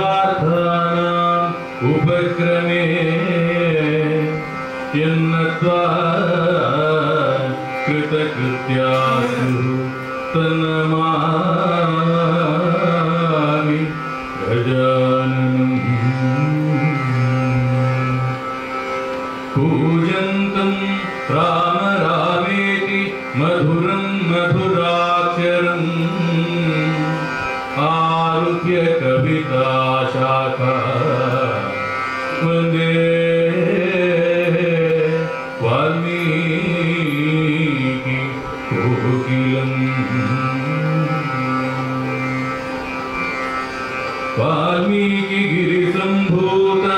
स्वार्थानाम् उपक्रमे यन्नत्वा कृतकृत्यासु तन्नमामि गजाननम् पूजन्तं राम रामेति मधुरं मधुराक्षरम् आरुह्य कविताशाखा वन्दे वाल्मीकि कोकिलम् वाल्मीकिगिरिसम्भूता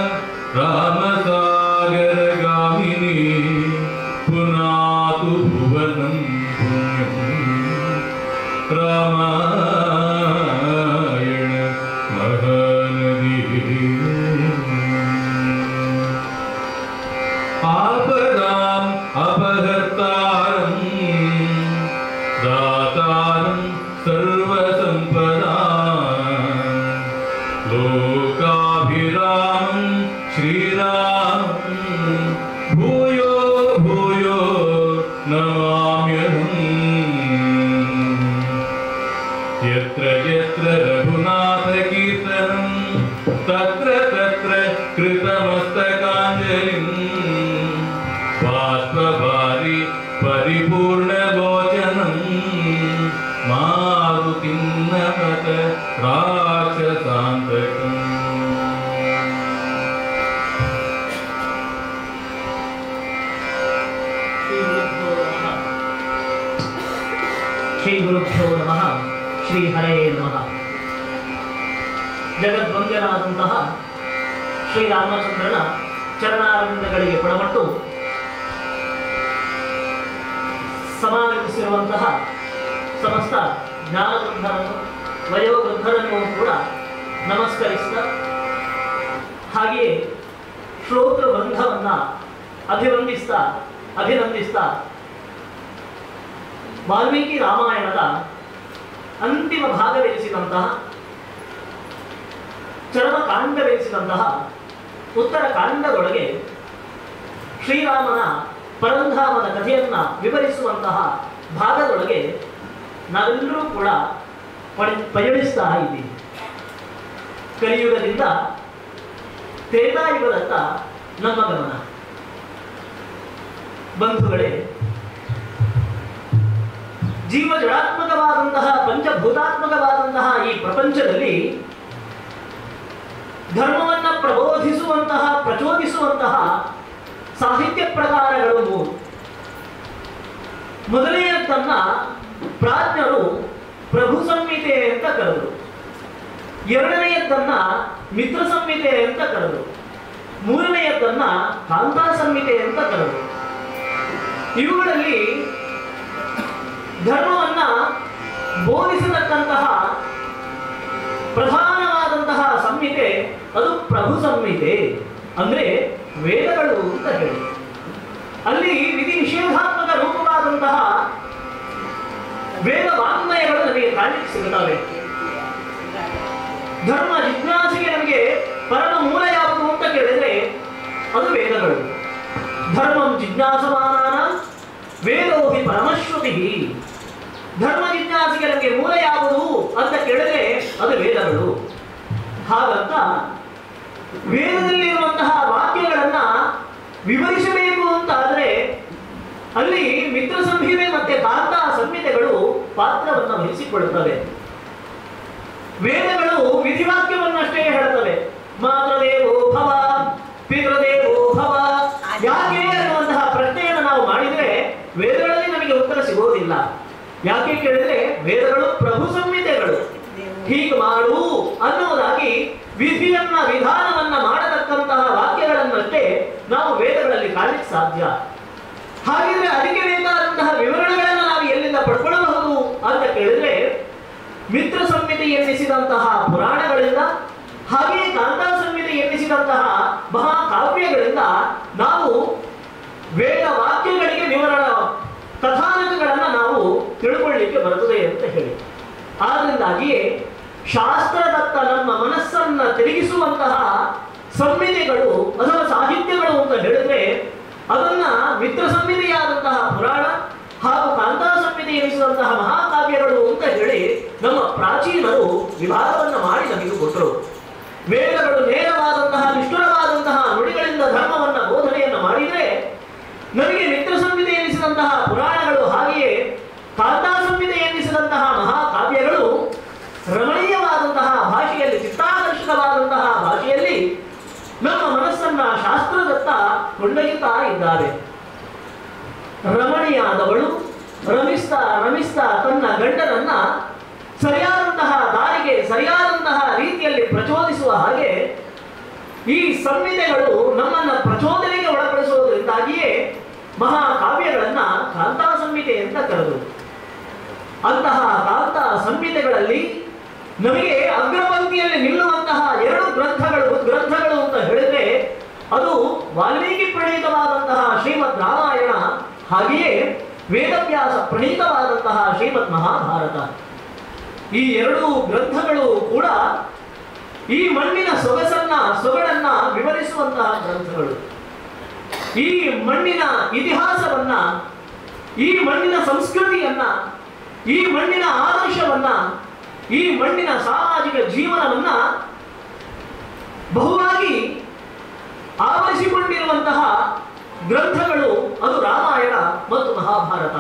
रामसागरगामिनी पुनातु भुवनं पुण्यम् रामायण महानदी आपदाम् अपहर्तारम् दातारं सर्वसम्पदा लोकाभिरामं श्रीरामं भूयो भूयो नमाम्यहम् यत्र यत्र रघुनाथकीर्तनं तत्र तत्र कृतमस्तकाञ्जलिम् बाष्पभारि परिपूर्णलोचनं मारुतिं नमत राक्षसान्तकम् ಶ್ರೀ ಗುರುಭ್ಯೋ ನಮಃ ಶ್ರೀ ಹರೇ ನಮಃ ಜಗದ್ವಂದ್ಯನಾದಂತಹ ಶ್ರೀರಾಮಚಂದ್ರನ ಚರಣಾರವಿಂದಗಳಿಗೆ ಪುಣಮಟ್ಟು ಸಮಾಗಮಿಸಿರುವಂತಹ ಸಮಸ್ತ ಜ್ಞಾನವೃದ್ಧರನ್ನು ವಯೋವೃದ್ಧರನ್ನು ಕೂಡ ನಮಸ್ಕರಿಸಿದ ಹಾಗೆಯೇ ಶ್ರೋತೃ ಬಂಧವನ್ನ ಅಭಿವಂದಿಸ್ತಾ ಅಭಿನಂದಿಸ್ತಾ ವಾಲ್ಮೀಕಿ ರಾಮಾಯಣದ ಅಂತಿಮ ಭಾಗವೆನಿಸಿದಂತಹ ಚರಮ ಕಾಂಡವೆನಿಸಿದಂತಹ ಉತ್ತರ ಕಾಂಡದೊಳಗೆ ಶ್ರೀರಾಮನ ಪರಂಧಾಮದ ಕಥೆಯನ್ನ ವಿವರಿಸುವಂತಹ ಭಾಗದೊಳಗೆ ನಾವೆಲ್ಲರೂ ಕೂಡ ಪಡಿ ಪಯಣಿಸ್ತಾ ಇದ್ದೀವಿ ಕಲಿಯುಗದಿಂದ ತ್ರೇತಾಯುಗದತ್ತ ನಮ್ಮ ಗಮನ ಬಂಧುಗಳೇ ಜೀವ ಜಡಾತ್ಮಕವಾದಂತಹ ಪಂಚಭೂತಾತ್ಮಕವಾದಂತಹ ಈ ಪ್ರಪಂಚದಲ್ಲಿ ಧರ್ಮವನ್ನ ಪ್ರಬೋಧಿಸುವಂತಹ ಪ್ರಚೋದಿಸುವಂತಹ ಸಾಹಿತ್ಯ ಪ್ರಕಾರಗಳು ಮೂರು ಮೊದಲನೆಯದನ್ನ ಪ್ರಾಜ್ಞರು ಪ್ರಭು ಸಂಹಿತೆ ಅಂತ ಕರೆದರು ಎರಡನೆಯದನ್ನ ಮಿತ್ರ ಸಂಹಿತೆ ಅಂತ ಕರೆದರು ಮೂರನೆಯದನ್ನ ಕಾಂತಾ ಸಂಹಿತೆ ಅಂತ ಕರೆದರು ಇವುಗಳಲ್ಲಿ ಧರ್ಮವನ್ನ ಬೋಧಿಸತಕ್ಕಂತಹ ಪ್ರಧಾನವಾದಂತಹ ಸಂಹಿತೆ ಅದು ಪ್ರಭು ಸಂಹಿತೆ ಅಂದ್ರೆ ವೇದಗಳು ಅಂತ ಹೇಳಿ ಅಲ್ಲಿ ವಿಧಿ ನಿಷೇಧಾತ್ಮಕ ರೂಪವಾದಂತಹ ವೇದ ವಾಂಗ್ಮಯಗಳು ನಮಗೆ ಕಾಣಲಿಕ್ಕೆ ಸಿಗುತ್ತವೆ ಧರ್ಮ ಜಿಜ್ಞಾಸೆಗೆ ನಮಗೆ ಪರಮ ಮೂಲ ಯಾವುದು ಅಂತ ಕೇಳಿದ್ರೆ ಅದು ವೇದಗಳು ಧರ್ಮಂ ಜಿಜ್ಞಾಸಮಾನ ವೇದೋಹಿ ಪರಮಶ್ರುತಿ ಧರ್ಮ ಜಿಜ್ಞಾಸೆಗೆ ನಮಗೆ ಮೂಲ ಯಾವುದು ಅಂತ ಕೇಳಿದ್ರೆ ಅದು ವೇದಗಳು ಹಾಗಂತ ವೇದದಲ್ಲಿರುವಂತಹ ವಾಕ್ಯಗಳನ್ನ ವಿವರಿಸಬೇಕು ಅಂತಾದ್ರೆ ಅಲ್ಲಿ ಮಿತ್ರ ಸಂಹಿತೆ ಮತ್ತೆ ಕಾಂತ ಸಂಹಿತೆಗಳು ಪಾತ್ರವನ್ನು ವಹಿಸಿಕೊಳ್ಳುತ್ತವೆ ವೇದಗಳು ವಿಧಿವಾಕ್ಯವನ್ನಷ್ಟೇ ಹೇಳುತ್ತವೆ ಮಾತೃದೇವೋ ಭವ ಪಿತೃದೇವೋ ಭವ ಯಾಕೆ ಅನ್ನುವಂತಹ ಪ್ರಶ್ನೆಯನ್ನು ನಾವು ಮಾಡಿದ್ರೆ ವೇದಗಳಲ್ಲಿ ನಮಗೆ ಉತ್ತರ ಸಿಗೋದಿಲ್ಲ ಯಾಕೆ ಕೇಳಿದ್ರೆ ವೇದಗಳು ಪ್ರಭು ಸಂಹಿತೆಗಳು ಹೀಗೆ ಮಾಡು ಅನ್ನುವುದಾಗಿ ವಿಧಿಯನ್ನ ವಿಧಾನವನ್ನ ಮಾಡತಕ್ಕಂತಹ ವಾಕ್ಯಗಳನ್ನಷ್ಟೇ ನಾವು ವೇದಗಳಲ್ಲಿ ಕಾಣಲಿಕ್ಕೆ ಸಾಧ್ಯ ಹಾಗಿದ್ರೆ ಅದಕ್ಕೆ ಬೇಕಾದಂತಹ ವಿವರಣೆಗಳನ್ನು ನಾವು ಎಲ್ಲಿಂದ ಪಡ್ಕೊಳ್ಳಬಹುದು ಅಂತ ಕೇಳಿದ್ರೆ ಮಿತ್ರ ಸಂಹಿತೆ ಎನ್ನಿಸಿದಂತಹ ಪುರಾಣಗಳಿಂದ ಹಾಗೆಯೇ ಕಾಂತಾ ಸಂಹಿತೆ ಎನ್ನಿಸಿದಂತಹ ಮಹಾಕಾವ್ಯಗಳಿಂದ ನಾವು ವೇದ ವಾಕ್ಯಗಳಿಗೆ ವಿವರಣ ಕಥಾನಕಗಳನ್ನ ನಾವು ತಿಳ್ಕೊಳ್ಳಿಕ್ಕೆ ಬರುತ್ತದೆ ಅಂತ ಹೇಳಿ ಆದ್ರಿಂದಾಗಿಯೇ ಶಾಸ್ತ್ರದತ್ತ ನಮ್ಮ ಮನಸ್ಸನ್ನ ಮನಸ್ಸನ್ನ ತಿರುಗಿಸುವಂತಹ ಸಂಹಿತೆಗಳು ಅಥವಾ ಸಾಹಿತ್ಯಗಳು ಅಂತ ಹೇಳಿದ್ರೆ ಅದನ್ನ ಮಿತ್ರ ಸಂಹಿತೆಯಾದಂತಹ ಪುರಾಣ ಹಾಗೂ ಕಾಂತಾ ಸಂಹಿತೆ ಎನಿಸುವಂತಹ ಮಹಾಕಾವ್ಯಗಳು ಅಂತ ಹೇಳಿ ನಮ್ಮ ಪ್ರಾಚೀನರು ವಿಭಾಗವನ್ನ ಮಾಡಿ ನಮಗೆ ಕೊಟ್ಟರು ವೇದಗಳು ನೇರವಾದಂತಹ ನಿಷ್ಠುರವಾದಂತಹ ನುಡಿಗಳಿಂದ ಧರ್ಮವನ್ನ ಬೋಧನೆಯನ್ನ ಮಾಡಿದ್ರೆ ನಮಗೆ ಮಿತ್ರ ಸಂಹಿತೆ ಎನಿಸಿದಂತಹ ಪುರಾಣಗಳು ಹಾಗೆಯೇ ಕಾಂತಾ ಸಂಹಿತೆ ಎನ್ನಿಸಿದಂತಹ ಮಹಾಕಾವ್ಯಗಳು ರಮಣೀಯವಾದಂತಹ ಭಾಷೆಯಲ್ಲಿ ಚಿತ್ತಾಕರ್ಷಕವಾದಂತಹ ಭಾಷೆಯಲ್ಲಿ ನಮ್ಮ ಮನಸ್ಸನ್ನ ಶಾಸ್ತ್ರದತ್ತ ಕೊಂಡೊಯ್ಯುತ್ತಾ ಇದ್ದಾರೆ ರಮಣಿಯಾದವಳು ರಮಿಸ್ತಾ ರಮಿಸ್ತಾ ತನ್ನ ಗಂಡನನ್ನ ಸರಿಯಾದಂತಹ ದಾರಿಗೆ ಸರಿಯಾದಂತಹ ರೀತಿಯಲ್ಲಿ ಪ್ರಚೋದಿಸುವ ಹಾಗೆ ಈ ಸಂಹಿತೆಗಳು ನಮ್ಮನ್ನ ಪ್ರಚೋದನೆಗೆ ಒಳಪಡಿಸುವುದರಿಂದಾಗಿಯೇ ಮಹಾಕಾವ್ಯಗಳನ್ನ ಕಾಂತಾ ಸಂಹಿತೆ ಅಂತ ಕರೆದು ಅಂತಹ ಕಾಂತಾ ಸಂಹಿತೆಗಳಲ್ಲಿ ನಮಗೆ ಅಗ್ರಪಂಕ್ತಿಯಲ್ಲಿ ನಿಲ್ಲುವಂತಹ ಎರಡು ಗ್ರಂಥಗಳು ಗ್ರಂಥಗಳು ಅಂತ ಹೇಳಿದ್ರೆ ಅದು ವಾಲ್ಮೀಕಿ ಪ್ರಣೀತವಾದಂತಹ ಶ್ರೀಮದ್ ರಾಮಾಯಣ ಹಾಗೆಯೇ ವೇದವ್ಯಾಸ ಪ್ರಣೀತವಾದಂತಹ ಶ್ರೀಮದ್ ಮಹಾಭಾರತ ಈ ಎರಡು ಗ್ರಂಥಗಳು ಕೂಡ ಈ ಮಣ್ಣಿನ ಸೊಗಸನ್ನ ಸೊಗಡನ್ನ ವಿವರಿಸುವಂತಹ ಗ್ರಂಥಗಳು ಈ ಮಣ್ಣಿನ ಇತಿಹಾಸವನ್ನ ಈ ಮಣ್ಣಿನ ಸಂಸ್ಕೃತಿಯನ್ನ ಈ ಮಣ್ಣಿನ ಆದರ್ಶವನ್ನ ಈ ಮಣ್ಣಿನ ಸಾಮಾಜಿಕ ಜೀವನವನ್ನ ಬಹುವಾಗಿ ಆವರಿಸಿಕೊಂಡಿರುವಂತಹ ಗ್ರಂಥಗಳು ಅದು ರಾಮಾಯಣ ಮತ್ತು ಮಹಾಭಾರತ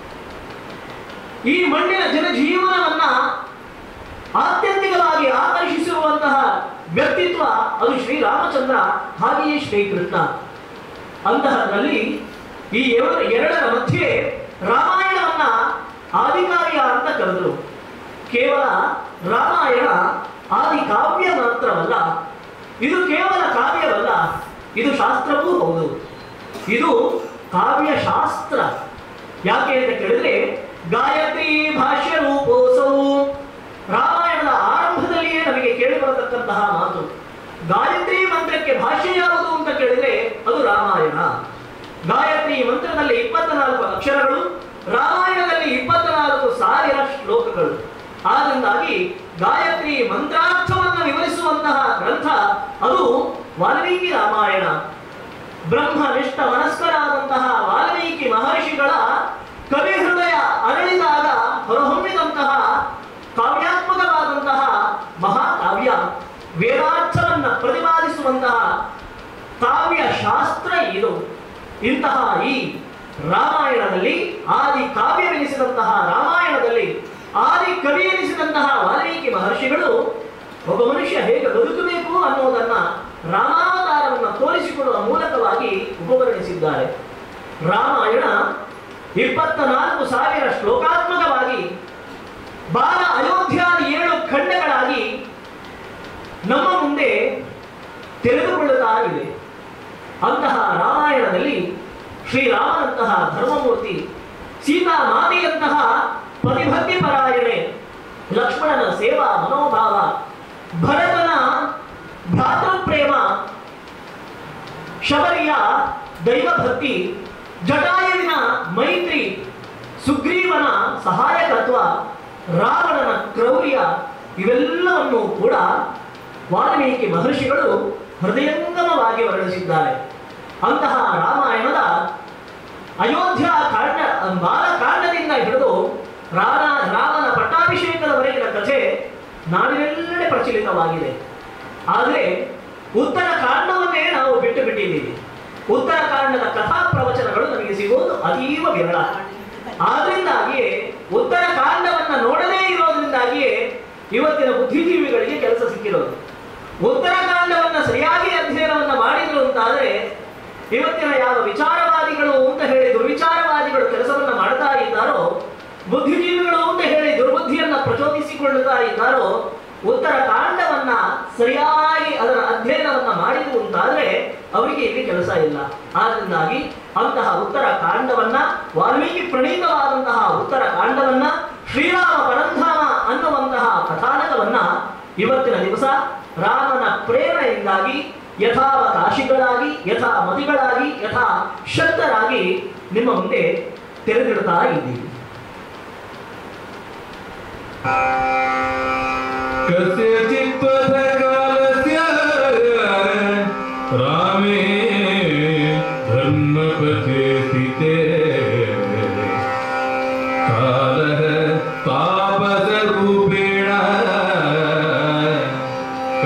ಈ ಮಣ್ಣಿನ ಜನಜೀವನವನ್ನ ಆತ್ಯಂತಿಕವಾಗಿ ಆಕರ್ಷಿಸಿರುವಂತಹ ವ್ಯಕ್ತಿತ್ವ ಅದು ಶ್ರೀರಾಮಚಂದ್ರ ಹಾಗೆಯೇ ಶ್ರೀಕೃಷ್ಣ ಅಂತಹದ್ರಲ್ಲಿ ಈ ಎರ- ಎರಡರ ಮಧ್ಯೆ ರಾಮಾಯಣವನ್ನ ಆದಿಕಾವ್ಯ ಅಂತ ಕರೆದರು ಕೇವಲ ರಾಮಾಯಣ ಆದಿ ಕಾವ್ಯ ಮಾತ್ರವಲ್ಲ ಇದು ಕೇವಲ ಕಾವ್ಯವಲ್ಲ ಇದು ಶಾಸ್ತ್ರವೂ ಹೌದು ಇದು ಕಾವ್ಯ ಶಾಸ್ತ್ರ ಯಾಕೆ ಅಂತ ಕೇಳಿದ್ರೆ ಗಾಯತ್ರಿ ಭಾಷ್ಯ ರೂಪೋತ್ಸವ ರಾಮಾಯಣದ ಆರಂಭದಲ್ಲಿಯೇ ನಮಗೆ ಕೇಳಿ ಬರತಕ್ಕಂತಹ ಮಾತು ಗಾಯತ್ರಿ ಮಂತ್ರಕ್ಕೆ ಭಾಷ್ಯ ಯಾವುದು ಅಂತ ಕೇಳಿದ್ರೆ ಅದು ರಾಮಾಯಣ ಗಾಯತ್ರಿ ಮಂತ್ರದಲ್ಲಿ ಇಪ್ಪತ್ನಾಲ್ಕು ಅಕ್ಷರಗಳು ರಾಮಾಯಣದಲ್ಲಿ ಇಪ್ಪತ್ನಾಲ್ಕು ಸಾವಿರ ಶ್ಲೋಕಗಳು ಆದ್ದರಿಂದಾಗಿ ಗಾಯತ್ರಿ ಮಂತ್ರಾರ್ಥವನ್ನು ವಿವರಿಸುವಂತಹ ಗ್ರಂಥ ಅದು ವಾಲ್ಮೀಕಿ ರಾಮಾಯಣ ಬ್ರಹ್ಮನಿಷ್ಠ ಮನಸ್ಕರಾದಂತಹ ವಾಲ್ಮೀಕಿ ಮಹರ್ಷಿಗಳ ಕವಿ ಹೃದಯ ಅರಳಿದಾಗ ಹೊರಹೊಮ್ಮಿದಂತಹ ಕಾವ್ಯಾತ್ಮಕವಾದಂತಹ ಮಹಾಕಾವ್ಯ ವೇದಾರ್ಥವನ್ನ ಪ್ರತಿಪಾದಿಸುವಂತಹ ಕಾವ್ಯ ಶಾಸ್ತ್ರ ಇದು ಇಂತಹ ಈ ರಾಮಾಯಣದಲ್ಲಿ ಆದಿ ಕಾವ್ಯವೆನಿಸಿದಂತಹ ರಾಮಾಯಣದಲ್ಲಿ ಆದಿ ಕವಿ ಎನಿಸಿದಂತಹ ವಾಲ್ಮೀಕಿ ಮಹರ್ಷಿಗಳು ಒಬ್ಬ ಮನುಷ್ಯ ಹೇಗೆ ಬದುಕಬೇಕು ಅನ್ನೋದನ್ನ ರಾಮಾವತಾರವನ್ನು ತೋರಿಸಿಕೊಡುವ ಮೂಲಕವಾಗಿ ಉಪವರ್ಣಿಸಿದ್ದಾರೆ ರಾಮಾಯಣ ಇಪ್ಪತ್ತ ನಾಲ್ಕು ಸಾವಿರ ಶ್ಲೋಕಾತ್ಮಕವಾಗಿ ಬಾಲ ಅಯೋಧ್ಯಾದ ಏಳು ಖಂಡಗಳಾಗಿ ನಮ್ಮ ಮುಂದೆ ತೆರೆದುಕೊಳ್ಳುತ್ತಾ ಇದೆ ಅಂತಹ ರಾಮಾಯಣದಲ್ಲಿ ಶ್ರೀರಾಮನಂತಹ ಧರ್ಮಮೂರ್ತಿ ಸೀತಾ ಮಾತೆಯಂತಹ ಪತಿಭಕ್ತಿ ಪರಾಯಣೆ ಲಕ್ಷ್ಮಣನ ಸೇವಾ ಮನೋಭಾವ ಭರತನ ಭ್ರಾತೃಪ್ರೇಮ ಶಬರಿಯ ದೈವಭಕ್ತಿ ಜಟಾಯುವಿನ ಮೈತ್ರಿ ಸುಗ್ರೀವನ ಸಹಾಯಕತ್ವ ರಾವಣನ ಕ್ರೌರ್ಯ ಇವೆಲ್ಲವನ್ನು ಕೂಡ ವಾಲ್ಮೀಕಿ ಮಹರ್ಷಿಗಳು ಹೃದಯಂಗಮವಾಗಿ ವರ್ಣಿಸಿದ್ದಾರೆ ಅಂತಹ ರಾಮಾಯಣದ ಅಯೋಧ್ಯ ಕಾಂಡ ಬಾಲಕಾಂಡದಿಂದ ಹಿಡಿದು ರಾಮ ರಾಮನ ಪಟ್ಟಾಭಿಷೇಕದವರೆಗಿನ ಕಥೆ ನಾಡಿನೆಲ್ಲೆಡೆ ಪ್ರಚಲಿತವಾಗಿದೆ ಆದರೆ ಉತ್ತರ ಕಾಂಡವನ್ನೇ ನಾವು ಬಿಟ್ಟು ಬಿಟ್ಟಿದ್ದೀವಿ ಉತ್ತರ ಕಾಂಡದ ಕಥಾ ಪ್ರವಚನಗಳು ನಮಗೆ ಸಿಗುವುದು ಅತೀವ ವಿರಳ ಆದ್ರಿಂದಾಗಿಯೇ ಉತ್ತರ ಕಾಂಡವನ್ನ ನೋಡದೇ ಇರೋದ್ರಿಂದಾಗಿಯೇ ಇವತ್ತಿನ ಬುದ್ಧಿಜೀವಿಗಳಿಗೆ ಕೆಲಸ ಸಿಕ್ಕಿರೋದು ಉತ್ತರ ಕಾಂಡವನ್ನ ಸರಿಯಾಗಿ ಅಧ್ಯಯನವನ್ನ ಮಾಡಿದ್ರು ಅಂತಾದ್ರೆ ಇವತ್ತಿನ ಯಾವ ವಿಚಾರವಾದಿಗಳು ಅಂತ ಹೇಳಿ ದುರ್ವಿಚಾರವಾದಿಗಳು ಕೆಲಸವನ್ನ ಮಾಡ್ತಾ ಇದ್ದಾರೋ ಬುದ್ಧಿಜೀವಿಗಳು ಅಂತ ಹೇಳಿ ದುರ್ಬುದ್ಧಿಯನ್ನ ಪ್ರಚೋದಿಸಿಕೊಳ್ಳುತ್ತಾ ಇದ್ದಾರೋ ಉತ್ತರ ಕಾಂಡವನ್ನ ಸರಿಯಾಗಿ ಅದರ ಅಧ್ಯಯನವನ್ನ ಮಾಡಿದ್ರು ಅಂತಾದ್ರೆ ಅವರಿಗೆ ಇಲ್ಲಿ ಕೆಲಸ ಇಲ್ಲ ಆದ್ರಿಂದಾಗಿ ಅಂತಹ ಉತ್ತರ ಕಾಂಡವನ್ನ ವಾಲ್ಮೀಕಿ ಪ್ರಣೀತವಾದಂತಹ ಉತ್ತರ ಕಾಂಡವನ್ನ ಶ್ರೀರಾಮ ಪರಂಧಾಮ ಅನ್ನುವಂತಹ ಕಥಾನಕವನ್ನ ಇವತ್ತಿನ ದಿವಸ ರಾಮನ ಪ್ರೇರಣೆಯಿಂದಾಗಿ ಯಥಾವಕಾಶಿಗಳಾಗಿ ಯಥಾ ಮತಿಗಳಾಗಿ ಯಥಾ ಶಕ್ತರಾಗಿ ನಿಮ್ಮ ಮುಂದೆ ತೆರೆದಿಡ್ತಾ ಇದ್ದೀವಿ कस्यचित् त्वदकालस्य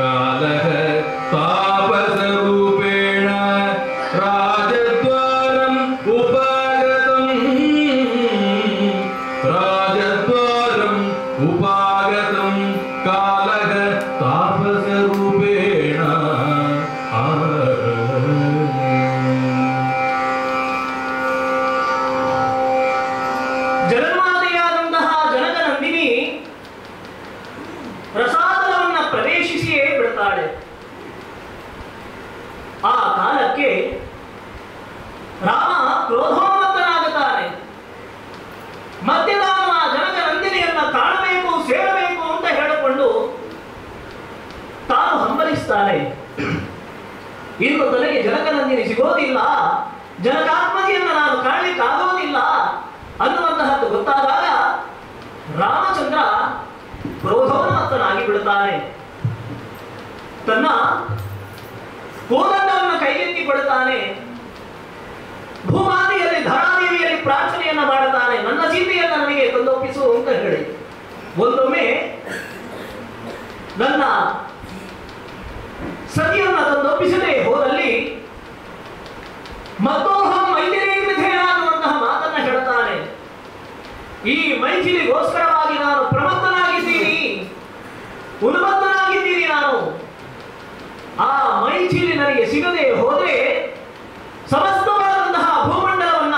कालः तापसरूपेण राजद्वारम् उपागतम् राजद्वारम् उपागतम् कालः तापसरूपेण आ ಜಗನ್ಮಾತೆಯಾದಂತಹ ಜನಕನಂದಿನಿ ಪ್ರಸಾದವನ್ನ ಪ್ರವೇಶಿಸಿಯೇ ಬಿಡ್ತಾಳೆ ಆ ಕಾಲಕ್ಕೆ ರಾಮ ಕ್ರೋಧೋನ್ಮತ್ತನಾಗುತ್ತಾನೆ ಮತ್ತೆ ತಾನು ಆ ಜನಕ ನಂದಿನಿಯನ್ನ ಕಾಣಬೇಕು ಸೇರಬೇಕು ಅಂತ ಹೇಳಿಕೊಂಡು ತಾನು ಹಂಬಲಿಸ್ತಾನೆ ಇನ್ನು ತನಗೆ ಜನಕನಂದಿನಿ ಸಿಗೋದಿಲ್ಲ ಜನಕಾತ್ಮಜಿಯನ್ನ ನಾನು ಕಾಣಲಿಕ್ಕಾಗೋದಿಲ್ಲ ಅನ್ನುವಂತಹದ್ದು ಗೊತ್ತಾದಾಗ ರಾಮಚಂದ್ರ ಕ್ರೋಧೋನ್ಮತ್ತನಾಗಿ ಬಿಡುತ್ತಾನೆ ತನ್ನ ಕೋದಂಡವನ್ನು ಕೈಗೆತ್ತಿಕೊಡುತ್ತಾನೆ ಭೂಮಾತೆಯಲ್ಲಿ ಧರಾದೇವಿಯಲ್ಲಿ ಪ್ರಾರ್ಥನೆಯನ್ನ ಮಾಡುತ್ತಾನೆ ನನ್ನ ಸೀತೆಯನ್ನ ನನಗೆ ತಂದೊಪ್ಪಿಸು ಅಂತ ಹೇಳಿ ಒಂದೊಮ್ಮೆ ನನ್ನ ಸತಿಯನ್ನ ತಂದೊಪ್ಪಿಸದೆ ಹೋದಲ್ಲಿ ಮತ್ತೋಹಂ ಮೈಥಿಲಿ ವಿಧೇಯ ಅನ್ನುವಂತಹ ಮಾತನ್ನ ಹೇಳ್ತಾನೆ ಈ ಮೈಥಿಲಿಗೋಸ್ಕರವಾಗಿ ನಾನು ಪ್ರಮತ್ತನಾಗಿದ್ದೀನಿ ಉನ್ಮತ್ತನಾಗಿದ್ದೀನಿ ನಾನು ಆ ಮೈಥಿಲಿ ನನಗೆ ಸಿಗದೆ ಹೋದ್ರೆ ಸಮಸ್ತವಾದಂತಹ ಭೂಮಂಡಲವನ್ನ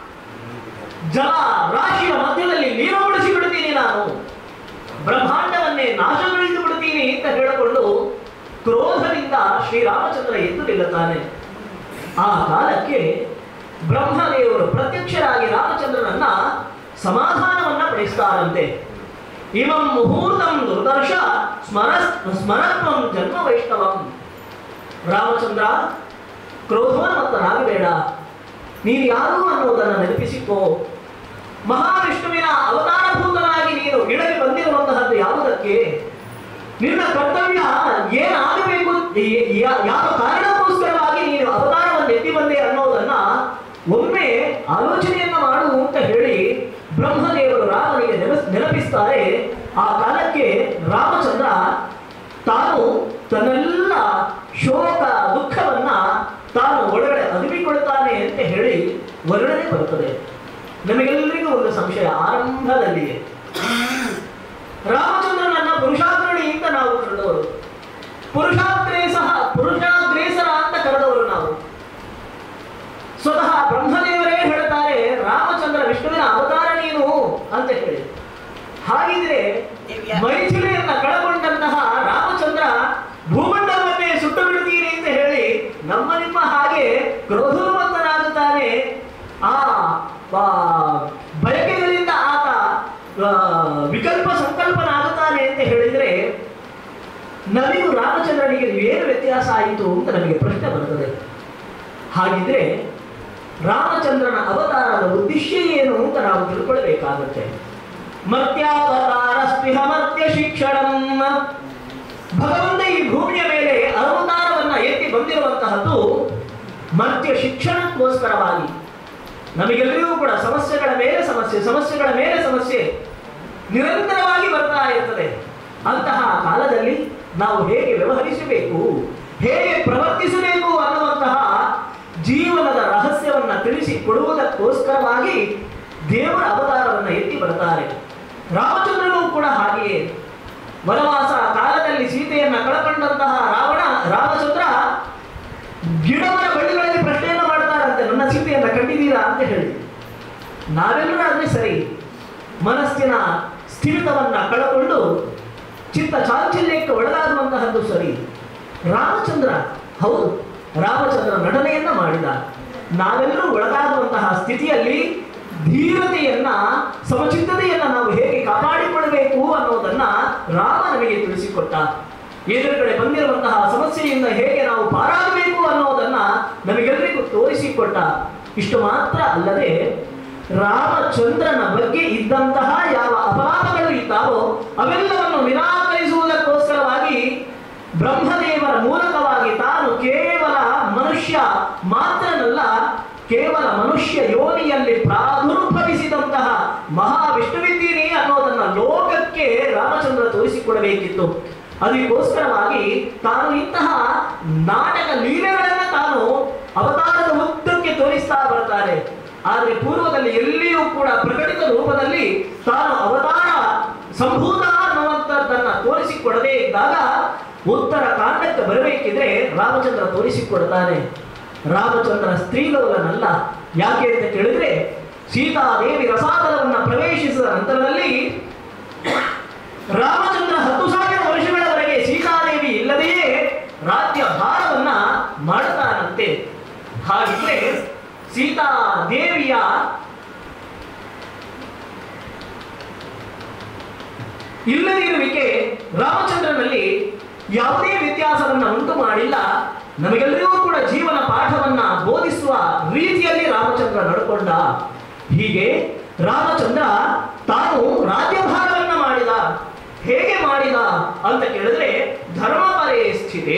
ಜಲ ರಾಶಿಯ ಮಧ್ಯದಲ್ಲಿ ನೀರುಗೊಳಿಸಿ ಬಿಡ್ತೀನಿ ನಾನು ಬ್ರಹ್ಮಾಂಡವನ್ನೇ ನಾಶಗೊಳಿಸಿ ಬಿಡ್ತೀನಿ ಅಂತ ಹೇಳಿಕೊಂಡು ಕ್ರೋಧದಿಂದ ಶ್ರೀರಾಮಚಂದ್ರ ಎದ್ದು ನಿಲ್ಲುತ್ತಾನೆ ಆ ಕಾಲಕ್ಕೆ ಬ್ರಹ್ಮದೇವರು ಪ್ರತ್ಯಕ್ಷರಾಗಿ ರಾಮಚಂದ್ರನನ್ನ ಸಮಾಧಾನವನ್ನ ಪಡಿಸ್ತಾರಂತೆ ಇವಂ ಮುಹೂರ್ತಂ ದುರ್ದರ್ಶ ಸ್ಮರ ಸ್ಮರತ್ವಂ ಜನ್ಮ ವೈಷ್ಣವಂ ರಾಮಚಂದ್ರ ಕ್ರೋಧೋನ್ಮತ್ತನಾಗಬೇಡ ನೀನು ಯಾರು ಅನ್ನೋದನ್ನು ನೆನಪಿಸಿಕೋ ಮಹಾವಿಷ್ಣುವಿನ ಅವತಾರಭೂತನಾಗಿ ನೀನು ಇಳಗೆ ಬಂದಿರುವಂತಹದ್ದು ಯಾವುದಕ್ಕೆ ನಿನ್ನ ಕರ್ತವ್ಯ ಏನಾಗಬೇಕು ಯ- ಯ- ಯಾವ ಕಾರಣಕ್ಕೋಸ್ಕರವಾಗಿ ನೀನು ಅವತಾರವನ್ನು ಎತ್ತಿ ಬಂದೆ ಅನ್ನೋದನ್ನ ಒಮ್ಮೆ ಆಲೋಚನೆಯನ್ನ ಮಾಡು ಅಂತ ಹೇಳಿ ಬ್ರಹ್ಮದೇವರು ರಾಮನಿಗೆ ನೆನಸ್ ನೆನಪಿಸ್ತಾರೆ ಆ ಕಾಲಕ್ಕೆ ರಾಮಚಂದ್ರ ತಾನು ತನ್ನೆಲ್ಲ ಶೋಕ ದುಃಖವನ್ನ ತಾನು ಒಳಗಡೆ ಅದುಮಿಕೊಳ್ತಾನೆ ಅಂತ ಹೇಳಿ ವರ್ಣನೆ ಬರುತ್ತದೆ ನಮಗೆಲ್ಲರಿಗೂ ಒಂದು ಸಂಶಯ ಆರಂಭದಲ್ಲಿಯೇ ರಾಮಚಂದ್ರನನ್ನ ಪುರುಷಾಗ್ರಣಿ ಅಂತ ನಾವು ಕರೆದವರು ಪುರುಷಾಗ್ರೇಸಹ ಪುರುಷಾಗ್ರೇಸರ ಅಂತ ಕರೆದವರು ನಾವು ಸ್ವತಃ ಬ್ರಹ್ಮದೇವರೇ ಹೇಳ್ತಾರೆ ರಾಮಚಂದ್ರ ವಿಷ್ಣುವಿನ ಅವತಾರ ನೀನು ಅಂತ ಹೇಳಿ ಹಾಗಿದ್ರೆ ಮೈಥಿಲಿಯನ್ನ ಕಳಕೊಂಡಂತಹ ರಾಮಚಂದ್ರ ಭೂಮಂಡಲವನ್ನೇ ಸುಟ್ಟು ಬಿಡ್ತೀನಿ ಅಂತ ಹೇಳಿ ನಮ್ಮ ನಿಮ್ಮ ಹಾಗೆ ಕ್ರೋಧೋನ್ಮತ್ತನಾಗುತ್ತಾನೆ ಆ ಆ, ಬಯಕೆಗಳಿಂದ ಆತ ಆ, ವಿಕಲ್ಪ ಸಂಕಲ್ಪನಾಗುತ್ತಾನೆ ಅಂತ ಹೇಳಿದ್ರೆ ನಮಗೂ ರಾಮಚಂದ್ರನಿಗೆ ಏನು ವ್ಯತ್ಯಾಸ ಆಯಿತು ಅಂತ ನಮಗೆ ಪ್ರಶ್ನೆ ಬರುತ್ತದೆ ಹಾಗಿದ್ರೆ ರಾಮಚಂದ್ರನ ಅವತಾರದ ಉದ್ದೇಶ ಏನು ಅಂತ ನಾವು ತಿಳ್ಕೊಳ್ಬೇಕಾಗುತ್ತೆ ಮರ್ತ್ಯಾವತಾರ ಸ್ಪಿಹ ಮರ್ತ್ಯ ಶಿಕ್ಷಣಂ ಭಗವಂತ ಈ ಭೂಮಿಯ ಮೇಲೆ ಅವತಾರವನ್ನ ಎತ್ತಿ ಬಂದಿರುವಂತಹದ್ದು ಮರ್ತ್ಯ ಶಿಕ್ಷಣಕ್ಕೋಸ್ಕರವಾಗಿ ನಮಗೆಲ್ಲರಿಗೂ ಕೂಡ ಸಮಸ್ಯೆಗಳ ಮೇಲೆ ಸಮಸ್ಯೆ ಸಮಸ್ಯೆಗಳ ಮೇಲೆ ಸಮಸ್ಯೆ ನಿರಂತರವಾಗಿ ಬರ್ತಾ ಇರ್ತದೆ ಅಂತಹ ಕಾಲದಲ್ಲಿ ನಾವು ಹೇಗೆ ವ್ಯವಹರಿಸಬೇಕು ಹೇಗೆ ಪ್ರವರ್ತಿಸಬೇಕು ಅನ್ನುವಂತಹ ಜೀವನದ ರಹಸ್ಯವನ್ನ ತಿಳಿಸಿ ಕೊಡುವುದಕ್ಕೋಸ್ಕರವಾಗಿ ದೇವರ ಅವತಾರವನ್ನ ಎತ್ತಿ ಬರ್ತಾರೆ ರಾಮಚಂದ್ರನು ಕೂಡ ಹಾಗೆಯೇ ವನವಾಸ ಕಾಲದಲ್ಲಿ ಸೀತೆಯನ್ನ ಕಳಕೊಂಡಂತಹ ರಾವಣ ರಾಮಚಂದ್ರ ಗಿಡಮರ ಬಳ್ಳಿಗಳಲ್ಲಿ ಪ್ರಶ್ನೆಯನ್ನ ಮಾಡ್ತಾರಂತೆ ನನ್ನ ಸೀತೆಯನ್ನ ಕಂಡಿದ್ದೀರಾ ಅಂತ ಹೇಳಿ ನಾವೆಲ್ಲರೂ ಆದ್ರೆ ಸರಿ ಮನಸ್ಸಿನ ಸ್ಥಿಮಿತವನ್ನ ಕಳಕೊಂಡು ಚಿತ್ತ ಚಾಂಚಲ್ಯಕ್ಕೆ ಒಳಗಾಗುವಂತಹದ್ದು ಸರಿ ರಾಮಚಂದ್ರ ಹೌದು ರಾಮಚಂದ್ರ ನಟನೆಯನ್ನ ಮಾಡಿದ ನಾವೆಲ್ಲರೂ ಒಳಗಾಗುವಂತಹ ಸ್ಥಿತಿಯಲ್ಲಿ ಧೀರತೆಯನ್ನ ಸಮಚಿತ್ತತೆಯನ್ನ ನಾವು ಹೇಗೆ ಕಾಪಾಡಿಕೊಳ್ಳಬೇಕು ಅನ್ನೋದನ್ನ ರಾಮ ನಮಗೆ ತಿಳಿಸಿಕೊಟ್ಟ ಎದುರುಗಡೆ ಬಂದಿರುವಂತಹ ಸಮಸ್ಯೆಯಿಂದ ಹೇಗೆ ನಾವು ಪಾರಾಗಬೇಕು ಅನ್ನೋದನ್ನ ನಮಗೆಲ್ಲರಿಗೂ ತೋರಿಸಿಕೊಟ್ಟ ಇಷ್ಟು ಮಾತ್ರ ಅಲ್ಲದೆ ರಾಮಚಂದ್ರನ ಬಗ್ಗೆ ಇದ್ದಂತಹ ಯಾವ ಅಪರಾಧಗಳು ಇದ್ದಾವೋ ಅವೆಲ್ಲವನ್ನು ನಿರಾಕರಿಸುವುದಕ್ಕೋಸ್ಕರವಾಗಿ ಬ್ರಹ್ಮದೇವರ ಮೂಲಕವಾಗಿ ತಾನು ಕೇವಲ ಮನುಷ್ಯ ಮಾತ್ರನಲ್ಲ ಕೇವಲ ಮನುಷ್ಯ ಯೋನಿಯಲ್ಲಿ ಪ್ರಾದುರ್ಭವಿಸಿದಂತಹ ಮಹಾವಿಷ್ಣುವಿದ್ದೀರಿ ಅನ್ನೋದನ್ನ ಲೋಕಕ್ಕೆ ರಾಮಚಂದ್ರ ತೋರಿಸಿಕೊಡಬೇಕಿತ್ತು ಅದಕ್ಕೋಸ್ಕರವಾಗಿ ತಾನು ಇಂತಹ ನಾಟಕ ಲೀಲೆಗಳನ್ನ ತಾನು ಅವತಾರದ ಉದ್ದಕ್ಕೆ ತೋರಿಸ್ತಾ ಬರ್ತಾರೆ ಆದ್ರೆ ಪೂರ್ವದಲ್ಲಿ ಎಲ್ಲಿಯೂ ಕೂಡ ಪ್ರಕಟಿತ ರೂಪದಲ್ಲಿ ತಾನು ಅವತಾರ ಸಂಭೂತ ಅನ್ನುವಂಥದ್ದನ್ನ ತೋರಿಸಿಕೊಡದೇ ಇದ್ದಾಗ ಉತ್ತರ ಕಾಂಡಕ್ಕೆ ಬರಬೇಕಿದ್ರೆ ರಾಮಚಂದ್ರ ತೋರಿಸಿಕೊಡ್ತಾನೆ ರಾಮಚಂದ್ರ ಸ್ತ್ರೀಲೋಲನಲ್ಲ ಯಾಕೆ ಅಂತ ಕೇಳಿದ್ರೆ ಸೀತಾದೇವಿ ರಸಾತಲವನ್ನ ಪ್ರವೇಶಿಸಿದ ನಂತರದಲ್ಲಿ ರಾಮಚಂದ್ರ ಹತ್ತು ಸಾವಿರ ವರ್ಷಗಳವರೆಗೆ ಸೀತಾದೇವಿ ಇಲ್ಲದೆಯೇ ರಾಜ್ಯ ಭಾರವನ್ನ ಮಾಡ್ತಾನಂತೆ ಹಾಗಿದ್ರೆ ಸೀತಾದೇವಿಯ ಇಲ್ಲದಿರುವಿಕೆ ರಾಮಚಂದ್ರನಲ್ಲಿ ಯಾವುದೇ ವ್ಯತ್ಯಾಸವನ್ನ ಉಂಟು ಮಾಡಿಲ್ಲ ನಮಗೆಲ್ಲರಿಗೂ ಕೂಡ ಜೀವನ ಪಾಠವನ್ನ ಬೋಧಿಸುವ ರೀತಿಯಲ್ಲಿ ರಾಮಚಂದ್ರ ನಡ್ಕೊಂಡ ಹೀಗೆ ರಾಮಚಂದ್ರ ತಾನು ರಾಜ್ಯಭಾರವನ್ನ ಮಾಡಿದ ಹೇಗೆ ಮಾಡಿದ ಅಂತ ಕೇಳಿದ್ರೆ ಧರ್ಮಪರೇ ಸ್ಥಿತಿ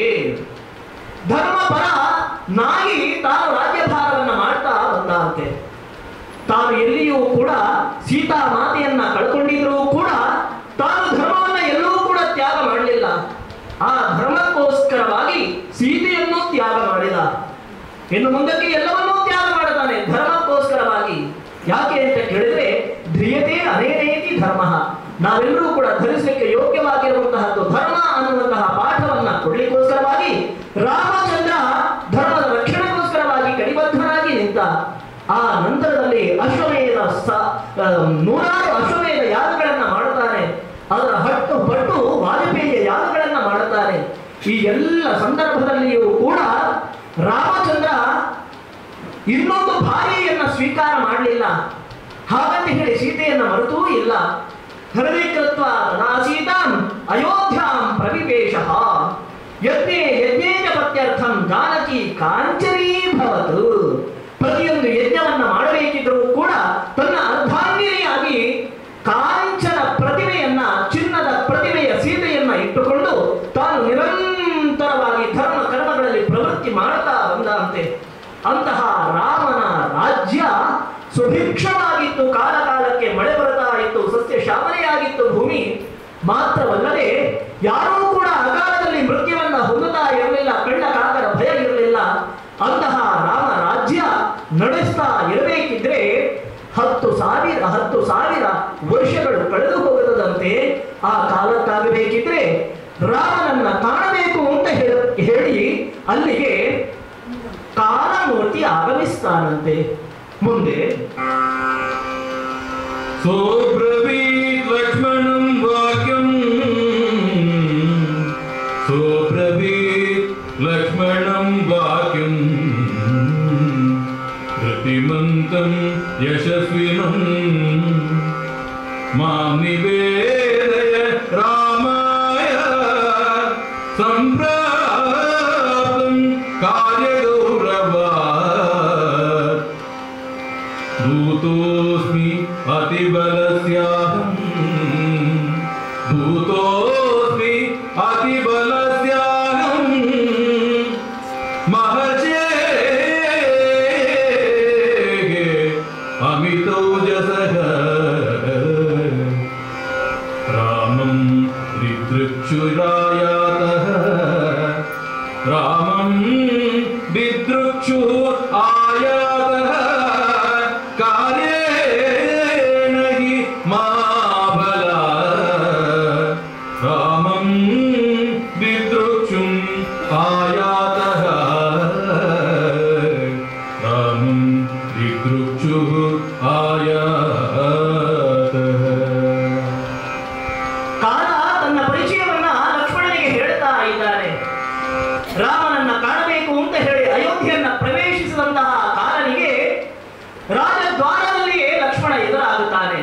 ಧರ್ಮಪರ ನಾಗಿ ತಾನು ರಾಜ್ಯಭಾರವನ್ನ ಮಾಡ್ತಾ ಬಂದಂತೆ ತಾನು ಎಲ್ಲಿಯೂ ಕೂಡ ಸೀತಾ ಮಾತೆಯನ್ನ ಕಳ್ಕೊಂಡಿದ್ರೂ ಕೂಡ ತಾನು ಧರ್ಮವನ್ನ ಎಲ್ಲೂ ಕೂಡ ತ್ಯಾಗ ಮಾಡಲಿಲ್ಲ ಆ ಧರ್ಮಕ್ಕೋಸ್ಕರವಾಗಿ ಸೀತೆಯನ್ನು ತ್ಯಾಗ ಮಾಡಿದ ಇನ್ನು ಮುಂದಕ್ಕೆ ಎಲ್ಲವನ್ನೂ ತ್ಯಾಗ ಮಾಡುತ್ತಾನೆ ಧರ್ಮಕ್ಕೋಸ್ಕರವಾಗಿ ಯಾಕೆ ಅಂತ ಕೇಳಿದ್ರೆ ಧ್ರಿಯತೆ ಅನೇನೇತಿ ಧರ್ಮ ನಾವೆಲ್ಲರೂ ಕೂಡ ಧರಿಸಲಿಕ್ಕೆ ಯೋಗ್ಯವಾಗಿರುವಂತಹದ್ದು ಧರ್ಮ ಅನ್ನುವಂತಹ ಪಾಠವನ್ನ ಕೊಡ್ಲಿಕ್ಕೋಸ್ಕರವಾಗಿ ರಾಮಚಂದ್ರ ಧರ್ಮದ ರಕ್ಷಣೆಗೋಸ್ಕರವಾಗಿ ಕಟಿಬದ್ಧನಾಗಿ ನಿಂತ ಆ ನಂತರದಲ್ಲಿ ಅಶ್ವಮೇಧ ಸ- ಆ, ನೂರಾರು ಅಶ್ವಮೇಧ ಯಾಗಗಳನ್ನ ಮಾಡುತ್ತಾನೆ ಅದರ ಹಟ್ಟು ಪಟ್ಟು ವಾಜಪೇಯಿಯ ಯಾಗಗಳನ್ನ ಮಾಡುತ್ತಾನೆ ಈ ಎಲ್ಲ ಸಂದರ್ಭದಲ್ಲಿಯೂ ಕೂಡ ರಾಮಚಂದ್ರ ಇನ್ನೊಂದು ಭಾರ್ಯೆಯನ್ನ ಸ್ವೀಕಾರ ಮಾಡಲಿಲ್ಲ ಹಾಗಂತ ಹೇಳಿ ಸೀತೆಯನ್ನ ಮರೆತೂ ಇಲ್ಲ ಹೃದಯಕೃತ್ವ ತದಾ ಸೀತಾಂ ಅಯೋಧ್ಯಾಂ ಪ್ರವಿವೇಶ ಯಜ್ಞೆ ಯಜ್ಞೇನ ಪತ್ಯರ್ಥಂ ಜಾನಕಿ ಕಾಂಚನೀ ಭವತು ಪ್ರತಿಯೊಂದು ಯಜ್ಞವನ್ನ ಮಾಡಬೇಕಿದ್ರೂ ಕೂಡ ತನ್ನ ಅರ್ಧಾಂಗಿನಿಯಾಗಿ ಕಾಂಚನ ಪ್ರತಿಮೆಯನ್ನ ಚಿನ್ನದ ಪ್ರತಿಮೆಯ ಸೀತೆಯನ್ನ ಇಟ್ಟುಕೊಂಡು ತಾನು ನಿರಂತರವಾಗಿ ಧರ್ಮ ಕರ್ಮಗಳಲ್ಲಿ ಪ್ರವೃತ್ತಿ ಮಾಡ್ತಾ ಬಂದಂತೆ ಅಂತಹ ರಾಮನ ರಾಜ್ಯ ಸುಭಿಕ್ಷವಾಗಿತ್ತು ಕಾಲ ಕಾಲಕ್ಕೆ ಮಳೆ ಬರ್ತಾ ಇತ್ತು ಸಸ್ಯ ಶ್ಯಾಮಲೆಯಾಗಿತ್ತು ಭೂಮಿ ಮಾತ್ರವಲ್ಲದೆ ಯಾರೂ ಕೂಡ ಅಕಾಲದಲ್ಲಿ ಮೃತ್ಯುವನ್ನ ಹೊಂದುತ್ತಾ ಇರಲಿಲ್ಲ ಕಣ್ಣ ಕಾಕರ ಭಯ ಇರಲಿಲ್ಲ ಅಂತಹ ರಾಮ ರಾಜ್ಯ ನಡೆಸ್ತಾ ಇರಬೇಕಿದ್ರೆ ಹತ್ತು ಸಾವಿರ ಹತ್ತು ಸಾವಿರ ವರ್ಷಗಳು ಕಳೆದು ಹೋಗದಂತೆ ಆ ಕಾಲಕ್ಕಾಗಬೇಕಿದ್ರೆ ರಾಮನನ್ನ ಕಾಣಬೇಕು ಅಂತ ಹೇಳ- ಹೇಳಿ ಅಲ್ಲಿಗೆ ಕಾಲಮೂರ್ತಿ ಆಗಮಿಸ್ತಾನಂತೆ ಮುಂದೆ सोऽब्रवीत् लक्ष्मणं वाक्यम् सोऽब्रवीत् लक्ष्मणं वाक्यम् धृतिमन्तं यशस्विनं मां निवेदय रामाय सम्प्राप्तं कार्यगौरवात् भूतोऽस्मि अतिबलस्याहम् भूतोऽस्मि अतिबलस्याहम् महर्षेः अमितौजसः रामं दिदृक्षुरायातः रामं दिदृक्षु आयातः कार्येण हि माबला रामं दिदृक्षुम् आयातः रामं दिदृक्षुः आयातः ಕಾಲ ತನ್ನ ಪರಿಚಯವನ್ನ ಲಕ್ಷ್ಮಣನಿಗೆ ಹೇಳ್ತಾ ಇದ್ದಾನೆ ರಾಮನನ್ನ ಕಾಣಬೇಕು ಅಂತ ಹೇಳಿ ಅಯೋಧ್ಯೆಯನ್ನ ಪ್ರವೇಶಿಸಿದಂತಹ ಕಾಲನಿಗೆ ರಾಜದ್ವಾರದಲ್ಲಿಯೇ ಲಕ್ಷ್ಮಣ ಎದುರಾಗುತ್ತಾನೆ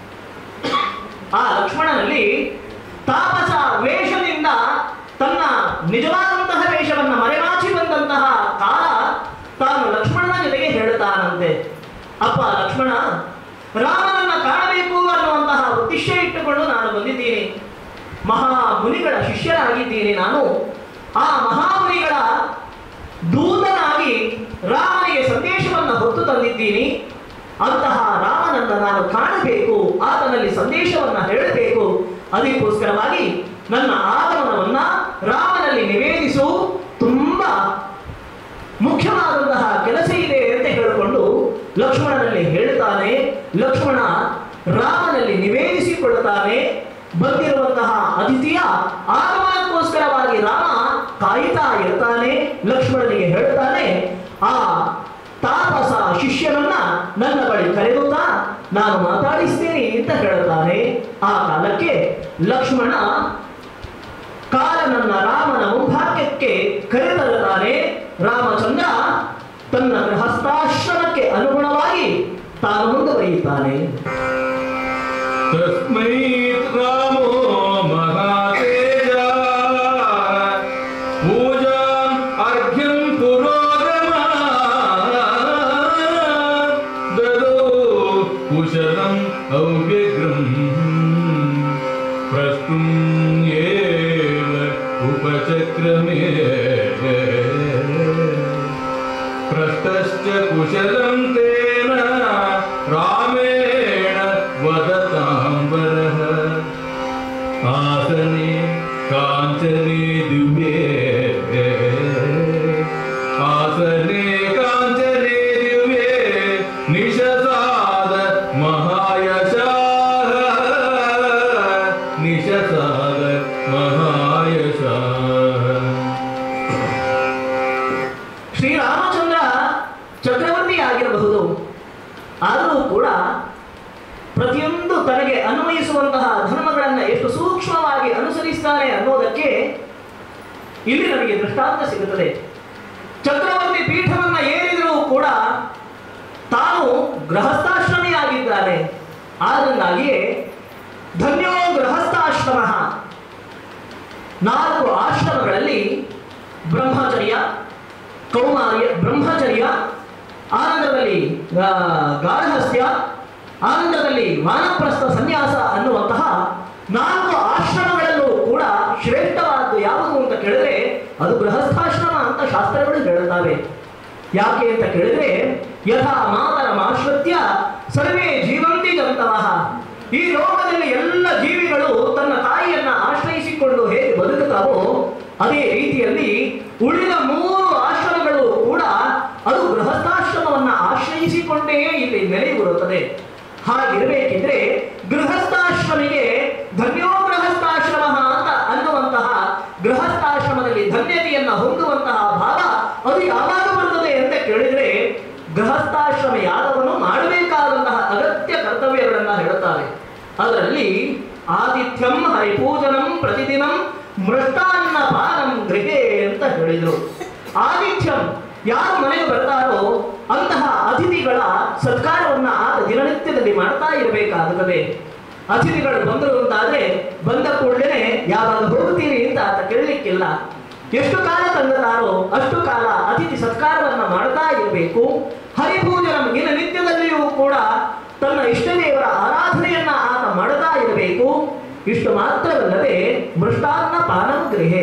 ಆ ಲಕ್ಷ್ಮಣನಲ್ಲಿ ತಾಪಸ ವೇಷದಿಂದ ತನ್ನ ನಿಜವಾದಂತಹ ವೇಷವನ್ನ ಮರೆಮಾಚಿ ಬಂದಂತಹ ಕಾಲ ತಾನು ಲಕ್ಷ್ಮಣನ ಜೊತೆಗೆ ಹೇಳ್ತಾನಂತೆ ಅಪ್ಪ ಲಕ್ಷ್ಮಣ ರಾಮನನ್ನ ಕಾಣಬೇಕು ಅನ್ನುವಂತಹ ಉದ್ದೇಶ ಇಟ್ಟುಕೊಂಡು ನಾನು ಬಂದಿದ್ದೀನಿ ಮಹಾ ಮುನಿಗಳ ಶಿಷ್ಯನಾಗಿದ್ದೀನಿ ನಾನು ಆ ಮಹಾಮುನಿಗಳ ದೂತನಾಗಿ ರಾಮನಿಗೆ ಸಂದೇಶವನ್ನು ಹೊತ್ತು ತಂದಿದ್ದೀನಿ ಅಂತಹ ರಾಮನನ್ನ ನಾನು ಕಾಣಬೇಕು ಆತನಲ್ಲಿ ಸಂದೇಶವನ್ನ ಹೇಳಬೇಕು ಅದಕ್ಕೋಸ್ಕರವಾಗಿ ನನ್ನ ಆಗಮನವನ್ನ ರಾಮನಲ್ಲಿ ನಿವೇದಿಸು ತುಂಬಾ ಮುಖ್ಯವಾದಂತಹ ಕೆಲಸ ಇದೆ ಅಂತ ಹೇಳಿಕೊಂಡು ಲಕ್ಷ್ಮಣನಲ್ಲಿ ಹೇಳ್ತಾನೆ ಲಕ್ಷ್ಮಣ ರಾಮನಲ್ಲಿ ನಿವೇದಿಸಿಕೊಳ್ಳುತ್ತಾನೆ ಬಂದಿರುವಂತಹ ಅತಿಥಿಯ ಆಗಮನಕ್ಕೋಸ್ಕರವಾಗಿ ರಾಮ ಕಾಯ್ತಾ ಇರ್ತಾನೆ ಲಕ್ಷ್ಮಣನಿಗೆ ಹೇಳ್ತಾನೆ ಆ ತಾಪಸ ಶಿಷ್ಯನನ್ನ ನನ್ನ ಬಳಿ ಕರೆದುತ್ತಾ ನಾನು ಮಾತಾಡಿಸ್ತೇನೆ ಅಂತ ಹೇಳ್ತಾನೆ ಆ ಕಾಲಕ್ಕೆ ಲಕ್ಷ್ಮಣ ಕಾಲನನ್ನ ರಾಮನ ಮುಂಭಾಗ್ಯಕ್ಕೆ ಕರೆತರುತ್ತಾನೆ ರಾಮಚಂದ್ರ ತನ್ನ ಗೃಹಸ್ಥಾಶ್ರಮಕ್ಕೆ ಅನುಗುಣವಾಗಿ ತಾನು ಮುಂದುವರಿಯುತ್ತಾನೆ तस्मै रामो महातेज पूजाम् अर्घ्यं पुरोगमा ददो कुशलम् अव्यग्रम् प्रष्टुं एव उपचक्रमे प्रष्टश्च कुशलं तेन रामेण वदताम्बरः आसने काञ्चने दिव्ये आसने काञ्चने दिव्ये निशसाद महायशाः निशसाद महायशाः ಶ್ರೀರಾಮಚಂದ್ರ ಚಕ್ರವರ್ತಿ ಆಗಿರಬಹುದು ಆದರೂ ಕೂಡ ಪ್ರತಿಯೊಂದು ತನಗೆ ಅನ್ವಯಿಸುವಂತಹ ಧರ್ಮಗಳನ್ನು ಎಷ್ಟು ಸೂಕ್ಷ್ಮವಾಗಿ ಅನುಸರಿಸ್ತಾನೆ ಅನ್ನೋದಕ್ಕೆ ಇಲ್ಲಿ ನಮಗೆ ದೃಷ್ಟಾಂತ ಸಿಗುತ್ತದೆ ಚಕ್ರವರ್ತಿ ಪೀಠವನ್ನ ಏರಿದರೂ ಕೂಡ ತಾನು ಗೃಹಸ್ಥಾಶ್ರಮಿಯಾಗಿದ್ದಾನೆ ಆದ್ದರಿಂದಾಗಿಯೇ ಧನ್ಯೋ ಗೃಹಸ್ಥಾಶ್ರಮ ನಾಲ್ಕು ಆಶ್ರಮಗಳಲ್ಲಿ ಬ್ರಹ್ಮಚರ್ಯ ಕೌಮಾರ್ಯ ಬ್ರಹ್ಮಚರ್ಯ ಆನಂದದಲ್ಲಿ ಆ, ಗಾರ್ಹಸ್ಥ್ಯ ಆನಂದದಲ್ಲಿ ವಾನಪ್ರಸ್ಥ ಸನ್ಯಾಸ ಅನ್ನುವಂತಹ ನಾಲ್ಕು ಆಶ್ರಮಗಳಲ್ಲೂ ಕೂಡ ಶ್ರೇಷ್ಠವಾದ್ದು ಯಾವುದು ಅಂತ ಕೇಳಿದ್ರೆ ಅದು ಗೃಹಸ್ಥಾಶ್ರಮ ಅಂತ ಶಾಸ್ತ್ರಗಳು ಹೇಳುತ್ತವೆ ಯಾಕೆ ಅಂತ ಕೇಳಿದ್ರೆ ಯಥಾ ಮಾತರ ಆಶ್ರಿತ್ಯ ಸರ್ವೇ ಜೀವಂತಿ ಜಂತವಃ ಈ ಲೋಕದಲ್ಲಿ ಎಲ್ಲ ಜೀವಿಗಳು ತನ್ನ ತಾಯಿಯನ್ನ ಆಶ್ರಯಿಸಿಕೊಂಡು ಹೇಗೆ ಬದುಕುತ್ತಾವೋ ಅದೇ ರೀತಿಯಲ್ಲಿ ಉಳಿದ ಮೂರು ಆಶ್ರಮಗಳು ಕೂಡ ಅದು ಗೃಹಸ್ಥಾಶ್ರಮವನ್ನ ಆಶ್ರಯಿಸಿಕೊಂಡೇ ಇಲ್ಲಿ ನೆಲೆಯೂರುತ್ತದೆ ಹಾಗಿರಬೇಕಿದ್ರೆ ಗೃಹಸ್ಥಾಶ್ರಮಿಗೆ ಧನ್ಯೋ ಗೃಹಸ್ಥಾಶ್ರಮ ಅಂತ ಅನ್ನುವಂತಹ ಗೃಹಸ್ಥಾಶ್ರಮದಲ್ಲಿ ಧನ್ಯತೆಯನ್ನ ಹೊಂದುವಂತಹ ಭಾವ ಅದು ಯಾವಾಗ ಬರ್ತದೆ ಅಂತ ಕೇಳಿದ್ರೆ ಗೃಹಸ್ಥಾಶ್ರಮ ಯಾದವನು ಮಾಡಬೇಕಾದಂತಹ ಅಗತ್ಯ ಕರ್ತವ್ಯಗಳನ್ನ ಹೇಳುತ್ತಾರೆ ಅದರಲ್ಲಿ ಆತಿಥ್ಯಂ ಹರಿಪೂಜನಂ ಪ್ರತಿದಿನಂ ಮೃಷ್ಟಾನ್ನ ಪಾನಂ ಗೃಹೆ ಅಂತ ಹೇಳಿದರು ಆತಿಥ್ಯಂ ಯಾರು ಮನೆಗೆ ಬರ್ತಾರೋ ಅಂತಹ ಅತಿಥಿಗಳ ಸತ್ಕಾರವನ್ನ ಆತ ದಿನನಿತ್ಯದಲ್ಲಿ ಮಾಡ್ತಾ ಇರಬೇಕಾಗುತ್ತದೆ ಅತಿಥಿಗಳು ಬಂದರು ಅಂತಾದ್ರೆ ಬಂದ ಕೂಡಲೇ ಯಾವಾಗ ಹೋಗ್ತೀರಿ ಅಂತ ಆತ ಕೇಳಲಿಕ್ಕಿಲ್ಲ ಎಷ್ಟು ಕಾಲ ತಂದತಾರೋ ಅಷ್ಟು ಕಾಲ ಅತಿಥಿ ಸತ್ಕಾರವನ್ನ ಮಾಡ್ತಾ ಇರಬೇಕು ಹರಿಪೂಜನ ದಿನನಿತ್ಯದಲ್ಲಿಯೂ ಕೂಡ ತನ್ನ ಇಷ್ಟ ದೇವರ ಆರಾಧನೆಯನ್ನ ಆತ ಮಾಡ್ತಾ ಇರಬೇಕು ಇಷ್ಟು ಮಾತ್ರವಲ್ಲದೆ ಮೃಷ್ಟಾನ್ನ ಪಾನಂ ಗೃಹೆ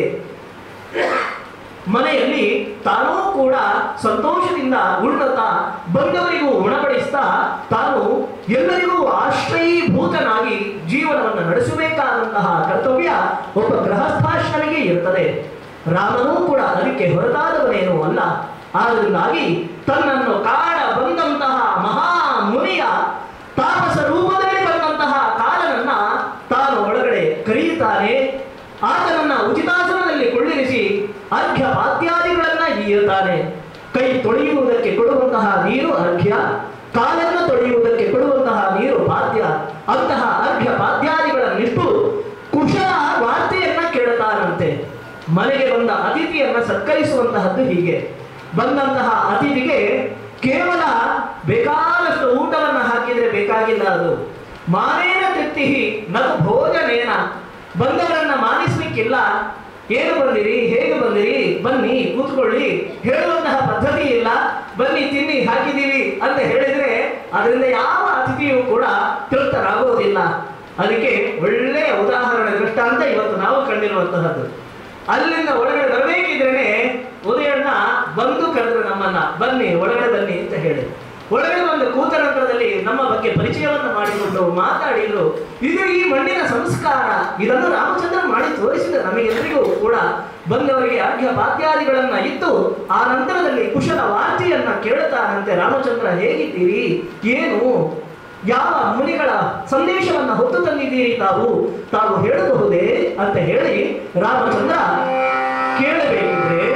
ಮನೆಯಲ್ಲಿ ತಾನೂ ಕೂಡ ಸಂತೋಷದಿಂದ ಉಣ್ಣುತ್ತಾ ಬಂದವರಿಗೂ ಉಣಬಡಿಸ್ತಾ ತಾನು ಎಲ್ಲರಿಗೂ ಆಶ್ರಯೀಭೂತನಾಗಿ ಜೀವನವನ್ನು ನಡೆಸಬೇಕಾದಂತಹ ಕರ್ತವ್ಯ ಒಬ್ಬ ಗೃಹಸ್ಥಾಶ್ರಮಿಗೆ ಇರುತ್ತದೆ ರಾಮನೂ ಕೂಡ ಅದಕ್ಕೆ ಹೊರತಾದವನೇನೂ ಅಲ್ಲ ಆದ್ದರಿಂದಾಗಿ ತನ್ನನ್ನು ಕಾಡ ಬಂದಂತಹ ಮಹಾ ಮುನಿಯ ತಾಪಸ ರೂಪದಲ್ಲಿ ಬಂದಂತಹ ಕಾಲನನ್ನ ತಾನು ಒಳಗಡೆ ಕರೆಯುತ್ತಾನೆ ಆತನನ್ನ ಉಚಿತಾಸನದಲ್ಲಿ ಕೊಳ್ಳಿರಿಸಿ ಅರ್ಘ್ಯ ಪಾದ್ಯಾದಿಗಳನ್ನ ಈಯುತ್ತಾನೆ ಕೈ ತೊಳೆಯುವುದಕ್ಕೆ ಕೊಡುವಂತಹ ನೀರು ಅರ್ಘ್ಯ ಕಾಲನ್ನು ತೊಳೆಯುವುದಕ್ಕೆ ಕೊಡುವಂತಹ ನೀರು ಪಾದ್ಯ ಅಂತಹ ಅರ್ಘ್ಯ ಪಾದ್ಯಾದಿಗಳನ್ನಿಷ್ಟು ಕುಶಲ ವಾರ್ತೆಯನ್ನ ಕೇಳುತ್ತಾನಂತೆ ಮನೆಗೆ ಬಂದ ಅತಿಥಿಯನ್ನ ಸತ್ಕರಿಸುವಂತಹದ್ದು ಹೀಗೆ ಬಂದಂತಹ ಅತಿಥಿಗೆ ಕೇವಲ ಬೇಕಾದಷ್ಟು ಊಟವನ್ನ ಹಾಕಿದ್ರೆ ಬೇಕಾಗಿಲ್ಲ ಅದು ಮಾನೇನ ತೃಪ್ತಿ ನಗು ಭೋಜನೇನ ಬಂದವರನ್ನ ಮಾನಿಸ್ಲಿಕ್ಕಿಲ್ಲ ಏನು ಬಂದಿರಿ ಹೇಗೆ ಬಂದಿರಿ ಬನ್ನಿ ಕೂತ್ಕೊಳ್ಳಿ ಹೇಳುವಂತಹ ಪದ್ಧತಿ ಇಲ್ಲ ಬನ್ನಿ ತಿನ್ನಿ ಹಾಕಿದೀವಿ ಅಂತ ಹೇಳಿದ್ರೆ ಅದರಿಂದ ಯಾವ ಅತಿಥಿಯೂ ಕೂಡ ತೃಪ್ತರಾಗುವುದಿಲ್ಲ ಅದಕ್ಕೆ ಒಳ್ಳೆಯ ಉದಾಹರಣೆ ದೃಷ್ಟಾಂತ ಇವತ್ತು ನಾವು ಕಂಡಿರುವಂತಹದ್ದು ಅಲ್ಲಿಂದ ಒಳಗಡೆ ಬರಬೇಕಿದ್ರೇನೆ ಉದಯಣ್ಣ ಬಂದು ಕರೆದ್ರು ನಮ್ಮನ್ನ ಬನ್ನಿ ಒಳಗಡೆ ಬನ್ನಿ ಅಂತ ಹೇಳಿ ಒಳಗೆ ಬಂದ ಕೂತ ನಂತರದಲ್ಲಿ ನಮ್ಮ ಬಗ್ಗೆ ಪರಿಚಯವನ್ನು ಮಾಡಿಕೊಂಡು ಮಾತಾಡಿದ್ರು ಇದು ಈ ಮಣ್ಣಿನ ಸಂಸ್ಕಾರ ಇದನ್ನು ರಾಮಚಂದ್ರ ಮಾಡಿ ತೋರಿಸಿದ ನಮಗೆಲ್ಲರಿಗೂ ಕೂಡ ಬಂದವರಿಗೆ ಅರ್ಘ್ಯ ಪಾದ್ಯಾದಿಗಳನ್ನ ಇತ್ತು ಆ ನಂತರದಲ್ಲಿ ಕುಶಲ ವಾರ್ತೆಯನ್ನ ಕೇಳುತ್ತಾನಂತೆ ರಾಮಚಂದ್ರ ಹೇಗಿದ್ದೀರಿ ಏನು ಯಾವ ಮುನಿಗಳ ಸಂದೇಶವನ್ನ ಹೊತ್ತು ತಂದಿದ್ದೀರಿ ತಾವು ತಾವು ಹೇಳಬಹುದೇ ಅಂತ ಹೇಳಿ ರಾಮಚಂದ್ರ ಕೇಳಬೇಕಿದ್ರೆ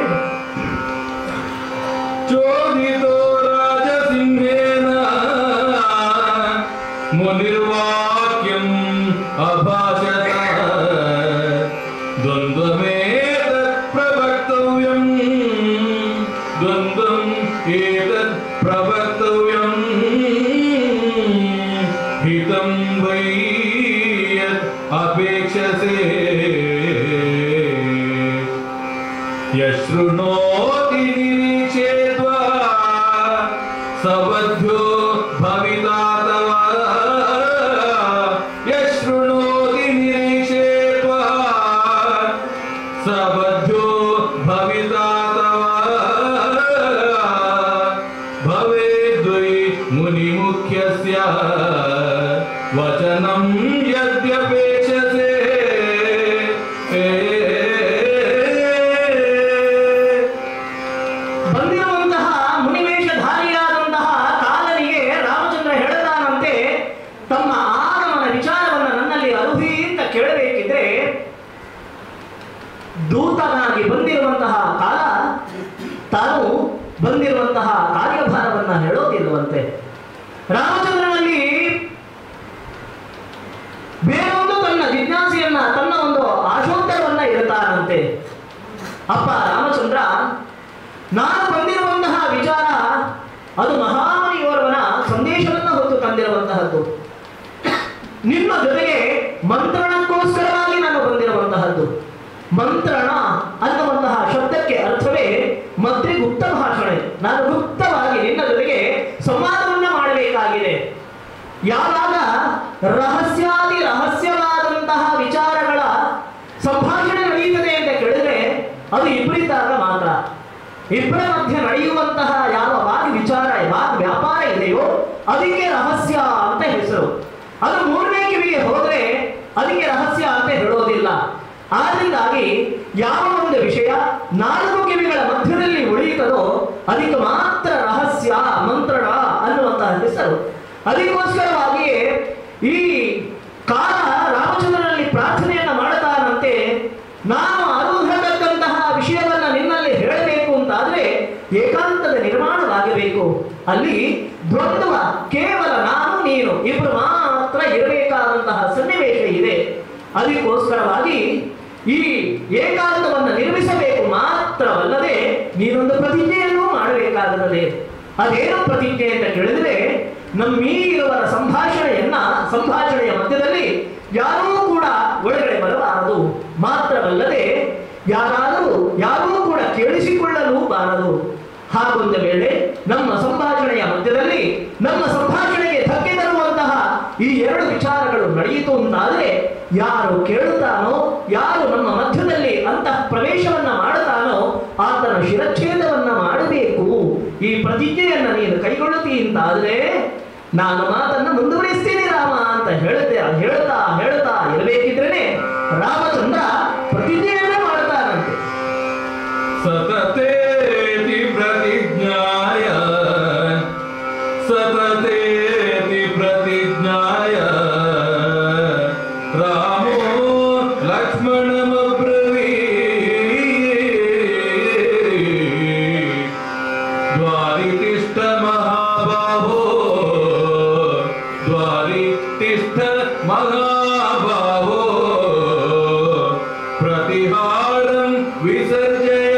ಚೋದಿತೋ ರಾಜಸಿಂಹೇನ ಮುನಿರ್ವಾಕ್ಯಂ ಅಭಾಷತ ದ್ವಂದ್ವಮೇತತ್ ಪ್ರವಕ್ತವ್ಯಂ ದ್ವಂದ್ವಂ ಏತತ್ ಪ್ರವಕ್ತವ್ಯಂ ಹಿತಂ ವೈ ಯತ್ ಅಪೇಕ್ಷಸೆ यशृणोति निरीक्षेत्वा सवध्यो भविता तव यशृणोति निरीक्षेत्वा सवध्यो भविता तव भवेद्वै मुनिमुख्यस्य वचनं यद्यपेक्षसे ಬಂದಿರುವಂತಹ ಮುನಿವೇಷಧಾರಿಯಾದಂತಹ ಕಾಲನಿಗೆ ರಾಮಚಂದ್ರ ಹೇಳತಾನಂತೆ ತಮ್ಮ ಆಗಮನ ವಿಚಾರವನ್ನ ನನ್ನಲ್ಲಿ ಅರುಹಿ ಅಂತ ಕೇಳಬೇಕಿದ್ರೆ ದೂತನಾಗಿ ಬಂದಿರುವಂತಹ ಕಾಲ ತಾನು ಬಂದಿರುವಂತಹ ಕಾರ್ಯಭಾರವನ್ನ ಹೇಳೋದಿಲ್ಲವಂತೆ ರಾಮಚಂದ್ರನಲ್ಲಿ ಬೇರೊಂದು ತನ್ನ ಜಿಜ್ಞಾಸೆಯನ್ನ ತನ್ನ ಒಂದು ಆಶೋತ್ತರವನ್ನ ಇರುತ್ತಾನಂತೆ ಅಪ್ಪ ರಾಮಚಂದ್ರ ನಾನು ಬಂದಿರುವಂತಹ ವಿಚಾರ ಅದು ಮಹಾಮನಿಯೋರ್ವನ ಸಂದೇಶವನ್ನು ಹೊತ್ತು ತಂದಿರುವಂತಹದ್ದು ನಿಮ್ಮ ಜೊತೆಗೆ ಮಂತ್ರಣಕ್ಕೋಸ್ಕರವಾಗಿ ನಾನು ಬಂದಿರುವಂತಹದ್ದು ಮಂತ್ರಣ ಅನ್ನುವಂತಹ ಶಬ್ದಕ್ಕೆ ಅರ್ಥವೇ ಮದ್ರಿ ಗುಪ್ತ ಭಾಷಣೆ ನಾನು ಗುಪ್ತವಾಗಿ ನಿನ್ನ ಜೊತೆಗೆ ಸಂವಾದವನ್ನ ಮಾಡಬೇಕಾಗಿದೆ ಯಾವಾಗ ರಹಸ್ಯಾದಿ ರಹಸ್ಯವಾದಂತಹ ವಿಚಾರಗಳ ಸಂಭಾಷಣೆ ನಡೆಯುತ್ತದೆ ಅಂತ ಕೇಳಿದ್ರೆ ಅದು ಇಬ್ಬರಿದ್ದಾಗ ಮಾತ್ರ ಇಬ್ಬರ ಮಧ್ಯೆ ನಡೆಯುವಂತಹ ಯಾವ ವಾಗ್ ವಿಚಾರ ವಾಗ್ ವ್ಯಾಪಾರ ಇದೆಯೋ ಅದಕ್ಕೆ ರಹಸ್ಯ ಅಂತ ಹೆಸರು ಅದು ಮೂರನೇ ಕಿವಿಗೆ ಹೋದ್ರೆ ಅದಕ್ಕೆ ರಹಸ್ಯ ಅಂತ ಹೇಳೋದಿಲ್ಲ ಆದ್ರಿಂದಾಗಿ ಯಾವ ಒಂದು ವಿಷಯ ನಾಲ್ಕು ಕಿವಿಗಳ ಮಧ್ಯದಲ್ಲಿ ಉಳಿಯುತ್ತದೋ ಅದಕ್ಕೆ ಮಾತ್ರ ರಹಸ್ಯ ಮಂತ್ರಣ ಅನ್ನುವಂತಹ ಹೆಸರು ಅದಕ್ಕೋಸ್ಕರವಾಗಿಯೇ ಈ ಕಾಲ ರಾಮಚಂದ್ರನಲ್ಲಿ ಪ್ರಾರ್ಥನೆಯನ್ನ ಮಾಡುತ್ತಾನಂತೆ ನಾನು ಅರುಹತಕ್ಕಂತಹ ವಿಷಯವನ್ನ ನಿನ್ನಲ್ಲಿ ಹೇಳಬೇಕು ಅಂತಾದ್ರೆ ಏಕಾಂತದ ನಿರ್ಮಾಣವಾಗಬೇಕು ಅಲ್ಲಿ ದ್ವಂದ್ವ ಕೇವಲ ನಾನು ನೀನು ಇಬ್ಬರು ಮಾತ್ರ ಇರಬೇಕಾದಂತಹ ಸನ್ನಿವೇಶ ಇದೆ ಅದಕ್ಕೋಸ್ಕರವಾಗಿ ಈ ಏಕಾಂತವನ್ನು ನಿರ್ಮಿಸಬೇಕು ಮಾತ್ರವಲ್ಲದೆ ನೀನೊಂದು ಪ್ರತಿಜ್ಞೆಯನ್ನು ಮಾಡಬೇಕಾಗುತ್ತದೆ ಅದೇನು ಪ್ರತಿಜ್ಞೆ ಅಂತ ಕೇಳಿದ್ರೆ ನಮ್ಮೀಗಿರುವರ ಸಂಭಾಷಣೆಯನ್ನ ಸಂಭಾಷಣೆಯ ಮಧ್ಯದಲ್ಲಿ ಯಾರೂ ಕೂಡ ಒಳಗಡೆ ಬರಬಾರದು ಮಾತ್ರವಲ್ಲದೆ ಯಾರಾದರೂ ಯಾರೂ ಕೂಡ ಕೇಳಿಸಿಕೊಳ್ಳಲು ಬಾರದು ಹಾಗೊಂದ ವೇಳೆ ನಮ್ಮ ಸಂಭಾಷಣೆಯ ಮಧ್ಯದಲ್ಲಿ ನಮ್ಮ ಸಂಭಾಷಣೆಗೆ ಧಕ್ಕೆ ತರುವಂತಹ ಈ ಎರಡು ವಿಚಾರಗಳು ನಡೆಯಿತು ಅಂತಾದರೆ ಯಾರು ಕೇಳುತ್ತಾನೋ ಯಾರು ನಮ್ಮ ಮಧ್ಯದಲ್ಲಿ ಅಂತಃ ಪ್ರವೇಶವನ್ನ ಮಾಡುತ್ತಾನೋ ಆತನ ಶಿರಚ್ಛೇದವನ್ನ ಮಾಡಬೇಕು ಈ ಪ್ರತಿಜ್ಞೆಯನ್ನ ನೀನು ಕೈಗೊಳ್ಳುತ್ತಿ ಅಂತಾದ್ರೆ ನಾನು ಮಾತನ್ನ ಮುಂದುವರಿಸ್ತೀನಿ ರಾಮ ಅಂತ ಹೇಳುತ್ತೆ ಹೇಳ್ತಾ ಹೇಳ್ತಾ ಇರಬೇಕಿದ್ರೇನೆ ರಾಮಚಂದ್ರ ಪ್ರತಿಜ್ಞೆಯನ್ನ ಮಾಡ್ತಾನಂತೆ सततेति प्रतिज्ञाय सततेति प्रतिज्ञाय रामो लक्ष्मणमब्रवीत् द्वारितिष्ठ महाबाहो द्वारितिष्ठ महाबाहो प्रतिहारं विसर्जय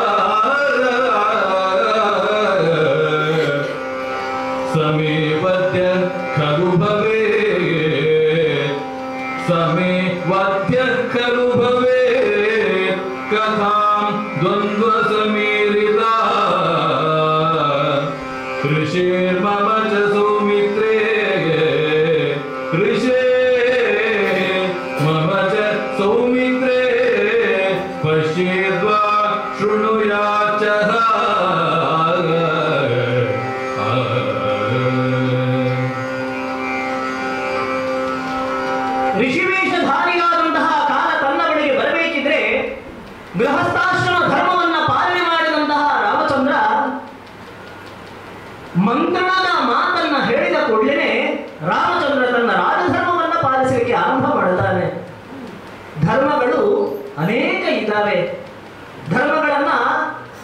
समे वद्य खलु भवेत् समे वद्य खलु भवेत् कथां द्वन्द्वसमीरिता ऋषेर्मम च सौमित्रे ऋषे मम च सौमित्रे पश्येद्वा शृणुयाच्च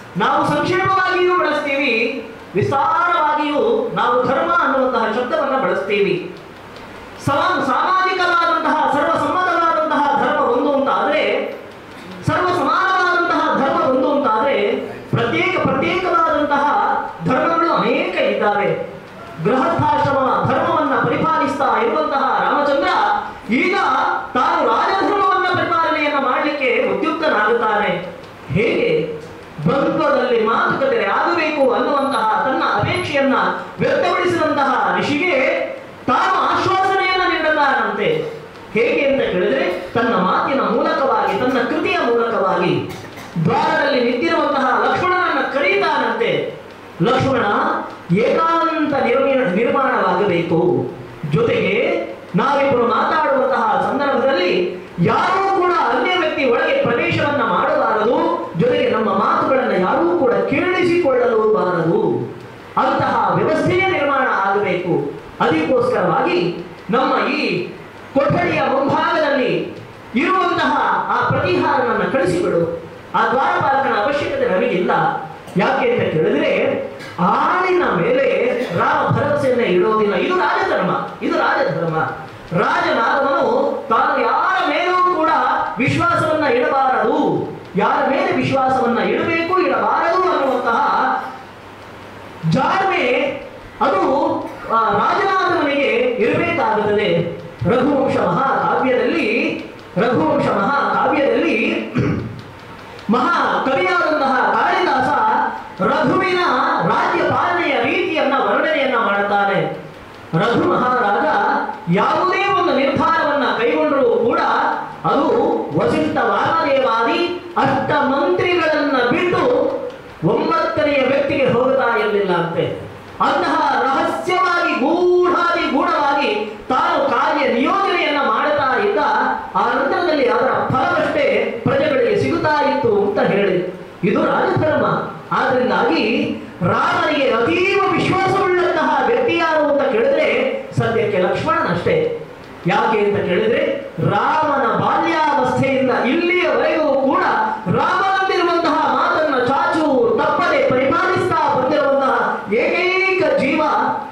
ನಾವು ಸಂಕ್ಷೇಪವಾಗಿಯೂ ಬಳಸ್ತೀವಿ ವಿಸ್ತಾರವಾಗಿಯೂ ನಾವು ಧರ್ಮ ಅನ್ನುವಂತಹ ಶಬ್ದವನ್ನ ಬಳಸ್ತೀವಿ ಸಮ ಸಾಮಾಜಿಕವಾದಂತಹ ಸರ್ವಸಮ್ಮತವಾದಂತಹ ಧರ್ಮ ಒಂದು ಅಂತ ಆದ್ರೆ ಸರ್ವ ಸಮಾನವಾದಂತಹ ಧರ್ಮ ಒಂದು ಅಂತ ಆದ್ರೆ ಪ್ರತ್ಯೇಕ ಪ್ರತ್ಯೇಕವಾದಂತಹ ಧರ್ಮಗಳು ಅನೇಕ ಇದ್ದಾವೆ ಗೃಹಸ್ಥಾಶ್ರಮ ಧರ್ಮವನ್ನ ಪರಿಪಾಲಿಸ್ತಾ ಇರುವಂತಹ ರಾಮಚಂದ್ರ ಈಗ ತಾನು ರಾಜಧರ್ಮವನ್ನ ಪರಿಪಾಲನೆಯನ್ನ ಮಾಡಲಿಕ್ಕೆ ಉದ್ಯುಕ್ತನಾಗುತ್ತಾನೆ ಹೇಗೆ ದ್ವಂದ್ವದಲ್ಲಿ ಮಾತುಕತೆ ಆಗಬೇಕು ಅನ್ನುವಂತಹ ತನ್ನ ಅಪೇಕ್ಷೆಯನ್ನ ವ್ಯಕ್ತಪಡಿಸಿದಂತಹ ಋಷಿಗೆ ತಾನು ಆಶ್ವಾಸನೆಯನ್ನ ನೀಡುತ್ತಾನಂತೆ ಹೇಗೆ ಅಂತ ಕೇಳಿದ್ರೆ ತನ್ನ ಮಾತಿನ ಮೂಲಕವಾಗಿ ತನ್ನ ಕೃತಿಯ ಮೂಲಕವಾಗಿ ದ್ವಾರದಲ್ಲಿ ನಿಂತಿರುವಂತಹ ಲಕ್ಷ್ಮಣನನ್ನ ಕರೀತಾನಂತೆ ಲಕ್ಷ್ಮಣ ಏಕಾಂತ ನಿರ್ಮೀ ನಿರ್ಮಾಣವಾಗಬೇಕು ಜೊತೆಗೆ ನಾವಿಬ್ಬರು ಮಾತಾಡುವಂತಹ ಸಂದರ್ಭದಲ್ಲಿ ಯಾರೂ ಕೂಡ ಅನ್ಯ ವ್ಯಕ್ತಿ ಒಳಗೆ ಪ್ರವೇಶವನ್ನ ಮಾಡಬಾರದು ಜೊತೆಗೆ ನಮ್ಮ ಮಾತುಗಳನ್ನ ಯಾರೂ ಕೂಡ ಕೇಳಿಸಿಕೊಳ್ಳಲು ಬಾರದು ಅಂತಹ ವ್ಯವಸ್ಥೆಯ ನಿರ್ಮಾಣ ಆಗಬೇಕು ಅದಕ್ಕೋಸ್ಕರವಾಗಿ ನಮ್ಮ ಈ ಕೊಠಡಿಯ ಮುಂಭಾಗದಲ್ಲಿ ಇರುವಂತಹ ಆ ಪ್ರತಿಹಾರನನ್ನ ಕಳಿಸಿಬಿಡು ಆ ದ್ವಾರಪಾಲಕನ ಅವಶ್ಯಕತೆ ನಮಗಿಲ್ಲ ಯಾಕೆ ಅಂತ ಕೇಳಿದ್ರೆ ಆಳಿನ ಮೇಲೆ ರಾಮ ಭರವಸೆಯನ್ನ ಇಡೋದಿಲ್ಲ ಇದು ರಾಜಧರ್ಮ ಇದು ರಾಜಧರ್ಮ ರಾಜನಾದವನು ತಾನು ಯಾರ ಮೇಲೂ ಕೂಡ ವಿಶ್ವಾಸವನ್ನ ಇಡಬಾರದು ಯಾರ ಮೇಲೆ ವಿಶ್ವಾಸವನ್ನ ಇಡಬೇಕು ಇಡಬಾರದು ಅನ್ನುವಂತಹ ಜಾಣ್ಮೆ ಅದು ಆ, ರಾಜನಾದವನಿಗೆ ಇರಬೇಕಾಗುತ್ತದೆ ರಘುವಂಶ ಮಹಾಕಾವ್ಯದಲ್ಲಿ ರಘುವಂಶ ಮಹಾಕಾವ್ಯದಲ್ಲಿ ಮಹಾ ಕವಿಯಾದಂತಹ ಕಾಳಿದಾಸ ರಘುವಿನ ರಾಜ್ಯ ಪಾಲನೆಯ ರೀತಿಯನ್ನ ವರ್ಣನೆಯನ್ನ ಮಾಡುತ್ತಾನೆ ರಘು ಮಹಾರಾಜ ಯಾವುದೇ ಒಂದು ನಿರ್ಧಾರವನ್ನ ಕೈಗೊಂಡರೂ ಕೂಡ ಅದು ವಸಿಷ್ಠ ವಾಮದೇವಾದಿ ಅಷ್ಟ ಮಂತ್ರಿಗಳನ್ನ ಬಿಟ್ಟು ಒಂಬತ್ತನೆಯ ವ್ಯಕ್ತಿಗೆ ಹೋಗುತ್ತಾ ಇರಲಿಲ್ಲ ಅಂತೆ ಅಂತಹ ರಹಸ್ಯವಾಗಿ ಗೂಢಾದಿ ಗೂಢವಾಗಿ ತಾನು ಕಾರ್ಯ ನಿಯೋಜನೆಯನ್ನ ಮಾಡುತ್ತಾ ಇದ್ದ ಆ ನಂತರದಲ್ಲಿ ಅದರ ಫಲವಷ್ಟೇ ಪ್ರಜೆಗಳಿಗೆ ಸಿಗುತ್ತಾ ಇತ್ತು ಅಂತ ಹೇಳಿ ಇದು ರಾಜಧರ್ಮ ಆದ್ರಿಂದಾಗಿ ರಾಮನಿಗೆ ಅತೀವ ವಿಶ್ವಾಸವುಳ್ಳಂತಹ ವ್ಯಕ್ತಿ ಯಾರು ಅಂತ ಕೇಳಿದ್ರೆ ಸದ್ಯಕ್ಕೆ ಲಕ್ಷ್ಮಣನಷ್ಟೇ ಯಾಕೆ ಅಂತ ಕೇಳಿದ್ರೆ ರಾಮನ ಬಾಲ್ಯಾವಸ್ಥೆಯಿಂದ ಇಲ್ಲಿಯವರೆಗೂ ಕೂಡ ರಾಮನಲ್ಲಿರುವಂತಹ ಮಾತನ್ನ ಚಾಚು ತಪ್ಪದೆ ಪರಿಪಾಲಿಸ್ತಾ ಬಂದಿರುವಂತಹ ಏಕೈಕ ಜೀವ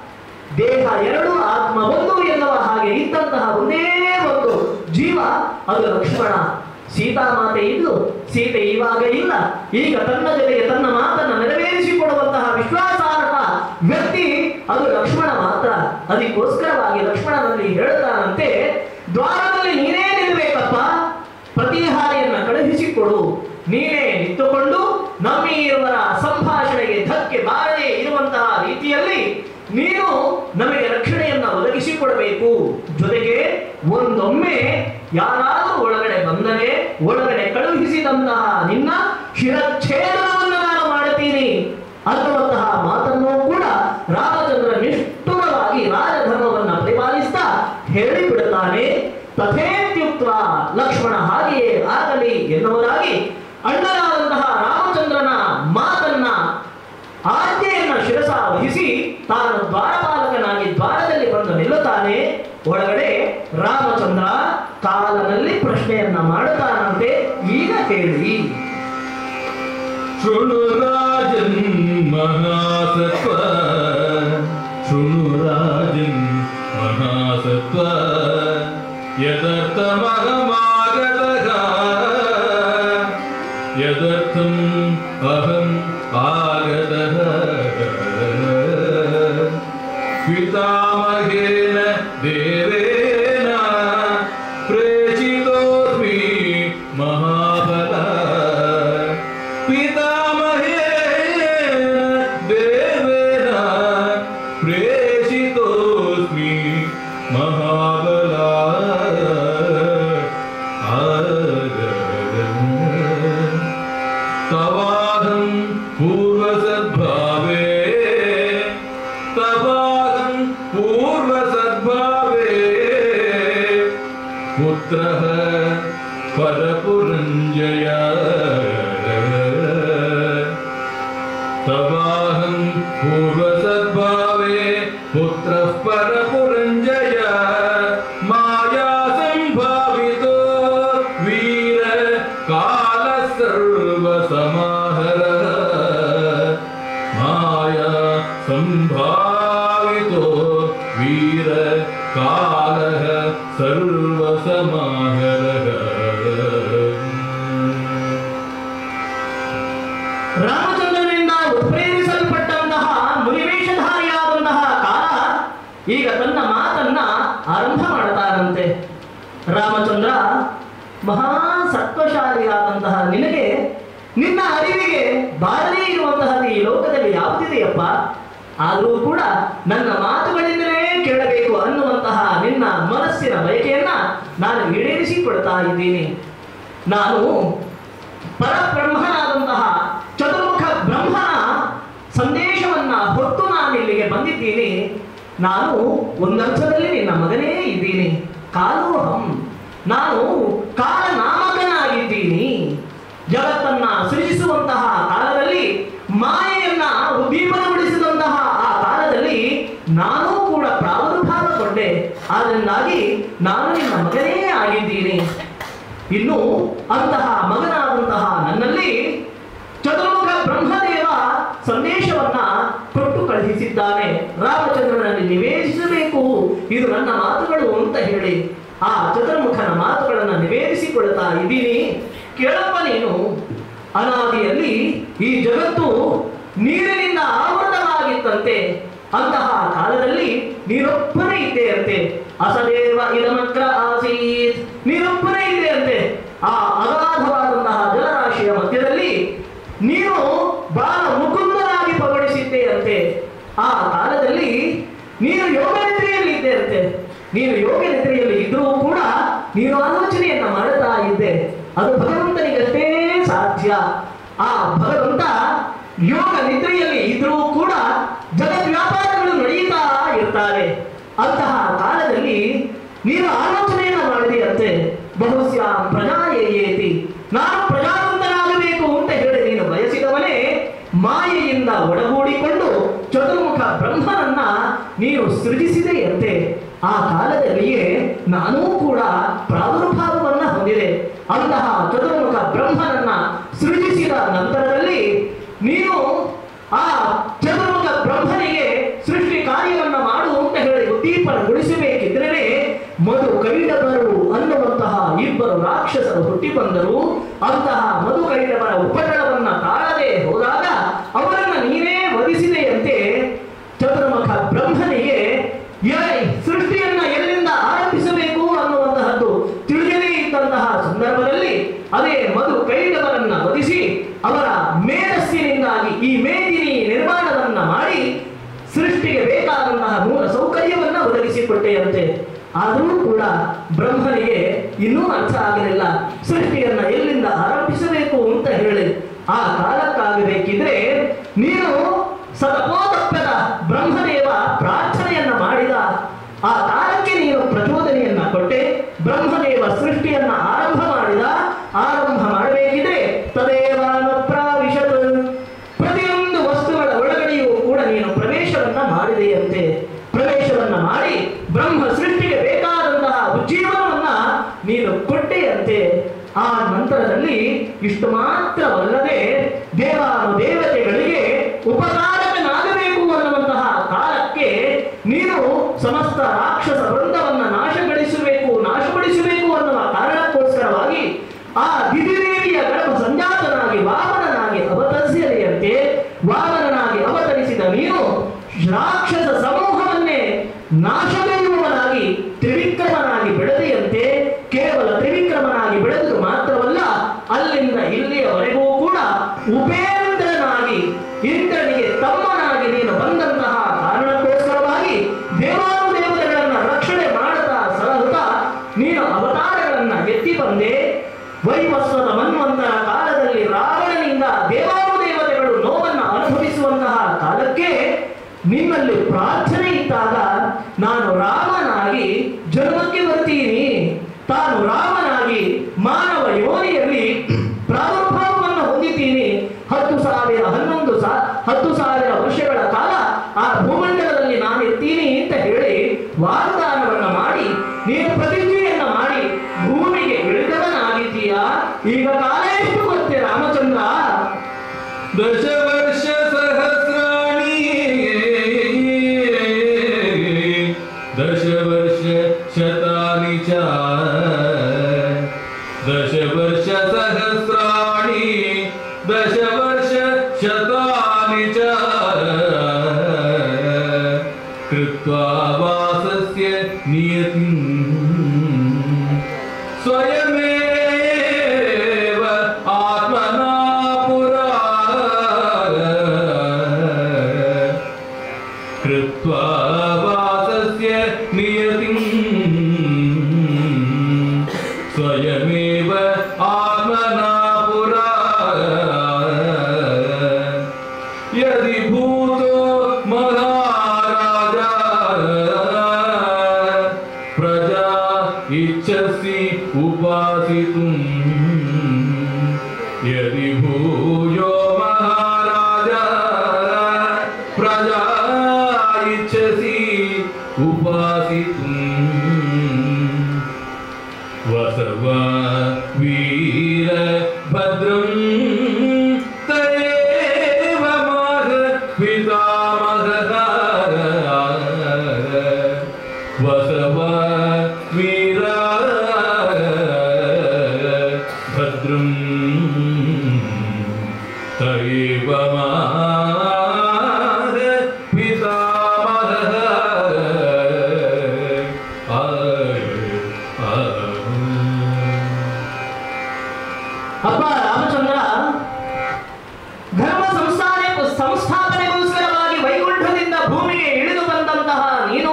ದೇಹ ಎರಡು ಆತ್ಮ ಒಂದು ಎನ್ನುವ ಹಾಗೆ ಇದ್ದಂತಹ ಒಂದೇ ಒಂದು ಜೀವ ಅದು ಲಕ್ಷ್ಮಣ ಸೀತಾಮಾತೆ ಇದ್ದು ಸೀತೆ ಇವಾಗ ಇಲ್ಲ ಈಗ ತನ್ನ ಜೊತೆಗೆ ತನ್ನ ಮಾತನ್ನ ನೆರವೇರಿಸಿಕೊಡುವಂತಹ ವಿಶ್ವಾಸಾರ್ಹ ವ್ಯಕ್ತಿ ಅದು ಲಕ್ಷ್ಮಣ ಮಾತ್ರ ಅದಕ್ಕೋಸ್ಕರವಾಗಿ ಲಕ್ಷ್ಮಣನಲ್ಲಿ ಹೇಳ್ತಾನಂತೆ ದ್ವಾರದಲ್ಲಿ ನೀನೇ ನಿಲ್ಲಬೇಕಪ್ಪ ಪ್ರತಿಹಾರಿಯನ್ನ ಕಳುಹಿಸಿಕೊಡು ನೀನೇ ನಿಂತುಕೊಂಡು ನಮ್ಮೀರುವರ ಸಂಭಾಷಣೆಗೆ ಧಕ್ಕೆ ಬಾರದೆ ಇರುವಂತಹ ರೀತಿಯಲ್ಲಿ ನೀನು ನಮಗೆ ರಕ್ಷಣೆಯನ್ನ ಒದಗಿಸಿಕೊಡಬೇಕು ಜೊತೆಗೆ ಒಂದೊಮ್ಮೆ ಯಾರಾದರೂ ಒಳಗಡೆ ಬಂದರೆ ಒಳಗಡೆ ಕಳುಹಿಸಿದಂತಹ ನಿನ್ನ ಶಿರಚ್ಛೇದನವನ್ನು ನಾನು ಮಾಡುತ್ತೀನಿ ಅನ್ನುವಂತಹ ಮಾತನ್ನು ಕೂಡ ರಾಮಚಂದ್ರ ನಿಷ್ಠುರವಾಗಿ ರಾಜಧರ್ಮವನ್ನ ಪರಿಪಾಲಿಸ್ತಾ ಹೇಳಿಬಿಡುತ್ತಾನೆ ತಥೇತ್ಯುಕ್ತ ಲಕ್ಷ್ಮಣ ಹಾಗೆಯೇ ಆಗಲಿ ಎನ್ನುವುದಾಗಿ ಅಣ್ಣನಾದಂತಹ ರಾಮಚಂದ್ರನ ಮಾತನ್ನ ಆಜ್ಞೆಯನ್ನ ಶಿರಸ ವಹಿಸಿ ತಾನು ದ್ವಾರಪಾಲಕನಾಗಿ ದ್ವಾರದಲ್ಲಿ ಬಂದು ನಿಲ್ಲುತ್ತಾನೆ ಒಳಗಡೆ ರಾಮಚಂದ್ರ ಕಾಲನಲ್ಲಿ ಪ್ರಶ್ನೆಯನ್ನ ಮಾಡುತ್ತಾನಂತೆ ಈಗ ಹೇಳಿ ಶೃಣು ರಾಜನ್ ಮಹಾಸತ್ವ ಶೃಣು ರಾಜನ್ ಮಹಾಸತ್ವ ಯದರ್ಥಮಹಮಾಗತಃ ಯದರ್ಥಂ ಅಹಂ ಆಗತಃ ಪಿತಾಮಹೇನ ದೇವೇನ ಪ್ರೇಷಿತೋಸ್ಮಿ ಮಹಾಬಲ ಪಿತಾಮಹೇನ ದೇವೇನ ಪ್ರೇಷಿತೋಸ್ಮಿ ಮಹಾಬಲ ತವಾಹಂ ಪೂರ್ವಸದ್ಭಾವೇ ತವಾಹಂ ಪೂರ್ವಸದ್ಭಾವೇ पुत्रः परपुरञ्जय तवाहं पूर्वसद्भावे पुत्रः परपुरञ्जय माया सम्भावितो वीर कालः सर्वसमाहरः ರಾಮಚಂದ್ರನಿಂದ ಉತ್ಪ್ರೇರಿಸಲ್ಪಟ್ಟಂತಹ ಮುನಿವೇಷಧಾರಿಯಾದಂತಹ ಕಾಲ ಈಗ ತನ್ನ ಮಾತನ್ನ ಆರಂಭ ಮಾಡ್ತಾರಂತೆ ರಾಮಚಂದ್ರ ಮಹಾ ಸತ್ವಶಾಲಿಯಾದಂತಹ ನಿನಗೆ ನಿನ್ನ ಅರಿವಿಗೆ ಬಾರದೇ ಇರುವಂತಹದ್ದು ಈ ಲೋಕದಲ್ಲಿ ಯಾವುದಿದೆಯಪ್ಪ ಆದರೂ ಕೂಡ ನನ್ನ ಮಾತುಗಳಿಂದಲೇ ಕೇಳಬೇಕು ಅನ್ನುವಂತಹ ನಿನ್ನ ಮನಸ್ಸಿನ ಬಯಕೆಯನ್ನ ನಾನು ಈಡೇರಿಸಿಕೊಡ್ತಾ ಇದ್ದೀನಿ ನಾನು ಪರಬ್ರಹ್ಮನಾದಂತಹ ಚತುರ್ಮುಖ ಬ್ರಹ್ಮನ ಸಂದೇಶವನ್ನ ಹೊತ್ತು ನಾನು ಇಲ್ಲಿಗೆ ಬಂದಿದ್ದೀನಿ ನಾನು ಒಂದರ್ಥದಲ್ಲಿ ನಿನ್ನ ಮಗನೇ ಇದ್ದೀನಿ ಕಾಲೋಹಂ ನಾನು ಕಾಲನಾಮಕನಾಗಿದ್ದೀನಿ ಜಗತ್ತನ್ನ ಸೃಜಿಸುವಂತಹ ಕಾಲದಲ್ಲಿ ಮಾಯೆಯನ್ನ ಉದ್ದೀಪನಗೊಳಿಸಿದಂತಹ ಆ ಕಾಲದಲ್ಲಿ ನಾನೂ ಕೂಡ ಪ್ರಾದುರ್ಭಾವಗೊಂಡೆ ಆದ್ದರಿಂದಾಗಿ ನಾನು ನಿನ್ನ ಮಗನೇ ಆಗಿದ್ದೀನಿ ಇನ್ನು ಅಂತಹ ಮಗನಾದಂತಹ ನನ್ನಲ್ಲಿ ಚತುರ್ಮುಖ ಬ್ರಹ್ಮದೇವ ಸಂದೇಶವನ್ನ ಕೊಟ್ಟು ಕಳುಹಿಸಿದ್ದಾನೆ ರಾಮಚಂದ್ರನಲ್ಲಿ ನಿವೇದಿಸಬೇಕು ಇದು ನನ್ನ ಮಾತುಗಳು ಅಂತ ಹೇಳಿ ಆ ಚತುರ್ಮುಖನ ಮಾತುಗಳನ್ನ ನಿವೇದಿಸಿಕೊಳ್ತಾ ಇದ್ದೀನಿ ಕೇಳಪ್ಪ ನೀನು ಅನಾದಿಯಲ್ಲಿ ಈ ಜಗತ್ತು ನೀರಿನಿಂದ ಆವೃತವಾಗಿತ್ತಂತೆ ಅಂತಹ ಕಾಲದಲ್ಲಿ ನೀರೊಬ್ಬನೇ ಇದ್ದೆ ಅಂತೆ ಅಸದೇವ ಇದಮಗ್ರ ಆಸೀತ್ ನೀರೊಬ್ಬನೇ ಇದೆ ಅಂತೆ ಆ ಅಗಾಧವಾದಂತಹ ಜಲರಾಶಿಯ ಮಧ್ಯದಲ್ಲಿ ನೀನು ಬಾಲ ಮುಕುಂದನಾಗಿ ಪಗಡಿಸಿದ್ದೆ ಅಂತೆ ಆ ಕಾಲದಲ್ಲಿ ನೀನು ಯೋಗ ನಿದ್ರೆಯಲ್ಲಿ ಇದ್ದೆ ಅಂತೆ ನೀನು ಯೋಗ ನಿದ್ರೆಯಲ್ಲಿ ಇದ್ರೂ ಕೂಡ ನೀನು ಆಲೋಚನೆಯನ್ನ ಮಾಡ್ತಾ ಇದ್ದೆ ಅದು ಭಗವಂತನಿಗಷ್ಟೇ ಸಾಧ್ಯ ಆ ಭಗವಂತ ಯೋಗ ನಿದ್ರೆಯಲ್ಲಿ ಇದ್ರೂ ಕೂಡ ಜಗತ್ ವ್ಯಾಪಾರಗಳು ನಡೆಯುತ್ತಾ ಇರ್ತಾರೆ ಅಂತಹ ಕಾಲದಲ್ಲಿ ನೀನು ಆಲೋಚನೆಯನ್ನ ಮಾಡಿದೆಯಂತೆ ಬಹುಶ್ಯ ಪ್ರಜಾಯೇತಿ ನಾನು ಪ್ರಜಾವಂತನಾಗಬೇಕು ಅಂತ ಹೇಳಿ ನೀನು ಬಯಸಿದವನೇ ಮಾಯೆಯಿಂದ ಒಡಗೂಡಿಕೊಂಡು ಚತುರ್ಮುಖ ಬ್ರಹ್ಮನನ್ನ ನೀನು ಸೃಜಿಸಿದೆಯಂತೆ ಆ ಕಾಲದಲ್ಲಿಯೇ ನಾನೂ ಕೂಡ ಪ್ರಾದುರ್ಭಾವವನ್ನ ಹೊಂದಿದೆ ಅಂತಹ ಚತುರ್ಮುಖ ಬ್ರಹ್ಮನನ್ನ ಸೃಜಿಸಿದ ನಂತರದಲ್ಲಿ ನೀನು ಆ ಚತುರ್ಮುಖ ಬ್ರಹ್ಮನಿಗೆ ಸೃಷ್ಟಿ ಕಾರ್ಯವನ್ನ ಮಾಡು ಅಂತ ಹೇಳಿ ಉದ್ದೀಪನಗೊಳಿಸಬೇಕಿದ್ರೆ ಮಧು ಕೈಡಬರು ಅನ್ನುವಂತಹ ಇಬ್ಬರು ರಾಕ್ಷಸರು ಹುಟ್ಟಿ ಬಂದರು ಅಂತಹ ಮಧು ಕೈಡಬರ ಉಪಟಳವನ್ನ ತಾಳದೆ ಹೋದಾಗ ಅವರನ್ನ ನೀನೇ ವಧಿಸಿದೆಯಂತೆ ಚತುರ್ಮುಖ ಬ್ರಹ್ಮನಿಗೆ ಏ- ಸೃಷ್ಟಿಯನ್ನ ಎಲ್ಲಿಂದ ಆರಂಭಿಸಬೇಕು ಅನ್ನುವಂತಹದ್ದು ತಿಳಿಯದೇ ಇದ್ದಂತಹ ಸಂದರ್ಭದಲ್ಲಿ ಅದೇ ಮಧು ಕೈಡವರನ್ನ ವಧಿಸಿ ಅವರ ಮೇಧಸ್ಸಿನಿಂದಾಗಿ ಈ ಮೇದಿನಿ ನಿರ್ಮಾಣವನ್ನ ಮಾಡಿ ಸೃಷ್ಟಿಗೆ ಬೇಕಾದಂತಹ ಮೂಲ ಸೌಕರ್ಯವನ್ನ ಒದಗಿಸಿಕೊಟ್ಟೆಯಂತೆ ಆದರೂ ಕೂಡ ಬ್ರಹ್ಮನಿಗೆ ಇನ್ನೂ ಅರ್ಥ ಆಗಲಿಲ್ಲ ಸೃಷ್ಟಿಯನ್ನ ಎಲ್ಲಿಂದ ಆರಂಭಿಸಬೇಕು ಅಂತ ಹೇಳಿ ಆ ಕಾಲಕ್ಕಾಗಬೇಕಿದ್ರೆ ನೀನು ಸತಪೋತಪ್ಪದ ಬ್ರಹ್ಮದೇವ ಪ್ರಾರ್ಥನೆಯನ್ನ ಮಾಡಿದ ಆ ಕಾಲಕ್ಕೆ ನೀನು ಪ್ರಚೋದನೆಯನ್ನ ಕೊಟ್ಟೆ ಬ್ರಹ್ಮದೇವ ಸೃಷ್ಟಿಯನ್ನ ಆರಂಭ ಮಾಡಿದ ಆರಂಭ ಮಾಡಬೇಕಿದ್ರೆ ತದೇವಾನು ಪ್ರಾವಿಶತ್ ಪ್ರತಿಯೊಂದು ವಸ್ತುಗಳ ಒಳಗಡೆಯೂ ಕೂಡ ನೀನು ಪ್ರವೇಶವನ್ನ ಮಾಡಿದೆಯಂತೆ ಪ್ರವೇಶವನ್ನ ಮಾಡಿ ಬ್ರಹ್ಮ ಸೃಷ್ಟಿಗೆ ಬೇಕಾದಂತಹ ಉಜ್ಜೀವನವನ್ನ ನೀನು ಕೊಟ್ಟೆಯಂತೆ ಆ ನಂತರದಲ್ಲಿ ಇಷ್ಟು ಮಾತ್ರವಲ್ಲದೆ ದೇವಾನು ದೇವತೆಗಳಿಗೆ ಉಪಕಾರಕನಾಗಬೇಕು ಅನ್ನುವಂತಹ ಕಾಲಕ್ಕೆ ನೀನು ಸಮಸ್ತ ರಾಕ್ಷಸ ವೃಂದವನ್ನ ನಾಶಗೊಳಿಸಬೇಕು ನಾಶಗೊಳಿಸಬೇಕು ಅನ್ನುವ ಕಾರಣಕ್ಕೋಸ್ಕರವಾಗಿ ಆ ದಿದಿದೇವಿಯ ಗರ್ಭ ಸಂಜಾತನಾಗಿ ವಾಮನನಾಗಿ ಅವತರಿಸಿದೆಯಂತೆ ವಾಮನನಾಗಿ ಅವತರಿಸಿದ ನೀನು ರಾಕ್ಷಸ ಸಮೂಹವನ್ನೇ ನಾಶಗೈಯುವವನಾಗಿ ತ್ರಿವಿಕ್ರಮನಾಗಿ ಬೆಳೆದೆಯಂತೆ ಕೇವಲ ತ್ರಿವಿಕ್ರಮನಾಗಿ ಬೆಳೆದುದು ಮಾತ್ರವಲ್ಲ ಅಲ್ಲಿಂದ ಇಲ್ಲಿಯವರೆಗೂ ಕೂಡ ಉಪೇಂದ್ರನಾಗಿ ಇಂದ್ರನಿಗೆ ತಮ್ಮನಾಗಿ ನೀನು ಬಂದಂತಹ ಕಾರಣಕ್ಕೋಸ್ಕರವಾಗಿ ದೇವಾನುದೇವತೆಗಳನ್ನ ರಕ್ಷಣೆ ಮಾಡುತ್ತಾ ಸಲಹುತ್ತಾ ನೀನು ಅವತಾರಗಳನ್ನ ಎತ್ತಿ ಬಂದೆ ವೈವಸ್ವತ ಮನ್ವಂತರ ಕಾಲದಲ್ಲಿ ರಾವಣನಿಂದ ದೇವಾನುದೇವತೆಗಳು ನೋವನ್ನ ಅನುಭವಿಸುವಂತಹ ಕಾಲಕ್ಕೆ ನಿನ್ನಲ್ಲಿ ಪ್ರಾರ್ಥನೆ ಇದ್ದಾಗ ನಾನು ರಾಮನಾಗಿ ಜನ್ಮಕ್ಕೆ ಬರ್ತೀನಿ ತಾನು ರಾಮನಾಗಿ ಮಾನವ ಯೋನಿಯಲ್ಲಿ ಪ್ರಾದುರ್ಭಾವವನ್ನು ಹೊಂದಿದ್ದೀನಿ ಹತ್ತು ಸಾವಿರ ಹನ್ನೊಂದು ಸಾ ಹತ್ತು ಸಾವಿರ ವರ್ಷಗಳ ಕಾಲ ಆ ಭೂಮಂಡಲದಲ್ಲಿ ನಾನು ಇರ್ತೀನಿ ಅಂತ ಹೇಳಿ ವಾಗ್ದಾನವನ್ನ ಮಾಡಿ ನೀನು ಪ್ರತಿಜ್ಞೆಯನ್ನ ಮಾಡಿ ಭೂಮಿಗೆ ಇಳಿದವನಾಗಿದ್ದೀಯಾ ಈಗ ಕಾಲ ಎಷ್ಟು ಗೊತ್ತೇ ರಾಮಚಂದ್ರ दशवर्ष सहस्राणि दशवर्ष शतानि च दशवर्ष सहस्राणि दशवर्ष शतानि इच्छसि उपासितुम् वसव वीर भद्रं तयेव माघ पितामहकार वसव वीर भद्रं तयेव माघ पितामहकार ಅಪ್ಪ ರಾಮಚಂದ್ರ ಧರ್ಮ ಸಂಸ್ಥಾನೆ ಸಂಸ್ಥಾಪನೆಗೋಸ್ಕರವಾಗಿ ವೈಕುಂಠದಿಂದ ಭೂಮಿಗೆ ಇಳಿದು ಬಂದಂತಹ ನೀನು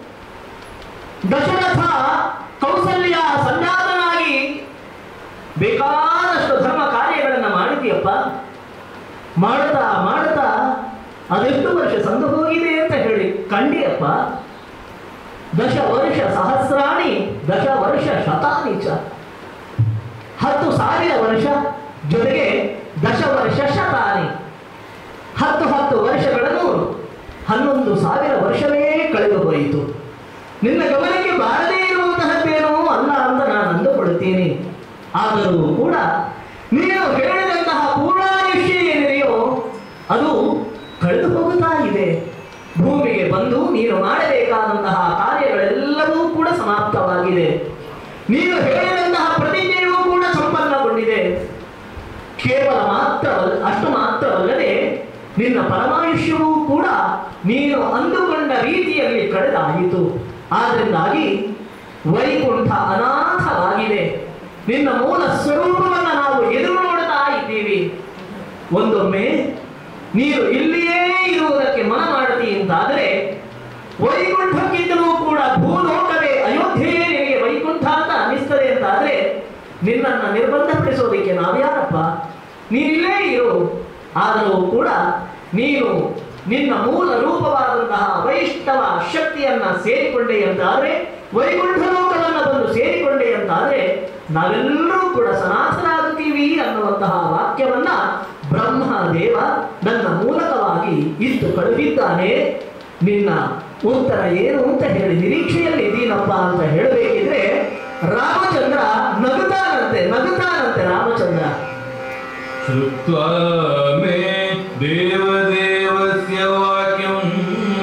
ದಶರಥ ಕೌಸಲ್ಯ ಸಂಜಾತನಾಗಿ ಬೇಕಾದಷ್ಟು ಧರ್ಮ ಕಾರ್ಯಗಳನ್ನು ಮಾಡಿದೀಯಪ್ಪ ಮಾಡ್ತಾ ಮಾಡ್ತಾ ಅದೆಷ್ಟು ವರ್ಷ ಸಂದು ಹೋಗಿದೆ ಅಂತ ಹೇಳಿ ಕಂಡಿಯಪ್ಪ ದಶ ವರ್ಷ ಸಹಸ್ರಾಣಿ ದಶ ವರ್ಷ ಶತಾನಿ ಚ ಹತ್ತು ಸಾವಿರ ವರ್ಷ ಜೊತೆಗೆ ದಶ ವರ್ಷ ಶತಾನಿ ಹತ್ತು ಹತ್ತು ವರ್ಷಗಳನ್ನು ಹನ್ನೊಂದು ಸಾವಿರ ವರ್ಷವೇ ಕಳೆದು ಹೋಯಿತು ನಿನ್ನ ಗಮನಕ್ಕೆ ಬಾರದೇ ಇರುವಂತಹದ್ದೇನೋ ಅಲ್ಲ ಅಂತ ನಾನು ಅಂದುಕೊಳ್ಳುತ್ತೇನೆ ಆದರೂ ಕೂಡ ನೀನು ಹೇಳಿದಂತಹ ಪೂರ್ಣಾಯುಷ್ಯ ಏನಿದೆಯೋ ಅದು ಕಳೆದು ಹೋಗುತ್ತಾ ಇದೆ ಭೂಮಿಗೆ ಬಂದು ನೀನು ಮಾಡಬೇಕಾದಂತಹ ಕಾರ್ಯಗಳೆಲ್ಲವೂ ಕೂಡ ಸಮಾಪ್ತವಾಗಿದೆ ನೀನು ಹೇಳಿದಂತಹ ಪ್ರತಿಜ್ಞೆಯೂ ಕೂಡ ಸಂಪನ್ನಗೊಂಡಿದೆ ಕೇವಲ ಮಾತ್ರವಲ್ಲ ಅಷ್ಟು ಮಾತ್ರವಲ್ಲದೆ ನಿನ್ನ ಪರಮಾಯುಷ್ಯವೂ ಕೂಡ ನೀನು ಅಂದುಕೊಂಡ ರೀತಿಯಲ್ಲಿ ಕಳೆದಾಯಿತು ಆದ್ದರಿಂದಾಗಿ ವೈಕುಂಠ ಅನಾಥವಾಗಿದೆ ನಿನ್ನ ಮೂಲ ಸ್ವರೂಪವನ್ನು ನಾವು ಎದುರು ನೋಡ್ತಾ ಇದ್ದೀವಿ ಒಂದೊಮ್ಮೆ ನೀನು ಇಲ್ಲಿಯೇ ಇರುವುದಕ್ಕೆ ಮನ ಮಾಡ್ತಿ ಅಂತಾದರೆ ವೈಕುಂಠಕ್ಕಿಂತಲೂ ಕೂಡ ಭೂಲೋಕವೇ ಅಯೋಧ್ಯೆಯೇ ನಿನಗೆ ವೈಕುಂಠ ಅಂತ ಅನ್ನಿಸ್ತದೆ ಅಂತಾದ್ರೆ ನಿನ್ನನ್ನು ನಿರ್ಬಂಧಪಡಿಸೋದಕ್ಕೆ ನಾವ್ಯಾರಪ್ಪ ನೀನಿಲ್ಲೇ ಇರು ಆದರೂ ಕೂಡ ನೀನು ನಿನ್ನ ಮೂಲ ರೂಪವಾದಂತಹ ವೈಷ್ಣವ ಶಕ್ತಿಯನ್ನ ಸೇರಿಕೊಂಡೆ ಅಂತಾದ್ರೆ ವೈಕುಂಠ ಲೋಕವನ್ನು ಬಂದು ಸೇರಿಕೊಂಡೆ ಅಂತಾದ್ರೆ ನಾವೆಲ್ಲರೂ ಕೂಡ ಸನಾತನಾಗುತ್ತೀವಿ ಅನ್ನುವಂತಹ ವಾಕ್ಯವನ್ನ ಬ್ರಹ್ಮ ದೇವ ನನ್ನ ಮೂಲಕವಾಗಿ ಇತ್ತು ಕಳುಹಿದ್ದಾನೆ ನಿನ್ನ ಉತ್ತರ ಏನು ಅಂತ ಹೇಳಿ ನಿರೀಕ್ಷೆಯಲ್ಲಿ ಇದ್ದೀನಪ್ಪ ಅಂತ ಹೇಳಬೇಕಿದ್ರೆ ರಾಮಚಂದ್ರ ನಗುತ್ತಾನಂತೆ ನಗುತ್ತಾನಂತೆ ರಾಮಚಂದ್ರ श्रुत्वा मे देवदेवस्य वाक्यम्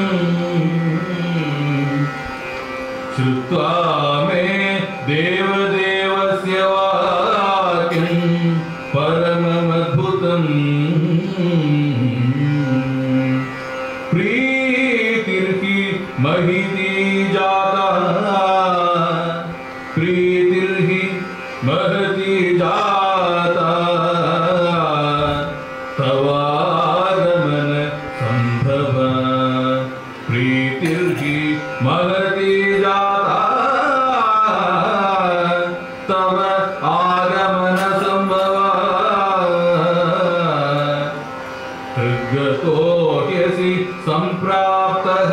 श्रुत्वा मे देवदेवस्य वाक्यम् परममद्भुतम् प्रीतिर्हि महिती जाता प्रीतिर्हि महती जाता तवागमन सम्भव प्रीतिर्हि महती जाता तव आगमन सम्भव हृद्गतो ह्यसि सम्प्राप्तः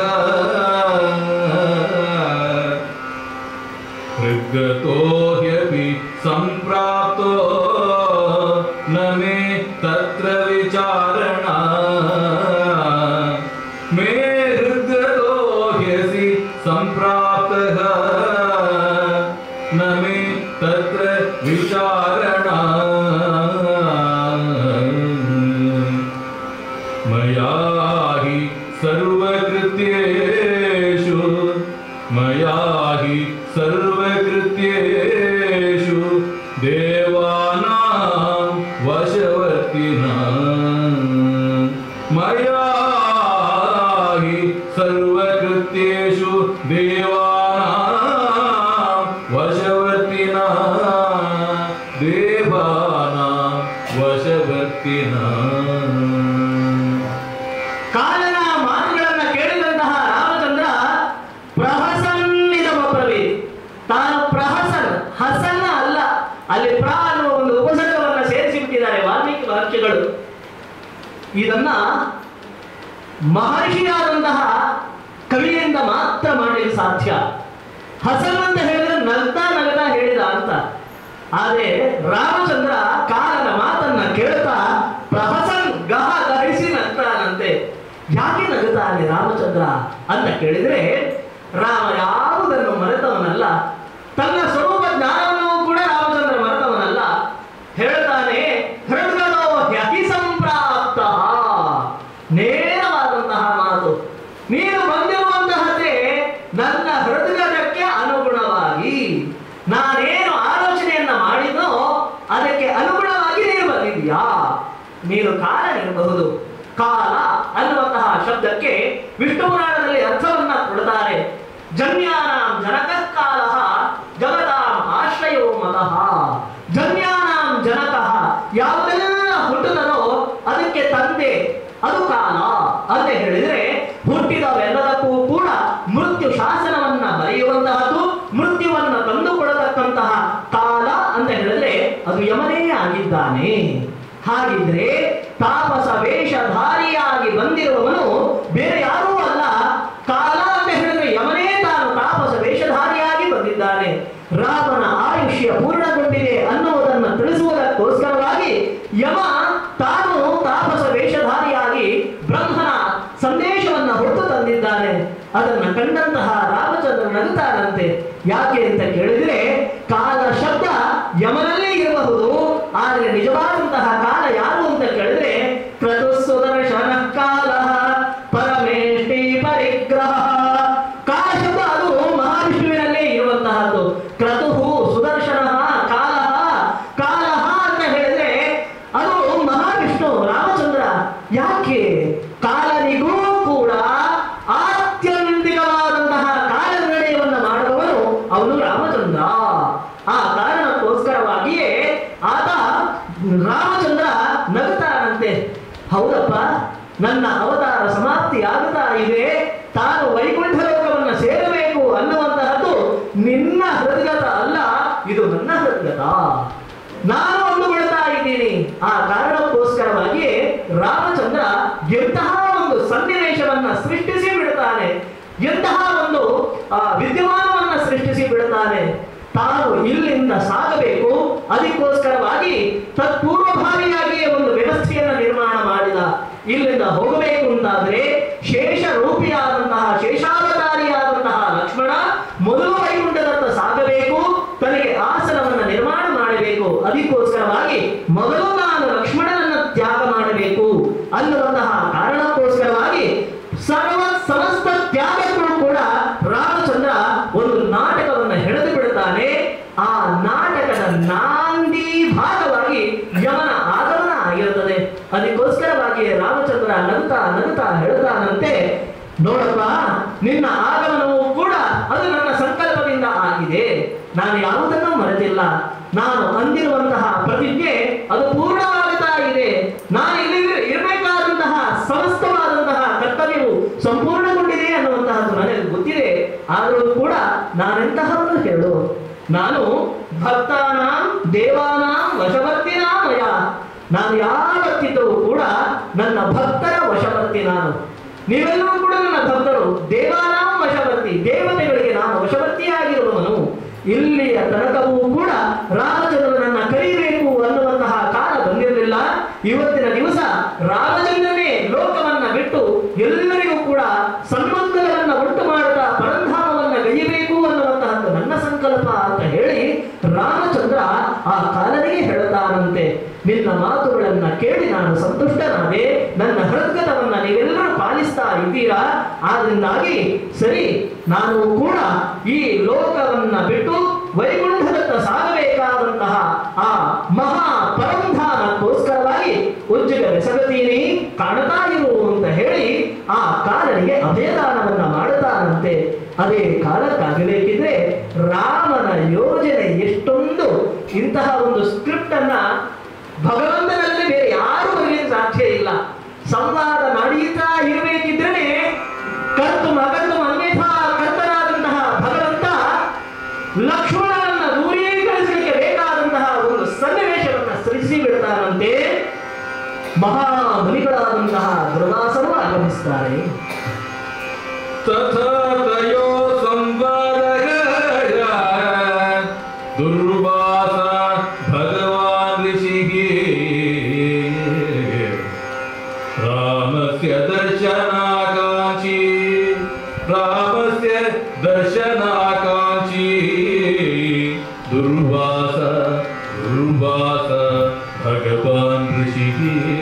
हृद्गतो ह्यपि सम्प्राप्तो न मे तत्र विचारणा मे हृद्गतो ह्यसि सम्प्राप्तः न मे तत्र विचारणा मया हि सर्वकृत्येषु मया हि सर्वकृत्येषु देवानां वशवर्तिना मया हि सर्वकृत्येषु देवानां वशवर्तिना देवानां वशवर्तिना ಕಾಲನ ಮಾತುಗಳನ್ನ ಕೇಳಿದಂತಹ ರಾಮಚಂದ್ರ ಪ್ರಹಸನ್ನಿದವ ಪ್ರವೇ ತಾನು ಪ್ರಹಸನ್ ಹಸನ್ನ ಅಲ್ಲ ಅಲ್ಲಿ ಪ್ರ ಅನ್ನುವ ಒಂದು ಉಪಸರ್ಗವನ್ನ ಸೇರಿಸಿ ಬಿಟ್ಟಿದ್ದಾರೆ ವಾಲ್ಮೀಕಿ ಮಹರ್ಷಿಗಳು ಇದನ್ನ ಮಹರ್ಷಿಯಾದಂತಹ ಕವಿಯಿಂದ ಮಾತ್ರ ಮಾಡಲು ಸಾಧ್ಯ ಹಸನ್ ಅಂತ ಹೇಳಿದ್ರೆ ನಗ್ತಾ ನಗ್ತಾ ಹೇಳಿದ ಅಂತ ಆದ್ರೆ ರಾಮಚಂದ್ರ ಕಾಲನ ಮಾತನ್ನ ಕೇಳ್ತಾ ಪ್ರಹಸನ್ ಗಹ ಗಹಿಸಿ ನಗ್ತಾನಂತೆ ಯಾಕೆ ನಗುತ್ತಾನೆ ರಾಮಚಂದ್ರ ಅಂತ ಕೇಳಿದ್ರೆ ರಾಮ ಯಾವುದನ್ನು ಮರೆತವನಲ್ಲ ತನ್ನ ಸ್ವರೂಪ ಜ್ಞಾನವನ್ನು ಕೂಡ ರಾಮಚಂದ್ರ ಮರೆತವನಲ್ಲ ಹೇಳ್ತಾನೆ ಹೃದಯೋ ಹ್ಯತಿ ಸಂಪ್ರಾಪ್ತ ನೇರವಾದಂತಹ ಮಾತು ನೀನು ಬಂದಿರುವಂತಹದ್ದೇ ನನ್ನ ಹೃದಯಕ್ಕೆ ಅನುಗುಣವಾಗಿ ನಾನೇನು ಆಲೋಚನೆಯನ್ನ ಮಾಡಿದ್ನೋ ಅದಕ್ಕೆ ಅನುಗುಣವಾಗಿ ನೀನು ಬಂದಿದ್ಯಾ ನೀನು ಕಾಲನಿರಬಹುದು ಕಾಲ ಅನ್ನುವಂತಹ ಶಬ್ದಕ್ಕೆ ವಿಷ್ಣು ಪುರಾಣದಲ್ಲಿ ಅರ್ಥವನ್ನ ಕೊಡ್ತಾರೆ ಜನ್ಯಾನಾಂ ಜನಕ ಕಾಲ ಜಗತಾಂ ಆಶ್ರಯೋ ಮತಃ ಜನ್ಯಾನಾಂ ಜನಕಃ ಯಾವುದೆಲ್ಲ ಹುಟ್ಟುತ್ತದೋ ಅದಕ್ಕೆ ತಂದೆ ಅದು ಕಾಲ ಅಂತ ಹೇಳಿದ್ರೆ ಹುಟ್ಟಿದವೆಲ್ಲದಕ್ಕೂ ಕೂಡ ಮೃತ್ಯು ಶಾಸನವನ್ನ ಬರೆಯುವಂತಹದ್ದು ಮೃತ್ಯುವನ್ನ ತಂದುಕೊಡತಕ್ಕಂತಹ ಕಾಲ ಅಂತ ಹೇಳಿದ್ರೆ ಅದು ಯಮನೇ ಆಗಿದ್ದಾನೆ ಹಾಗಿದ್ರೆ ತಾಪಸ ವೇಷಧಾರಿಯಾಗಿ ಬಂದಿರುವವನು ಬೇರೆ ಯಾರೂ ಅಲ್ಲ ಕಾಲ ಅಂತ ಹೇಳಿದ್ರೆ ಯಮನೇ ತಾನು ತಾಪಸ ವೇಷಧಾರಿಯಾಗಿ ಬಂದಿದ್ದಾನೆ ರಾಮನ ಆಯುಷ್ಯ ಪೂರ್ಣಗೊಂಡಿದೆ ಅನ್ನುವುದನ್ನು ತಿಳಿಸುವುದಕ್ಕೋಸ್ಕರವಾಗಿ ಯಮ ತಾನು ತಾಪಸ ವೇಷಧಾರಿಯಾಗಿ ಬ್ರಹ್ಮನ ಸಂದೇಶವನ್ನ ಹೊತ್ತು ತಂದಿದ್ದಾನೆ ಅದನ್ನ ಕಂಡಂತಹ ರಾಮಚಂದ್ರ ನಗುತ್ತಾನಂತೆ ಯಾಕೆ ಅಂತ ಕೇಳಿದ್ರೆ ಕಾಲ ಶಬ್ದ ಯಮನಲ್ಲೇ ಇರಬಹುದು ಆದರೆ ನಿಜವಾದಂತಹ ಕಾಲ ಯಾರು ಅಂತ ಕೇಳಿದ್ರೆ ಕ್ರತು ಸುದರ್ಶನ ಕಾಲ ಪರಮೇಷ್ಠಿ ಪರಿಗ್ರಹ ಕಾಲ ಶಬ್ದ ಅದು ಮಹಾವಿಷ್ಣುವಿನಲ್ಲೇ ಇರುವಂತಹದ್ದು ಕ್ರತುಹು ಸುದರ್ಶನ ಕಾಲ ಕಾಲ ಅಂತ ಹೇಳಿದ್ರೆ ಅದು ಮಹಾವಿಷ್ಣು ರಾಮಚಂದ್ರ ಯಾಕೆ ಕಾಲನಿಗೂ ಕೂಡ ಆತ್ಯಂತಿಕವಾದಂತಹ ಕಾಲ ನಿರ್ಣಯವನ್ನು ಮಾಡುವವನು ಅವನು ರಾಮಚಂದ್ರ ಆ ಕಾರಣಕ್ಕೋಸ್ಕರವಾಗಿಯೇ ಆತ ರಾಮಚಂದ್ರ ನಗುತ್ತಾನಂತೆ ಹೌದಪ್ಪ ನನ್ನ ಅವತಾರ ಸಮಾಪ್ತಿ ಆಗುತ್ತಾ ಇದೆ ತಾನು ವೈಕುಂಠ ಲೋಕವನ್ನ ಸೇರಬೇಕು ಅನ್ನುವಂತಹದ್ದು ನಿನ್ನ ಹೃದಯದ ಅಲ್ಲ ಇದು ನನ್ನ ಹೃದಯದ ನಾನು ಅಂದುಕೊಳ್ತಾ ಇದ್ದೀನಿ ಆ ಕಾರಣಕ್ಕೋಸ್ಕರವಾಗಿ ರಾಮಚಂದ್ರ ಎಂತಹ ಒಂದು ಸನ್ನಿವೇಶವನ್ನ ಸೃಷ್ಟಿಸಿ ಬಿಡುತ್ತಾನೆ ಎಂತಹ ಒಂದು ಆ, ವಿದ್ಯಮಾನವನ್ನ ಸೃಷ್ಟಿಸಿ ಬಿಡುತ್ತಾನೆ ತಾನು ಇಲ್ಲಿಂದ ಸಾಗಬೇಕು ಅದಕ್ಕೋಸ್ಕರವಾಗಿ ತತ್ಪೂರ್ವಭಾವಿಯಾಗಿಯೇ ಒಂದು ವ್ಯವಸ್ಥೆಯನ್ನ ನಿರ್ಮಾಣ ಮಾಡಿದ ಇಲ್ಲಿಂದ ಹೋಗಬೇಕು ಅಂತಾದ್ರೆ ಶೇಷ ರೂಪಿಯಾದಂತಹ ಶೇಷಾವತಾರಿಯಾದಂತಹ ಲಕ್ಷ್ಮಣ ಮೊದಲು ವೈಕುಂಠದತ್ತ ಸಾಗಬೇಕು ತನಗೆ ಆಸನವನ್ನ ನಿರ್ಮಾಣ ಮಾಡಬೇಕು ಅದಕ್ಕೋಸ್ಕರವಾಗಿ ಮೊದಲು ನಾನು ಲಕ್ಷ್ಮಣನನ್ನ ತ್ಯಾಗ ಮಾಡಬೇಕು ಅನ್ನುವಂತಹ ಕಾರಣಕ್ಕೋಸ್ಕರವಾಗಿ ಸರ್ವ ಸಮಸ್ತ ತ್ಯಾಗಕ್ಕೂ ಕೂಡ ರಾಮಚಂದ್ರ ಒಂದು ನಾಟಕವನ್ನ ಹೆಣೆದು ಬಿಡುತ್ತಾನೆ ಆ ನಾಟಕದ ನಾಂದಿ ಭಾಗವಾಗಿ ಯಮನ ಆಗಮನ ಆಗಿರುತ್ತದೆ ಅದಕ್ಕೋಸ್ಕರವಾಗಿ ರಾಮಚಂದ್ರ ನಗುತ್ತಾ ನಗುತ್ತಾ ಹೇಳ್ತಾನಂತೆ ನೋಡಪ್ಪ ನಿನ್ನ ಆಗಮನವು ಕೂಡ ಅದು ನನ್ನ ಸಂಕಲ್ಪದಿಂದ ಆಗಿದೆ ನಾನು ಯಾವುದನ್ನು ಮರೆತಿಲ್ಲ ನಾನು ಅಂದಿರುವಂತಹ ಪ್ರತಿಜ್ಞೆ ಅದು ಪೂರ್ಣವಾಗುತ್ತಾ ಇದೆ ನಾನು ಇಲ್ಲಿ ಇರಬೇಕಾದಂತಹ ಸಮಸ್ತವಾದಂತಹ ಕರ್ತವ್ಯವು ಸಂಪೂರ್ಣಗೊಂಡಿದೆ ಅನ್ನುವಂತಹದ್ದು ನನಗೆ ಗೊತ್ತಿದೆ ಆದರೂ ಕೂಡ ನಾನೆಂತಹವನ್ನು ಹೇಳು ನಾನು ಭಕ್ತಾನಾಂ ದೇವಾನಾಂ ವಶವರ್ತಿನಾಮಯ ನಾನು ಯಾವತ್ತಿದ್ದರೂ ಕೂಡ ನನ್ನ ಭಕ್ತರ ವಶವರ್ತಿ ನಾನು ನೀವೆಲ್ಲರೂ ಕೂಡ ನನ್ನ ಭಕ್ತರು ದೇವಾನಾಂ ವಶವರ್ತಿ ದೇವತೆಗಳಿಗೆ ನಾನು ವಶವರ್ತಿಯಾಗಿರುವವನು ಇಲ್ಲಿಯ ತನಕವೂ ಕೂಡ ರಾಮಚಂದ್ರನನ್ನ ಕರೀಬೇಕು ಅನ್ನುವಂತಹ ಕಾಲ ಬಂದಿರಲಿಲ್ಲ ಇವತ್ತಿನ ದಿವಸ ರಾಮಚಂದ್ರನೇ ಲೋಕವನ್ನ ಬಿಟ್ಟು ಎಲ್ಲರಿಗೂ ಕೂಡ ಸನ್ಮಂಗಲವನ್ನ ಉಂಟು ಮಾಡುತ್ತಾ ಪರಂಧಾಮವನ್ನ ಗೈಯಬೇಕು ಅನ್ನುವಂತಹದ್ದು ನನ್ನ ಸಂಕಲ್ಪ ಅಂತ ಹೇಳಿ ರಾಮಚಂದ್ರ ಆ ಕಾಲನಿಗೆ ಹೇಳುತ್ತಾನಂತೆ ನಿನ್ನ ಮಾತುಗಳನ್ನ ಕೇಳಿ ನಾನು ಸಂತುಷ್ಟನಾದೆ ನನ್ನ ಹೃದಯವನ್ನ ನೀವೆಲ್ಲರೂ ಪಾಲಿಸ್ತಾ ಇದ್ದೀರಾ ಆದ್ರಿಂದಾಗಿ ಸರಿ ನಾನು ಕೂಡ ಈ ಲೋಕವನ್ನ ಬಿಟ್ಟು ವೈಕುಂಠದತ್ತ ಸಾಗಬೇಕಾದಂತಹ ಆ ಮಹಾ ಪರಂಧಾಮಕ್ಕೋಸ್ಕರವಾಗಿ ಉಜ್ಜಗ ಬೆಸಗತೀನಿ ಕಾಣುತ್ತಾ ಇರು ಅಂತ ಹೇಳಿ ಆ ಕಾಲನಿಗೆ ಅಭಯದಾನವನ್ನ ಮಾಡುತ್ತಾನಂತೆ ಅದೇ ಕಾಲಕ್ಕಾಗಬೇಕಿದ್ರೆ ರಾಮನ ಯೋಜನೆ ಎಷ್ಟೊಂದು ಇಂತಹ ಒಂದು ಸ್ಕ್ರಿಪ್ಟ್ ಅನ್ನ ಭಗವಂತನಲ್ಲಿ ಬೇರೆ ಯಾರು ಬರಲಿಕ್ಕೆ ಸಾಧ್ಯ ಇಲ್ಲ ಸಂವಾದ ನಡೀತಾ ಇರಬೇಕಿದ್ರೆ ಕರ್ತು ಮಗತ್ತು ಅನ್ಯಥಾ ಕರ್ತನಾದಂತಹ ಭಗವಂತ ಲಕ್ಷ್ಮಣನನ್ನ ದೂರೀಕರಿಸಲಿಕ್ಕೆ ಬೇಕಾದಂತಹ ಒಂದು ಸನ್ನಿವೇಶವನ್ನ ಸೃಷ್ಟಿಸಿ ಬಿಡ್ತಾರಂತೆ ಮಹಾಮುನಿಗಳಾದಂತಹ ದುರ್ವಾಸರು ಆಗಮಿಸ್ತಾರೆ तथा तयो संवादय दुर्वासा भगवान् ऋषिः रामस्य दर्शनाकाङ्क्षी रामस्य दर्शनाकाङ्क्षी दुर्वास दुर्वास भगवान् ऋषिः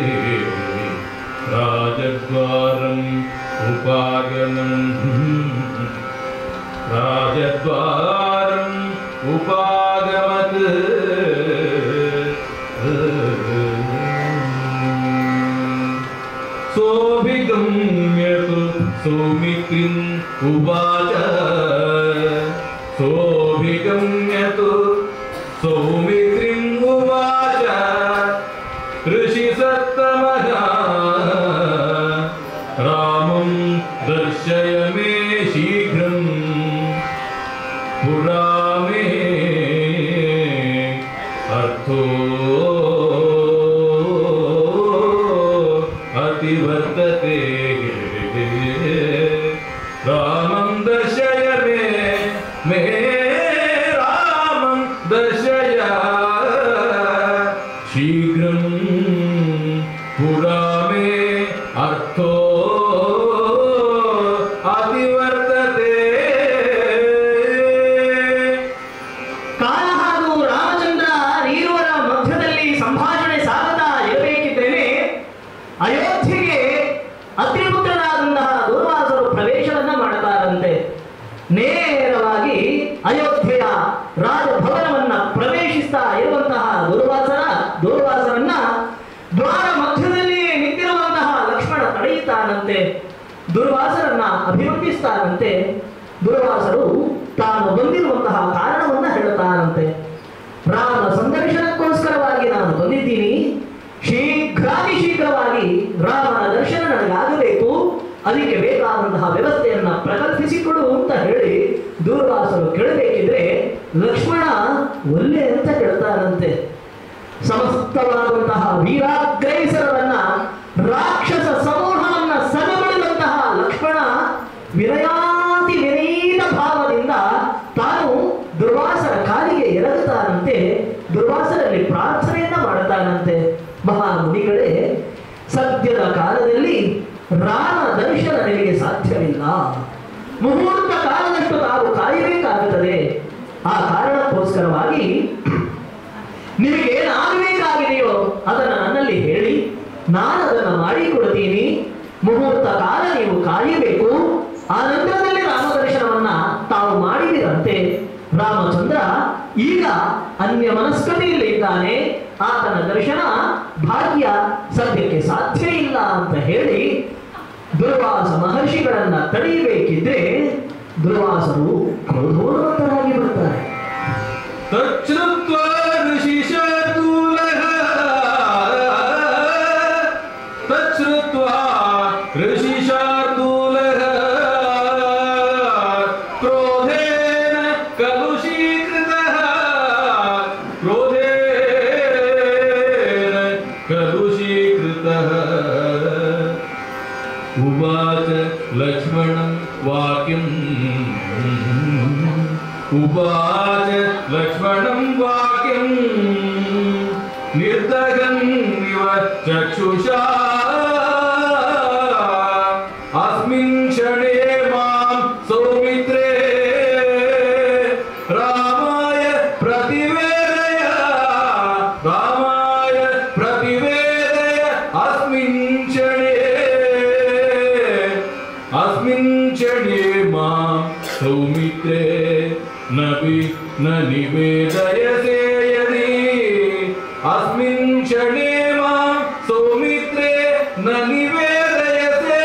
राजद्वारम् उपागमन् राजद्वारम् उपागमत् सोऽभिगम्यतु सौमित्रिम् उवाच सोऽभिगम्यतु सौमित्रिम् उवाच ऋषिसत्तमः रामं दर्शय मे शीघ्रम् पुरा मे अर्थो अतिवर्तते रामं दर्शय मे मे रामं दर्शय शीघ्रं पुरा मे अर्थो अतिवर्तते ಕಾಲ ಹಾಗೂ ರಾಮಚಂದ್ರ ಈರುವರ ಮಧ್ಯದಲ್ಲಿ ಸಂಭಾಷಣೆ ಸಾಗತಾ ಇರಬೇಕಿದ್ದೇನೆ ಅಯೋಧ್ಯೆಗೆ ಅತ್ರಿಪುತ್ರರಾದಂತಹ ದೂರ್ವಾಸರು ಪ್ರವೇಶವನ್ನ ಮಾಡುತ್ತಾರಂತೆ ನೇರವಾಗಿ ಅಯೋಧ್ಯೆಯ ರಾಜಭವನವನ್ನ ಪ್ರವೇಶಿಸ್ತಾ ಇರುವಂತಹ ದೂರ್ವಾಸರ ದೂರ್ವಾಸರನ್ನ ದ್ವಾರ ಮಧ್ಯದಲ್ಲಿ ನಿಂತಿರುವಂತಹ ಲಕ್ಷ್ಮಣ ತಡೆಯುತ್ತಾನಂತೆ ದುರ್ವಾಸರನ್ನ ಅಭಿವಂದಿಸ್ತಾನಂತೆ ದುರ್ವಾಸರು ತಾನು ಬಂದಿರುವಂತಹ ಕಾರಣವನ್ನ ಹೇಳುತ್ತಾನಂತೆ ರಾಮ ಸಂದರ್ಶನಕ್ಕೋಸ್ಕರವಾಗಿ ನಾನು ಬಂದಿದ್ದೀನಿ ಶೀಘ್ರಾತಿ ಶೀಘ್ರವಾಗಿ ರಾಮನ ದರ್ಶನ ನನಗಾಗಬೇಕು ಅದಕ್ಕೆ ಬೇಕಾದಂತಹ ವ್ಯವಸ್ಥೆಯನ್ನ ಪ್ರಕಲ್ಪಿಸಿಕೊಡು ಅಂತ ಹೇಳಿ ದೂರ್ವಾಸರು ಕೇಳಬೇಕಿದ್ರೆ ಲಕ್ಷ್ಮಣ ಒಲ್ಲೆ ಅಂತ ಕೇಳ್ತಾನಂತೆ ಸಮಸ್ತವಾದಂತಹ ವೀರಾಗ್ರೇಸರವನ್ನ ರಾಕ್ಷಸ ಸಮೂಹವನ್ನ ಸದಬಡಿದಂತಹ ಲಕ್ಷ್ಮಣ ವಿನಯಾತಿ ವಿನೀತ ಭಾವದಿಂದ ತಾನು ದುರ್ವಾಸರ ಕಾಲಿಗೆ ಎರಗುತ್ತಾನಂತೆ ದುರ್ವಾಸರಲ್ಲಿ ಪ್ರಾರ್ಥನೆಯನ್ನ ಮಾಡುತ್ತಾನಂತೆ ಮಹಾಮುನಿಗಳೇ ಸದ್ಯದ ಕಾಲದಲ್ಲಿ ರಾಮ ದರ್ಶನ ನಿಮಗೆ ಸಾಧ್ಯವಿಲ್ಲ ಮುಹೂರ್ತ ಕಾಲದಷ್ಟು ತಾವು ಕಾಯಬೇಕಾಗುತ್ತದೆ ಆ ಕಾರಣಕ್ಕೋಸ್ಕರವಾಗಿ ನಿಮಗೆ ಏನಾಗಬೇಕಾಗಿದೆಯೋ ಅದನ್ನು ನನ್ನಲ್ಲಿ ಹೇಳಿ ನಾನು ಅದನ್ನು ಮಾಡಿಕೊಡ್ತೀನಿ ಮುಹೂರ್ತ ಕಾಲ ನೀವು ಕಾಯಬೇಕು ಆ ನಂತರದಲ್ಲಿ ರಾಮದರ್ಶನವನ್ನ ತಾವು ಮಾಡಿದಿರಂತೆ ರಾಮಚಂದ್ರ ಈಗ ಅನ್ಯ ಮನಸ್ಕತೆಯಲ್ಲಿ ಇದ್ದಾನೆ ಆತನ ದರ್ಶನ ಭಾಗ್ಯ ಸದ್ಯಕ್ಕೆ ಸಾಧ್ಯ ಇಲ್ಲ ಅಂತ ಹೇಳಿ ದುರ್ವಾಸ ಮಹರ್ಷಿಗಳನ್ನ ತಡೆಯಬೇಕಿದ್ರೆ ದುರ್ವಾಸರು ಕ್ರೋಧೋನ್ಮತ್ತರಾಗಿ ಬರ್ತಾರೆ तच्छ्रुत्वा ऋषिशार्दूलः तच्छ्रुत्वा ऋषिशार्दूलः क्रोधेन कलुषीकृतः क्रोधेन कलुषीकृतः उवाच लक्ष्मणं वाक्यम् उवाच लक्ष्मणं वाक्यम् निर्दगन् इव चक्षुषा अस्मिन् क्षणे मां सौमित्रे रामाय प्रतिवेदय रामाय प्रतिवेदय अस्मिन् क्षणे अस्मिन् क्षणे मां सौमित्रे न वि न निवेदयसे यदि अस्मिन् क्षणे मां सौमित्रे न निवेदयसे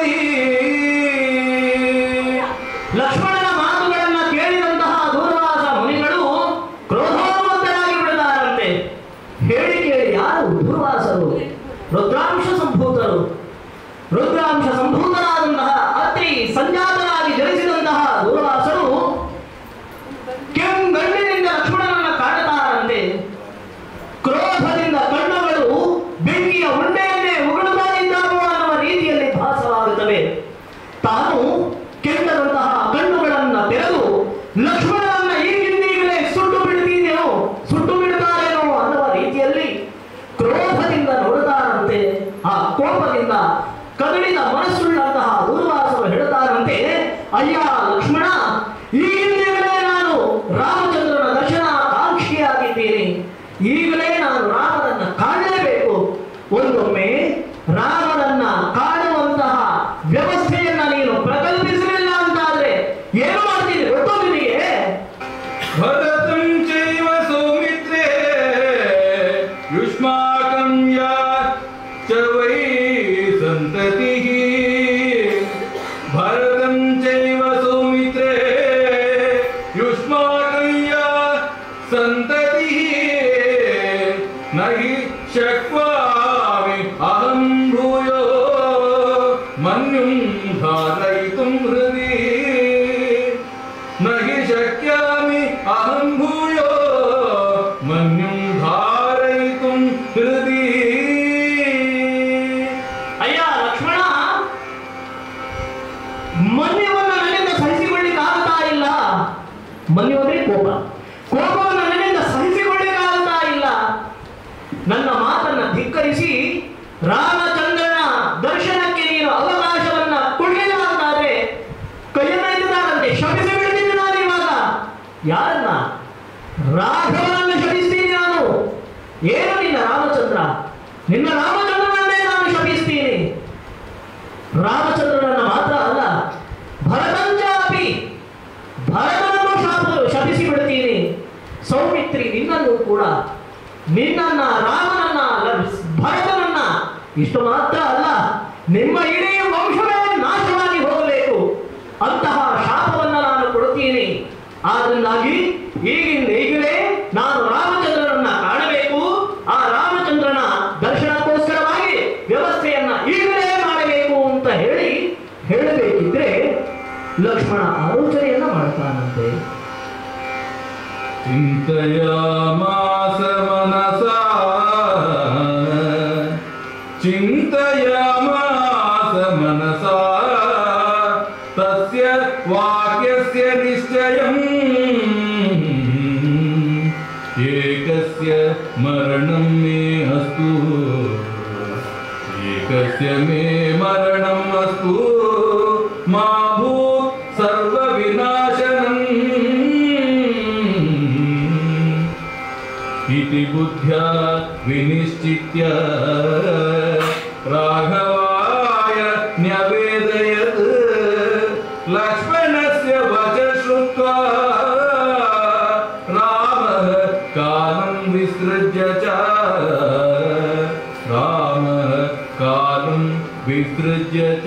यदि ಲಕ್ಷ್ಮಣನ ಮಾತುಗಳನ್ನ ಕೇಳಿದಂತಹ ದೂರ್ವಾಸ ಮುನಿಗಳು ಕ್ರೋಧೋನ್ಮತ್ತರಾಗಿ ಬಿಡಲಾರಂತೆ ಹೇಳಿ ಕೇಳಿ ಯಾರು ದೂರ್ವಾಸರು ರುದ್ರಾಂಶ ಸಂಭೂತರು ರುದ್ರಾಂಶ ಸಂಭೂತರಾದಂತಹ ಅತ್ರಿ ಸಂಜಾತರಾಗಿ ಜನಿಸಿದಂತಹ ದೂರ್ವಾಸರು ಕೆಂಗಣ್ಣಿನಿಂದ ಲಕ್ಷ್ಮಣನನ್ನ ಕಾಡುತ್ತಾರಂತೆ ಕ್ರೋಧದಿಂದ ಕಣ್ಣುಗಳು ಬೆಂಕಿಯ ಉಂಡೆಯನ್ನೇ ಉಗುಳುತ್ತಾ ಇದ್ದಾವೋ ಅನ್ನುವ ರೀತಿಯಲ್ಲಿ ಭಾಸವಾಗುತ್ತವೆ ತಾನು ಕೆಂಡದಂತಹ ಕಣ್ಣುಗಳನ್ನ ತೆರೆದು ಲಕ್ಷ್ಮಣನನ್ನ ಈಗಿಂದೀಗಲೇ ಸುಟ್ಟು ಬಿಡ್ತೀನೇನೋ ಸುಟ್ಟು ಬಿಡ್ತಾರೇನೋ ಅನ್ನುವ ರೀತಿಯಲ್ಲಿ ಕ್ರೋಧದಿಂದ ನೋಡುತ್ತಾರಂತೆ ಆ ಕೋಪದಿಂದ ಕದಡಿದ ಮನಸ್ಸುಳ್ಳಂತಹ ದೂರ್ವಾಸರು ಹೇಳುತ್ತಾರಂತೆ ಅಯ್ಯ ಲಕ್ಷ್ಮಣ ಈಗಿಂದಲೇ ನಾನು ರಾಮಚಂದ್ರನ ದರ್ಶನ ಕಾಂಕ್ಷಿಯಾಗಿದ್ದೀನಿ ಈಗಲೇ ನಾನು ರಾಮನನ್ನ ಕಾಣಲೇಬೇಕು ಒಂದೊಮ್ಮೆ ರಾಮನನ್ನ ಕಾಣುವಂತಹ ವ್ಯವಸ್ಥೆಯನ್ನ ನೀನು ಪ್ರಕಲ್ಪಿಸಲಿಲ್ಲ ಅಂತಾದ್ರೆ ಏನು ಮಾಡ್ತೀನಿ ಗೊತ್ತೋ ನಿನಗೆ भरतं चैव सौमित्रे युष्माकं या च वै सन्ततिः भरतं चैव सौमित्रे युष्माकं या सन्ततिः न हि शक्वामि अहं भूयो मन्युं धारयितुं हृदि न हि शक्यामि अहं भूयो मन्युं धारयितुं हृदि ಅಯ್ಯ ಲಕ್ಷ್ಮಣ ಮನ್ಯವನ್ನು ನನ್ನಿಂದ ಸಹಿಸಿಕೊಳ್ಳಿಕ್ಕಾಗ್ತಾ ಇಲ್ಲ ಮನ್ಯು ಅಂದ್ರೆ ಕೋಪ ಕೋಪವನ್ನು ನನ್ನಿಂದ ಸಹಿಸಿಕೊಳ್ಳಿಕ್ಕಾಗ್ತಾ ಇಲ್ಲ ನನ್ನ ಮಾತನ್ನ ಧಿಕ್ಕರಿಸಿ ರಾಮಚಂದ್ರನ ದರ್ಶನಕ್ಕೆ ನೀನು ಅವಕಾಶವನ್ನ ಕೊಡಲಿಲ್ಲ ಅಂತಾದ್ರೆ ಕೈಯನ್ನೆತ್ತಿದಾರಂತೆ ಶಪಿಸಿ ಬಿಡ್ತೀನಿ ನಾನು ಇವಾಗ ಯಾರನ್ನ ರಾಘವನನ್ನು ಶಪಿಸ್ತೀನಿ ನಾನು ಏನು ನಿನ್ನ ರಾಮಚಂದ್ರ ನಿನ್ನ ರಾಮಚಂದ್ರನನ್ನೇ ನಾನು ಶಪಿಸ್ತೀನಿ ರಾಮಚಂದ್ರನನ್ನ ಮಾತ್ರ ಅಲ್ಲ ಭರತಂಚಾಪಿ ಭರತನನ್ನು ಶಾಪ ಶಪಿಸಿ ಬಿಡ್ತೀನಿ ಸೌಮಿತ್ರಿ ನಿನ್ನನ್ನು ಕೂಡ ನಿನ್ನನ್ನ ರಾಮನನ್ನ ಲ- ಭರತನನ್ನ ಇಷ್ಟು ಮಾತ್ರ ಅಲ್ಲ ನಿಮ್ಮ ಇಡೀ ವಂಶವೇ ನಾಶವಾಗಿ ಹೋಗಬೇಕು ಅಂತಹ ಶಾಪವನ್ನ ನಾನು ಕೊಡುತ್ತೀನಿ ಆದ್ರಿಂದಾಗಿ ಈಗಿಂದ ಈಗಲೇ ನಾನು ರಾಮಚಂದ್ರನನ್ನ ಕಾಣಬೇಕು ಆ ರಾಮಚಂದ್ರನ ದರ್ಶನಕ್ಕೋಸ್ಕರವಾಗಿ ವ್ಯವಸ್ಥೆಯನ್ನ ಈಗಲೇ ಮಾಡಬೇಕು ಅಂತ ಹೇಳಿ ಹೇಳಬೇಕಿದ್ರೆ ಲಕ್ಷ್ಮಣ ಆಲೋಚನೆಯನ್ನ ಮಾಡ್ತಾನಂತೆ चिन्तयामास मनसा चिन्तयामास मनसा तस्य वाक्यस्य निश्चयम् एकस्य मरणं मे अस्तु एकस्य मे मरणम् अस्तु मा भूत् सर्वविनाशनम् इति बुद्ध्या विनिश्चित्य राघवाय न्यवेदयत् लक्ष्मणस्य वच श्रुत्वा रामः कालं विसृज्य च रामः कालं विसृज्य च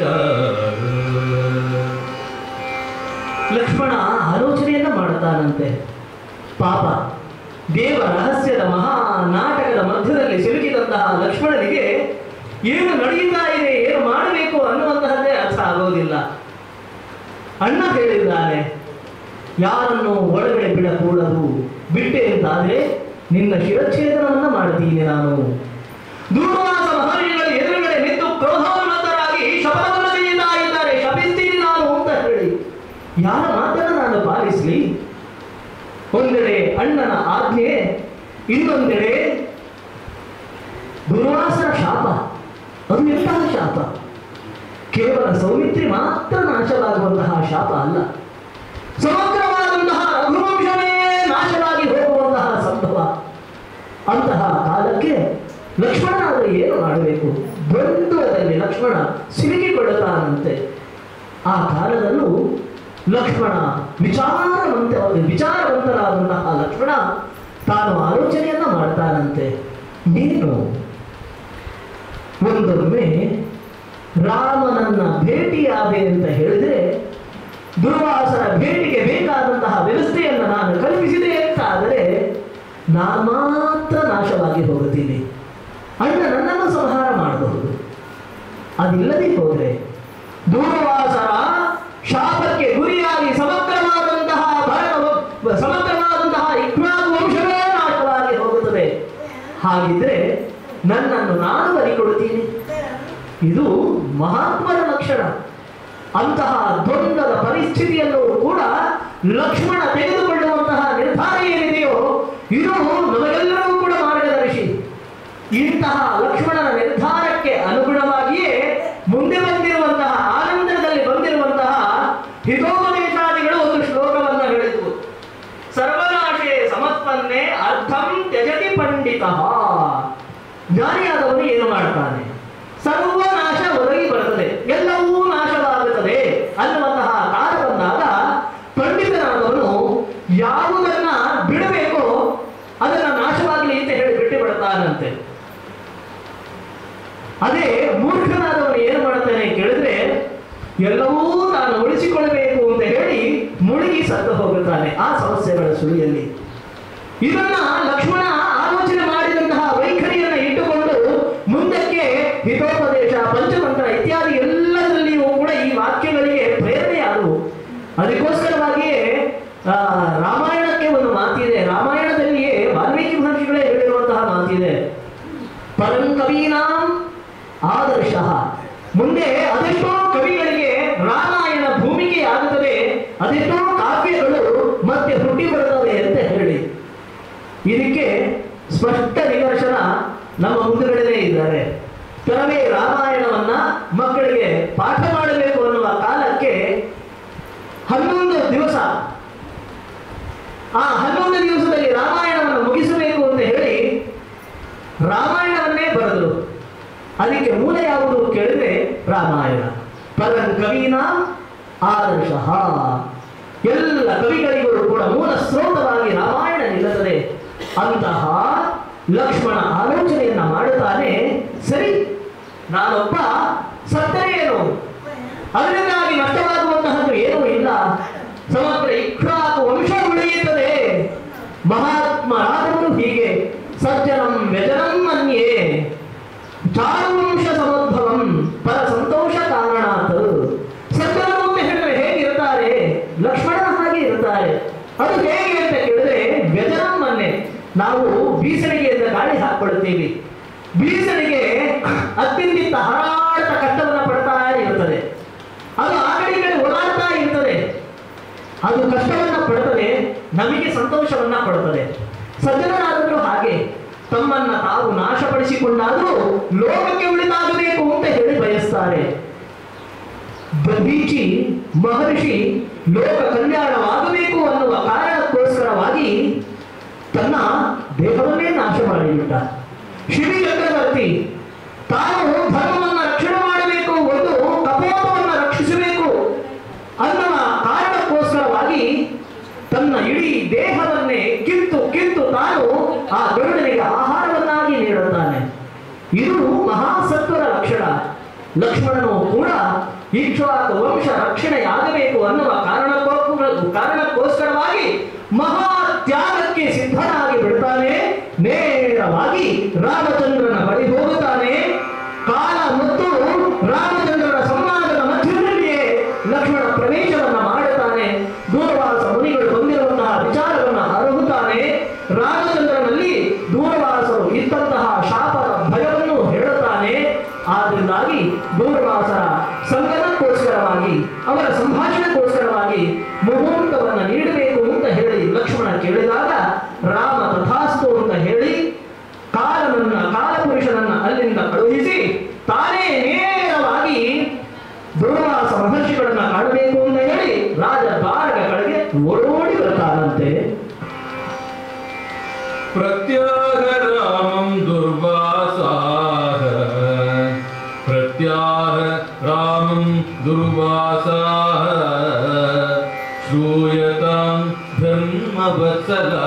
ಲಕ್ಷ್ಮಣ ಆಲೋಚನೆಯನ್ನ ಮಾಡ್ತಾನಂತೆ ಪಾಪ ದೇವ ರಹಸ್ಯದ ಮಹಾ ನಾಟಕದ ಮಧ್ಯದಲ್ಲಿ ಸಿಲುಕಿದಂತಹ ಲಕ್ಷ್ಮಣನಿಗೆ ಏನು ನಡೆಯುತ್ತಾ ಇದೆ ಏನು ಮಾಡಬೇಕು ಅನ್ನುವಂತಹದ್ದೇ ಅರ್ಥ ಆಗೋದಿಲ್ಲ ಅಣ್ಣ ಹೇಳಿದ್ದಾನೆ ಯಾರನ್ನು ಒಳಗಡೆ ಬಿಡಕೂಡದು ಬಿಟ್ಟೆ ಅಂತಾದ್ರೆ ನಿನ್ನ ಶಿರಚ್ಛೇದನವನ್ನ ಮಾಡ್ತೀನಿ ನಾನು ದೂರ್ವಾಸ ಮಹರ್ಷಿಗಳು ಎದುರುಗಡೆ ನಿಂತು ಕ್ರೋಧೋನ್ಮತ್ತರಾಗಿ ಶಪಥವನ್ನು ತೆಗೆಯುತ್ತಾ ಇದ್ದಾರೆ ಶಪಿಸ್ತೀನಿ ನಾನು ಅಂತ ಹೇಳಿ ಯಾರ ಮಾತನ್ನು ನಾನು ಪಾಲಿಸಲಿ ಒಂದೆಡೆ ಅಣ್ಣನ ಆಜ್ಞೆ ಇನ್ನೊಂದೆಡೆ ದುರ್ವಾಸನ ಶಾಪ ಅದು ಎಂತಹ ಶಾಪ ಕೇವಲ ಸೌಮಿತ್ರಿ ಮಾತ್ರ ನಾಶವಾಗುವಂತಹ ಶಾಪ ಅಲ್ಲ ಸಮಗ್ರವಾದಂತಹ ರಘುವಂಶವೇ ನಾಶವಾಗಿ ಹೋಗುವಂತಹ ಸಂಭವ ಅಂತಹ ಕಾಲಕ್ಕೆ ಲಕ್ಷ್ಮಣನಾದರೆ ಏನು ಮಾಡಬೇಕು ದ್ವಂದ್ವದಲ್ಲಿ ಲಕ್ಷ್ಮಣ ಸಿಲುಕಿಕೊಳ್ಳುತ್ತಾನಂತೆ ಆ ಕಾಲದಲ್ಲೂ ಲಕ್ಷ್ಮಣ ವಿಚಾರವಂತ ವಿಚಾರವಂತರಾದಂತಹ ಲಕ್ಷ್ಮಣ ತಾನು ಆಲೋಚನೆಯನ್ನ ಮಾಡ್ತಾನಂತೆ ನೀನು ಒಂದೊಮ್ಮೆ ರಾಮನನ್ನ ಭೇಟಿಯಾದೆ ಅಂತ ಹೇಳಿದ್ರೆ ದುರ್ವಾಸನ ಭೇಟಿಗೆ ಬೇಕಾದಂತಹ ವ್ಯವಸ್ಥೆಯನ್ನು ನಾನು ಕಲ್ಪಿಸಿದೆ ಅಂತ ಆದರೆ ನಾನು ಮಾತ್ರ ನಾಶವಾಗಿ ಹೋಗುತ್ತೀನಿ ಅಣ್ಣ ನನ್ನನ್ನು ಸಂಹಾರ ಮಾಡಬಹುದು ಅದಿಲ್ಲದೆ ಹೋದ್ರೆ ದೂರವಾಸರ ಶಾಪಕ್ಕೆ ಗುರಿಯಾಗಿ ಸಮಗ್ರವಾದಂತಹ ಭರತ ಸಮಗ್ರವಾದಂತಹ ಇಕ್ಷ್ವಾಕು ವಂಶವೇ ನಾಶವಾಗಿ ಹೋಗುತ್ತದೆ ಹಾಗಿದ್ರೆ ನನ್ನನ್ನು ನಾನು ಬಲಿಕೊಡುತ್ತೀನಿ ಇದು ಮಹಾತ್ಮನ ಲಕ್ಷಣ ಅಂತಹ ದ್ವಂದ್ವದ ಪರಿಸ್ಥಿತಿಯಲ್ಲೂ ಕೂಡ ಲಕ್ಷ್ಮಣ ತೆಗೆದುಕೊಳ್ಳುವಂತಹ ನಿರ್ಧಾರ ಏನಿದೆಯೋ ಇದು ನಮಗೆಲ್ಲರೂ ಕೂಡ ಮಾರ್ಗದರ್ಶಿ ಇಂತಹ ಲಕ್ಷ್ಮಣನ ನಿರ್ಧಾರಕ್ಕೆ ಅನುಗುಣವಾಗಿಯೇ ಮುಂದೆ ಜ್ಞಾನಿಯಾದವನು ಏನು ಮಾಡ್ತಾನೆ ಸರ್ವನಾಶ ಒದಗಿ ಬರುತ್ತದೆ ಎಲ್ಲವೂ ನಾಶವಾಗುತ್ತದೆ ಅನ್ನುವಂತಹ ಕಾಲ ಬಂದಾಗ ಪಂಡಿತನಾದವನು ಯಾವುದನ್ನ ಬಿಡಬೇಕೋ ಅದನ್ನ ನಾಶವಾಗಲಿ ಅಂತ ಹೇಳಿ ಬಿಟ್ಟು ಬಿಡುತ್ತಾನಂತೆ ಅದೇ ಮೂರ್ಖನಾದವನು ಏನು ಮಾಡ್ತಾನೆ ಕೇಳಿದ್ರೆ ಎಲ್ಲವೂ ನಾನು ಉಳಿಸಿಕೊಳ್ಳಬೇಕು ಅಂತ ಹೇಳಿ ಮುಳುಗಿ ಸತ್ತು ಹೋಗುತ್ತಾನೆ ಆ ಸಮಸ್ಯೆಗಳ ಸುಳಿಯಲ್ಲಿ ಇದನ್ನ ಲಕ್ಷ್ಮಣ ಆಲೋಚನೆ ಮಾಡಿದಂತಹ ವೈಖರಿಯನ್ನ ಇಟ್ಟುಕೊಂಡು ಮುಂದಕ್ಕೆ ಹಿತೋಪದೇಶ ಪಂಚಮಂತ್ರ ಇತ್ಯಾದಿ ಎಲ್ಲದರಲ್ಲಿಯೂ ಕೂಡ ಈ ವಾಕ್ಯಗಳಿಗೆ ಪ್ರೇರಣೆಯಾದವು ಅದಕ್ಕೋಸ್ಕರವಾಗಿಯೇ ಆ, ರಾಮಾಯಣಕ್ಕೆ ಒಂದು ಮಾತಿದೆ ರಾಮಾಯಣದಲ್ಲಿಯೇ ವಾಲ್ಮೀಕಿ ಮಹರ್ಷಿಗಳೇ ಹೇಳಿರುವಂತಹ ಮಾತಿದೆ ಪರಂ ಕವೀನಾಂ ಆದರ್ಶ ಮುಂದೆ ಅದೆಷ್ಟೋ ಕವಿಗಳಿಗೆ ರಾಮಾಯಣ ಭೂಮಿಕೆ ಆಗುತ್ತದೆ ಅದೆಷ್ಟೋ ಕಾವ್ಯಗಳು ಮತ್ತೆ ಹುಟ್ಟಿ ಬರುತ್ತವೆ ಅಂತ ಹೇಳಿ ಇದಕ್ಕೆ ಸ್ಪಷ್ಟ ನಿದರ್ಶನ ನಮ್ಮ ಮುಂದುಗಡೆನೇ ಇದ್ದಾರೆ ಕೆಲವೇ ರಾಮಾಯಣವನ್ನ ಮಕ್ಕಳಿಗೆ ಪಾಠ ಮಾಡಬೇಕು ಅನ್ನುವ ಕಾಲಕ್ಕೆ ಹನ್ನೊಂದು ದಿವಸ ಆ ಹನ್ನೊಂದು ದಿವಸದಲ್ಲಿ ರಾಮಾಯಣವನ್ನು ಮುಗಿಸಬೇಕು ಅಂತ ಹೇಳಿ ರಾಮಾಯಣವನ್ನೇ ಬರೆದರು ಅದಕ್ಕೆ ಮೂಲ ಯಾವುದು ಕೇಳಿದ್ರೆ ರಾಮಾಯಣ ಪರಂ ಕವೀನ ಆದರ್ಶ ಎಲ್ಲ ಕವಿಗಳಿಗೂ ಕೂಡ ಮೂಲ ಸ್ರೋತವಾಗಿ ರಾಮಾಯಣ ನಿಲ್ಲುತ್ತದೆ ಅಂತಹ ಲಕ್ಷ್ಮಣ ಆಲೋಚನೆಯನ್ನ ಮಾಡುತ್ತಾನೆ ಸರಿ ನಾನೊಬ್ಬ ಸತ್ತರೆ ಏನು ಅದರಿಂದಾಗಿ ನಷ್ಟವಾಗುವಂತಹದ್ದು ಏನೂ ಇಲ್ಲ ಸಮಗ್ರ ಇಕ್ರಾಕು ವಂಶ ಉಳಿಯುತ್ತದೆ ಮಹಾತ್ಮರಾದವರು ಹೀಗೆ ಸಜ್ಜನಂ ವ್ಯಜನಂ ಮನ್ಯೇ ಚಾರುವಂಶ ಸಮೋದ್ಭವಂ ಪರ ಸಂತೋಷ ಕಾರಣಾತ್ ಸಜ್ಜನರು ಅಂತ ಹೇಳಿದ್ರೆ ಹೇಗಿರ್ತಾರೆ ಲಕ್ಷ್ಮಣನ ಹಾಗೆ ಇರ್ತಾರೆ ಅದು ಹೇಗೆ ಅಂತ ಕೇಳಿದ್ರೆ ವ್ಯಜನಂ ಮನ್ನೆ ನಾವು ಬೀಸಣಿಗೆಯಿಂದ ಗಾಳಿ ಹಾಕೊಳ್ತೀವಿ ಬೀಸಣಿಗೆ ಅತ್ತಿಂದಿತ್ತ ಹಾರಾಟ ಕಷ್ಟವನ್ನು ಪಡ್ತಾ ಇರ್ತದೆ ಅದು ಆ ಕಡೆ ಈ ಕಡೆ ಓಡಾಡ್ತಾ ಇರ್ತದೆ ಅದು ಕಷ್ಟವನ್ನ ಪಡುತ್ತದೆ ನಮಗೆ ಸಂತೋಷವನ್ನ ಕೊಡುತ್ತದೆ ಸಜ್ಜನರಾದರೂ ಹಾಗೆ ತಮ್ಮನ್ನ ತಾವು ನಾಶಪಡಿಸಿಕೊಂಡಾದರೂ ಲೋಕಕ್ಕೆ ಉಳಿದಾಗಬೇಕು ಅಂತ ಹೇಳಿ ಬಯಸ್ತಾರೆ ದಧೀಚಿ ಮಹರ್ಷಿ ಲೋಕ ಕಲ್ಯಾಣವಾಗಬೇಕು ಅನ್ನುವ ಕಾರಣಕ್ಕೋಸ್ಕರವಾಗಿ ತನ್ನ ದೇಹವನ್ನೇ ನಾಶ ಮಾಡಿಬಿಟ್ಟ ಶಿವಿ ಚಕ್ರವರ್ತಿ ತಾನು ಧರ್ಮವನ್ನ ರಕ್ಷಣೆ ಮಾಡಬೇಕು ಒಂದು ಕಪೋತವನ್ನ ರಕ್ಷಿಸಬೇಕು ಅನ್ನುವ ಕಾರಣಕ್ಕೋಸ್ಕರವಾಗಿ ತನ್ನ ಇಡೀ ದೇಹವನ್ನೇ ಕಿತ್ತು ಕಿತ್ತು ತಾನು ಆ ಗರುಡನಿಗೆ ಆಹಾರವನ್ನಾಗಿ ನೀಡುತ್ತಾನೆ ಇದು ಮಹಾಸತ್ವರ ಲಕ್ಷಣ ಲಕ್ಷ್ಮಣನು ಕೂಡ ಇಕ್ಷ್ವಾಕ ವಂಶ ರಕ್ಷಣೆಯಾಗಬೇಕು ಅನ್ನುವ ಕಾರಣಕ್ಕೋ ಕಾರಣಕ್ಕೋಸ್ಕರವಾಗಿ ಮಹಾ ತ್ಯಾಗಕ್ಕೆ ಸಿದ್ಧನಾಗಿ ಬಿಡ್ತಾನೆ ನೇರವಾಗಿ ರಾಮಚಂದ್ರನ ಬಳಿ ಹೋಗುತ್ತಾನೆ ಕಾಲ ಮತ್ತು ರಾಮಚಂದ್ರನ ಸಂವಾದದ ಮಧ್ಯದಲ್ಲಿಯೇ ಲಕ್ಷ್ಮಣ ಪ್ರವೇಶವನ್ನ ಮಾಡುತ್ತಾನೆ ದೂರವಾಸ ಮುನಿಗಳು ಬಂದಿರುವಂತಹ ವಿಚಾರವನ್ನ ಅರಹುತ್ತಾನೆ ರಾಮಚಂದ್ರನಲ್ಲಿ ದೂರವಾಸರು ಇದ್ದಂತಹ ಶಾಪದ ಭಯವನ್ನು ಹೇಳುತ್ತಾನೆ ಆದ್ದರಿಂದಾಗಿ ದೂರವಾಸರ ಸಂಗಮಕ್ಕೋಸ್ಕರವಾಗಿ ಅವರ ಸಂಭಾಷಣೆಗೋಸ್ಕರವಾಗಿ ಮುಹೂರ್ತವನ್ನ ನೀಡಬೇಕು ಅಂತ ಹೇಳಿ ಲಕ್ಷ್ಮಣ ಕೇಳಿದಾಗ ರಾಮ ತಥಾಸ್ತು ಅಂತ ಹೇಳಿ ಕಾಲನನ್ನ ಕಾಲಪುರುಷನನ್ನ ಅಲ್ಲಿಂದ ಕಳುಹಿಸಿ ತಾನೇ ನೇರವಾಗಿ ದುರ್ವಾಸ ಮಹರ್ಷಿಗಳನ್ನ ಕಾಣಬೇಕು ಅಂತ ಹೇಳಿ ರಾಜ ದ್ವಾರಕ ಕಡೆಗೆ ಓಡೋಡಿ ಬರ್ತಾನಂತೆ प्रत्याह रामं दुर्वासाः प्रत्याह रामं दुर्वासाः श्रूयतां धर्मवत्सला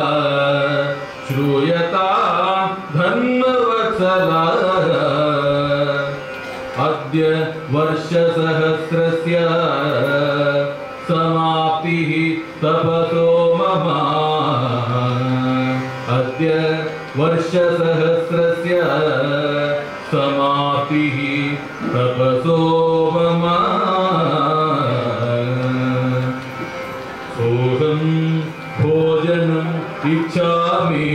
श्रूयतां धर्मवत्सला अद्य वर्षसहस्रस्य समाप्तिः तपसो मम अद्य वर्षसहस्रस्य समाप्तिः तपसो मम सोऽहं भोजनम् इच्छामि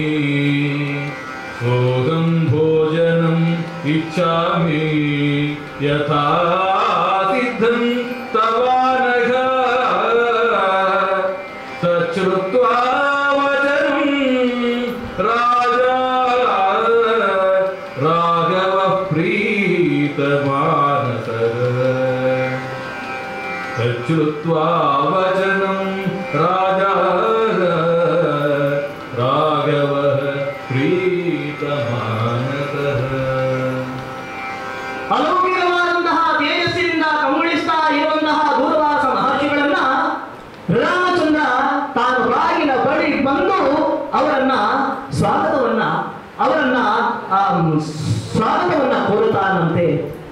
सोऽहं भोजनम् इच्छामि यथा सिद्धं तवानघ सश्रुत्वा वचनं राजा राघवः प्रीतमानसः तच्छ्रुत्वा वचनं राजा राघवः प्रीतमानसः ಸ್ವಾಗತವನ್ನ ಕೋರುತ್ತಾನಂತೆ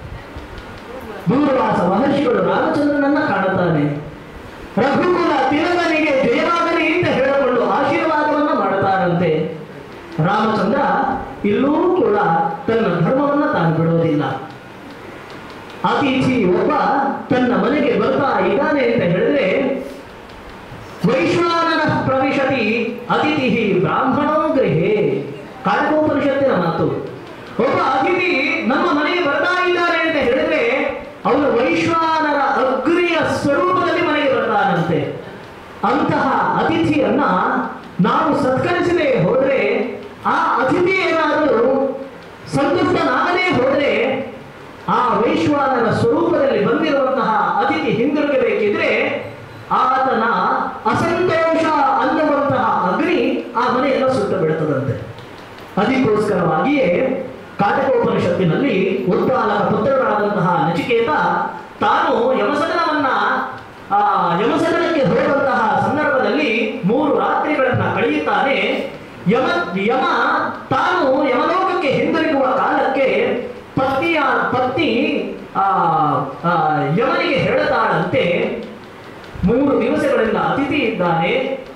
ದೂರ್ವಾಸ ಮಹರ್ಷಿಗಳು ರಾಮಚಂದ್ರನನ್ನ ಕಾಣುತ್ತಾನೆ ರಘುಕುಲ ತಿಲಕನಿಗೆ ಜಯವಾಗಲಿ ಅಂತ ಹೇಳಿಕೊಂಡು ಆಶೀರ್ವಾದವನ್ನ ಮಾಡುತ್ತಾರಂತೆ ರಾಮಚಂದ್ರ ಇಲ್ಲೂ ಕೂಡ ತನ್ನ ಧರ್ಮವನ್ನ ತಾನು ಬಿಡೋದಿಲ್ಲ ಅತಿಥಿ ಒಬ್ಬ ತನ್ನ ಮನೆಗೆ ಬರ್ತಾ ಇದ್ದಾನೆ ಅಂತ ಹೇಳಿದ್ರೆ ವೈಶ್ವಾನರ ಪ್ರವಿಶತಿ ಅತಿಥಿ ಬ್ರಾಹ್ಮಣೋ ಗೃಹೇ ಕಾರಕೋಪನಿಷತ್ತಿನ ಮಾತು ಒಬ್ಬ ಅತಿಥಿ ನಮ್ಮ ಮನೆಗೆ ಬರ್ತಾ ಇದ್ದಾರೆ ಅಂತ ಹೇಳಿದ್ರೆ ಅವನು ವೈಶ್ವಾನರ ಅಗ್ರಿಯ ಸ್ವರೂಪದಲ್ಲಿ ಮನೆಗೆ ಬರ್ತಾನಂತೆ ಅಂತಹ ಅತಿಥಿಯನ್ನ ನಾವು ಸತ್ಕರಿಸದೆ ಹೋದ್ರೆ ಆ ಅತಿಥಿ ಏನಾದರೂ ಸಂತುಷ್ಟನಾಗದೇ ಹೋದ್ರೆ ಆ ವೈಶ್ವಾನರ ಸ್ವರೂಪದಲ್ಲಿ ಬಂದಿರುವಂತಹ ಅತಿಥಿ ಹಿಂದಿರುಗಬೇಕಿದ್ರೆ ಆತನ ಅಸಂತೋಷ ಅನ್ನುವಂತಹ ಅಗ್ನಿ ಆ ಮನೆಯೆಲ್ಲ ಸುಟ್ಟು ಬಿಡುತ್ತದಂತೆ ಅದಕ್ಕೋಸ್ಕರವಾಗಿಯೇ ಕಾಟಕೋಪನಿಷತ್ತಿನಲ್ಲಿ ಉದ್ದಾಲಕ ಪುತ್ರರಾದಂತಹ ನಚಿಕೇತ ತಾನು ಯಮಸದನವನ್ನ ಆ ಯಮಸದನಕ್ಕೆ ಹೋಗುವಂತಹ ಸಂದರ್ಭದಲ್ಲಿ ಮೂರು ರಾತ್ರಿಗಳನ್ನ ಕಳೆಯುತ್ತಾನೆ ಯಮ ಯಮ ತಾನು ಯಮಲೋಕಕ್ಕೆ ಹಿಂದಿರುಗುವ ಕಾಲಕ್ಕೆ ಪತ್ನಿಯ ಪತ್ನಿ ಆ ಆ, ಯಮನಿಗೆ ಹೇಳುತ್ತಾಳಂತೆ ಮೂರು ದಿವಸಗಳಿಂದ ಅತಿಥಿ ಇದ್ದಾನೆ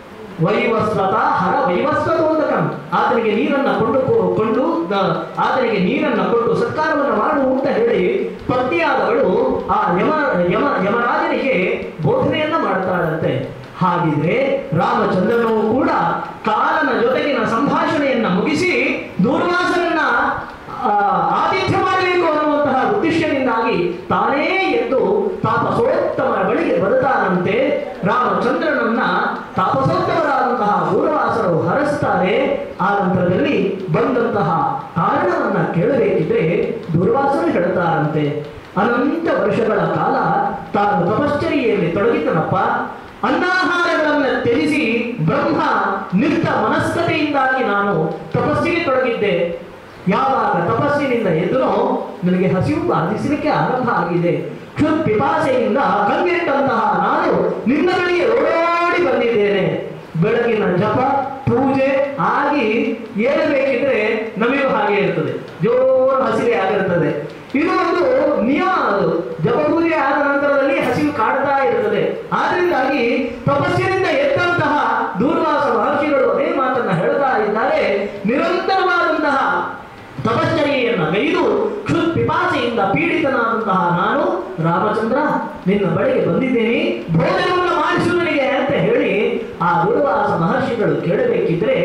ವೈವಸ್ವತ ಹರ ವೈವಸ್ವತೋದಕಂ ಆತನಿಗೆ ನೀರನ್ನ ಕೊಂಡು ಕೊಂಡು ದ- ಆತನಿಗೆ ನೀರನ್ನ ಕೊಟ್ಟು ಸತ್ಕಾರವನ್ನು ಮಾಡು ಅಂತ ಹೇಳಿ ಪತ್ನಿಯಾದವಳು ಆ ಯಮ ಯಮ ಯಮರಾಜನಿಗೆ ಬೋಧನೆಯನ್ನ ಮಾಡ್ತಾಳಂತೆ ಹಾಗಿದ್ರೆ ರಾಮಚಂದ್ರನು ಕೂಡ ಕಾಲನ ಜೊತೆಗಿನ ಸಂಭಾಷಣೆಯನ್ನ ಮುಗಿಸಿ ದೂರ್ವಾಸನನ್ನ ಆ, ಆತಿಥ್ಯ ಮಾಡಬೇಕು ಅನ್ನುವಂತಹ ಉದ್ದೇಶದಿಂದಾಗಿ ತಾನೇ ಎದ್ದು ತಾಪಸೋತ್ತಮರ ಬಳಿಗೆ ಬರುತ್ತಾನಂತೆ ರಾಮಚಂದ್ರನನ್ನ ತಾಪಸೋತ್ತಮರಾದಂತಹ ದೂರವಾಸರು ಹರಸ್ತಾರೆ ಆ ನಂತರದಲ್ಲಿ ಬಂದಂತಹ ಕಾರಣವನ್ನ ಕೇಳಬೇಕಿದ್ರೆ ದೂರ್ವಾಸರು ಹೇಳ್ತಾರಂತೆ ಅನಂತ ವರ್ಷಗಳ ಕಾಲ ತಾನು ತಪಶ್ಚರ್ಯೆಯಲ್ಲಿ ತೊಡಗಿದ್ದನಪ್ಪ ಅನ್ನಾಹಾರಗಳನ್ನ ತ್ಯಜಿಸಿ ಬ್ರಹ್ಮ ನಿಂತ ಮನಸ್ಕತೆಯಿಂದಾಗಿ ನಾನು ತಪಸ್ಸಿಗೆ ತೊಡಗಿದ್ದೆ ಯಾವಾಗ ತಪಸ್ಸಿನಿಂದ ಎದುರೋ ನನಗೆ ಹಸಿವು ಬಾಧಿಸಲಿಕ್ಕೆ ಆರಂಭ ಆಗಿದೆ ಕ್ಷುತ್ ಪಿಪಾಸೆಯಿಂದ ಕಂಗೆಟ್ಟಂತಹ ನಾನು ನಿನ್ನ ಬಳಿಗೆ ಓಡೋಡಿ ಬಂದಿದ್ದೇನೆ ಬೆಳಗಿನ ಜಪ ಪೂಜೆ ಆಗಿ ಏಳಬೇಕಿದ್ರೆ ನಮಗೂ ಹಾಗೆ ಇರ್ತದೆ ಜೋರು ಹಸಿವೆ ಆಗಿರ್ತದೆ ಇದು ಒಂದು ನಿಯಮ ಅದು ಜಪ ಪೂಜೆ ಆದ ನಂತರದಲ್ಲಿ ಹಸಿವು ಕಾಡ್ತಾ ಇರ್ತದೆ ಆದ್ರಿಂದಾಗಿ ತಪಸ್ಸಿನಿಂದ ಎದ್ದಂತಹ ದೂರ್ವಾಸ ಮಹರ್ಷಿಗಳು ಅದೇ ಮಾತನ್ನ ಹೇಳ್ತಾ ಇದ್ದಾರೆ ನಿರಂತರವಾದಂತಹ ತಪಶ್ಚರ್ಯೆಯನ್ನ ಗೈದು ಕ್ಷುತ್ ಪಿಪಾಸೆಯಿಂದ ಪೀಡಿತನಾದಂತಹ ನಾನು ರಾಮಚಂದ್ರ ನಿನ್ನ ಬಳಿಗೆ ಬಂದಿದ್ದೇನೆ ಭೋಜನವನ್ನು ಮಾಡಿಸು ನನಗೆ ಅಂತ ಹೇಳಿ ಆ ದೂರ್ವಾಸ ಮಹರ್ಷಿಗಳು ಕೇಳಬೇಕಿದ್ರೆ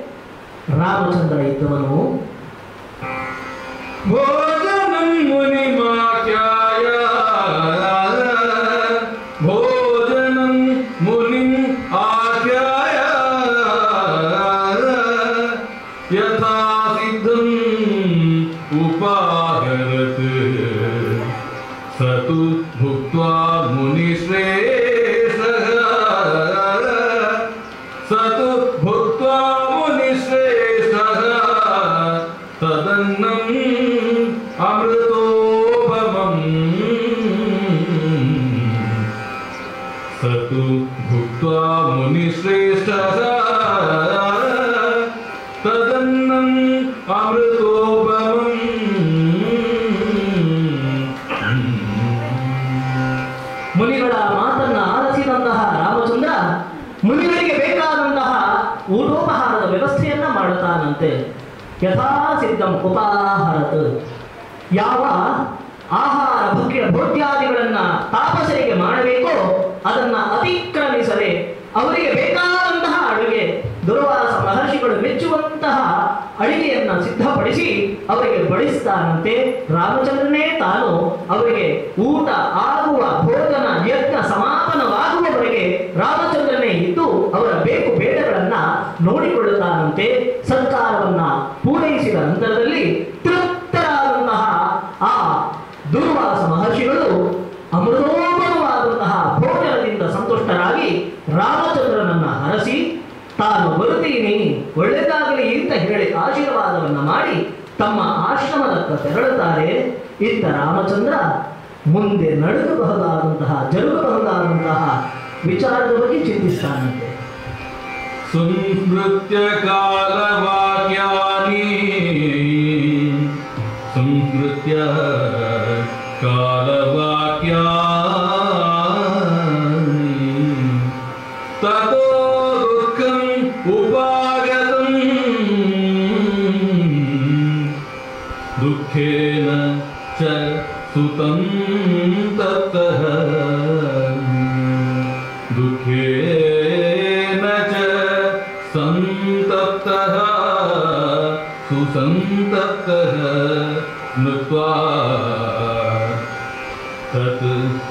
ರಾಮಚಂದ್ರ ಇದ್ದವನು भोजनं मुनिमाख्याय भोजनं मुनिम् आख्याय यथा सिद्धम् उपाहरत् स तु भुक्त्वा मुनिश्रेष्ठः स तु भुक्त्वा मुनिश्रेष्ठः तदन्नम् अमृतोपमम् स तु भुक्त्वा मुनिश्रेष्ठः तदन्नम् अमृतोपमम् ಮುನಿಗಳ ಮಾತನ್ನ ಆಲಿಸಿದಂತಹ ರಾಮಚಂದ್ರ ಮುನಿಗಳಿಗೆ ಬೇಕಾದಂತಹ ಊಟೋಪಹಾರದ ವ್ಯವಸ್ಥೆಯನ್ನ ಮಾಡುತ್ತಾನಂತೆ ಯಥಾ ಸಿದ್ಧಂ ಉಪಾಹಾರತ್ ಯಾವ ಆಹಾರ ಭಕ್ಷ್ಯ ಭೋಜ್ಯಾದಿಗಳನ್ನ ತಾಪಸರಿಗೆ ಮಾಡಬೇಕೋ ಅದನ್ನ ಅತಿಕ್ರಮಿಸದೆ ಅವರಿಗೆ ಬೇಕಾದಂತಹ ಅಡುಗೆ ದುರ್ವಾಸ ಮಹರ್ಷಿಗಳು ಮೆಚ್ಚುವಂತಹ ಅಡಿಗೆಯನ್ನ ಸಿದ್ಧಪಡಿಸಿ ಅವರಿಗೆ ಬಡಿಸ್ತಾನಂತೆ ರಾಮಚಂದ್ರನೇ ತಾನು ಅವರಿಗೆ ಊಟ ಆಗುವ ಭೋಜನ ಯಜ್ಞ ಸಮಾಪನವಾಗುವವರೆಗೆ ರಾಮಚಂದ್ರನೇ ಇದ್ದು ಅವರ ಬೇಕು ಬೇಡಗಳನ್ನ ನೋಡಿಕೊಳ್ಳುತ್ತಾನಂತೆ ಸತ್ಕಾರವನ್ನ ಪೂರೈಸಿದ ನಂತರದಲ್ಲಿ ತೃಪ್ತರಾದಂತಹ ಆ ದುರ್ವಾಸ ಮಹರ್ಷಿಗಳು ಅಮೃತೋಪಮವಾದಂತಹ ಭೋಜನದಿಂದ ಸಂತುಷ್ಟರಾಗಿ ರಾಮಚಂದ್ರನನ್ನ ಹರಸಿ ತಾನು ಬರುತ್ತೀನಿ ಒಳ್ಳೆದಾಗಲಿ ಅಂತ ಹೇಳಿ ಆಶೀರ್ವಾದವನ್ನ ಮಾಡಿ ತಮ್ಮ ಆಶ್ರಮದತ್ತ ತೆರಳುತ್ತಾರೆ ಇತ್ತ ರಾಮಚಂದ್ರ ಮುಂದೆ ನಡೆಯಬಹುದಾದಂತಹ ಜರುಗಬಹುದಾದಂತಹ ವಿಚಾರದ ಬಗ್ಗೆ ಚಿಂತಿಸ್ತಾನಂತೆ संस्मृत्य कालवाक्यानि ಕಾಲವಾಕ್ಯ ತಥೋ ದುಃಖಂ ಉಪಾಗತಂ ದುಃಖೇನ ಚ ಸುತಂ ತತ್ತಃ ದುಃಖೇನ ಚ ಸಂತಪ್ತಃ ಸುಸಂತಪ್ತಃ ನೃತ್ವಾ तत्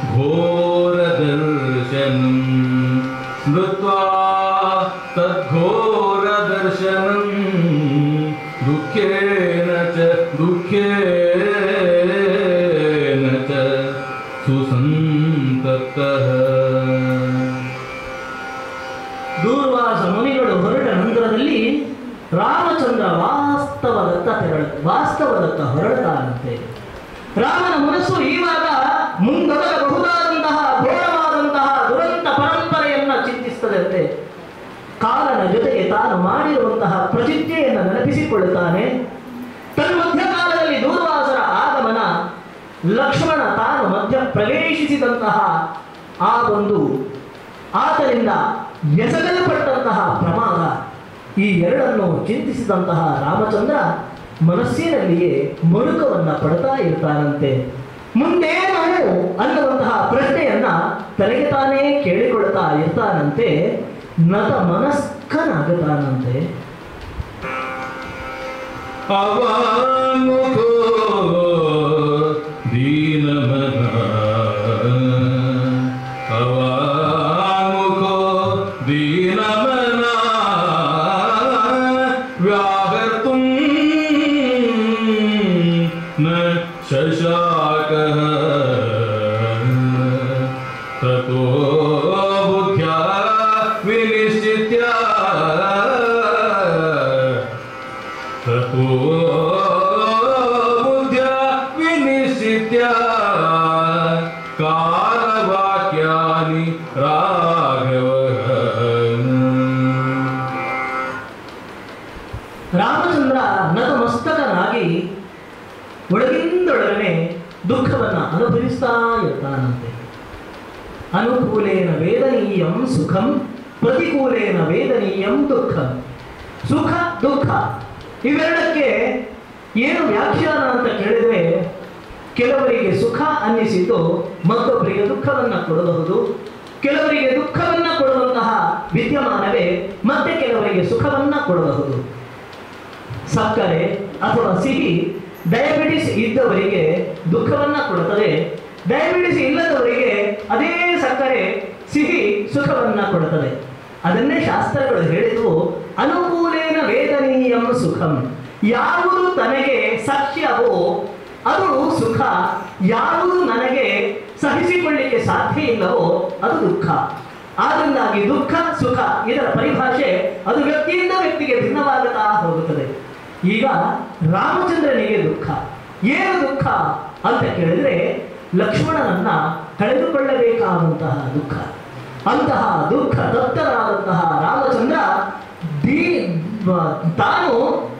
घोरदर्शनं स्मृत्वा तद्घोरदर्शनं दुःखेन च दुःखेन च सुसन्तप्तः ದೂರ್ವಾಸ ಮುನಿಗಳು ಹೊರಟ ನಂತರದಲ್ಲಿ ರಾಮಚಂದ್ರ ವಾಸ್ತವದತ್ತ ತೆರಳ ವಾಸ್ತವದತ್ತ ಹೊರಡ್ತಾನಂತೆ ರಾಮನ ಮನಸ್ಸು ಈವಾಗ ಮುಂದೊಡಗಬಹುದಾದಂತಹ ಘೋರವಾದಂತಹ ದುರಂತ ಪರಂಪರೆಯನ್ನ ಚಿಂತಿಸ್ತದಂತೆ ಕಾಲನ ಜೊತೆಗೆ ತಾನು ಮಾಡಿರುವಂತಹ ಪ್ರತಿಜ್ಞೆಯನ್ನು ನೆನಪಿಸಿಕೊಳ್ಳುತ್ತಾನೆ ತನ್ಮಧ್ಯ ಕಾಲದಲ್ಲಿ ದೂರ್ವಾಸರ ಆಗಮನ ಲಕ್ಷ್ಮಣ ತಾನು ಮಧ್ಯ ಪ್ರವೇಶಿಸಿದಂತಹ ಆ ಒಂದು ಆತನಿಂದ ಎಸಗಲ್ಪಟ್ಟಂತಹ ಪ್ರಮಾದ ಈ ಎರಡನ್ನು ಚಿಂತಿಸಿದಂತಹ ರಾಮಚಂದ್ರ ಮನಸ್ಸಿನಲ್ಲಿಯೇ ಮರುಕವನ್ನ ಪಡ್ತಾ ಇರ್ತಾನಂತೆ ಮುಂದೇನು ಅನ್ನುವಂತಹ ಪ್ರಶ್ನೆಯನ್ನ ತನಗೆ ತಾನೇ ಕೇಳಿಕೊಳ್ತಾ ಇರ್ತಾನಂತೆ ನತ ಮನಸ್ಕನಾಗುತ್ತಾನಂತೆ ಅವಾಂಗುಖೋ ದೀನಮನ ಅವಾಂಗುಖೋ ದೀನಮನ ವ್ಯಾಹರ್ತುಂ ನ ಶಶಾಕಃ ತತೋ ಬುದ್ಧ್ಯಾ ವಿನಿಶ್ಚಿತ್ಯ ततो बुद्ध्या विनिश्चित्य कालवाक्यानि राघवः ರಾಮಚಂದ್ರ ನತಮಸ್ತಕನಾಗಿ ಒಳಗಿಂದೊಳಗನೆ ದುಃಖವನ್ನ ಅನುಭವಿಸ್ತಾ ಇರ್ತಾನಂತೆ ಅನುಕೂಲೇನ ವೇದನೀಯಂ ಸುಖಂ ಪ್ರತಿಕೂಲೇನ ವೇದನೀಯಂ ದುಃಖಂ ಸುಖ ದುಃಖ ಇವೆರಡಕ್ಕೆ ಏನು ವ್ಯಾಖ್ಯಾನ ಅಂತ ಕೇಳಿದ್ರೆ ಕೆಲವರಿಗೆ ಸುಖ ಅನ್ನಿಸಿದ್ದು ಮತ್ತೊಬ್ಬರಿಗೆ ದುಃಖವನ್ನ ಕೊಡಬಹುದು ಕೆಲವರಿಗೆ ದುಃಖವನ್ನ ಕೊಡುವಂತಹ ವಿದ್ಯಮಾನವೇ ಮತ್ತೆ ಕೆಲವರಿಗೆ ಸುಖವನ್ನ ಕೊಡಬಹುದು ಸಕ್ಕರೆ ಅಥವಾ ಸಿಹಿ ಡಯಾಬಿಟಿಸ್ ಇದ್ದವರಿಗೆ ದುಃಖವನ್ನ ಕೊಡುತ್ತದೆ ಡಯಾಬಿಟಿಸ್ ಇಲ್ಲದವರಿಗೆ ಅದೇ ಸಕ್ಕರೆ ಸಿಹಿ ಸುಖವನ್ನ ಕೊಡುತ್ತದೆ ಅದನ್ನೇ ಶಾಸ್ತ್ರಗಳು ಹೇಳಿದ್ವು ಅನುಕೂಲೇನ ವೇದನೀಯಂ ಸುಖಂ ಯಾವುದು ತನಗೆ ಸಖ್ಯವೋ ಅದು ಸುಖ ಯಾವುದು ನನಗೆ ಸಹಿಸಿಕೊಳ್ಳಿಕ್ಕೆ ಸಾಧ್ಯ ಇಲ್ಲವೋ ಅದು ದುಃಖ ಆದ್ದರಿಂದಾಗಿ ದುಃಖ ಸುಖ ಇದರ ಪರಿಭಾಷೆ ಅದು ವ್ಯಕ್ತಿಯಿಂದ ವ್ಯಕ್ತಿಗೆ ಭಿನ್ನವಾಗುತ್ತಾ ಹೋಗುತ್ತದೆ ಈಗ ರಾಮಚಂದ್ರನಿಗೆ ದುಃಖ ಏನು ದುಃಖ ಅಂತ ಕೇಳಿದ್ರೆ ಲಕ್ಷ್ಮಣನನ್ನ ಕಳೆದುಕೊಳ್ಳಬೇಕಾದಂತಹ ದುಃಖ ಅಂತಹ ದುಃಖ ತಪ್ತರಾದಂತಹ ರಾಮಚಂದ್ರ ದೀ ವ- ತಾನು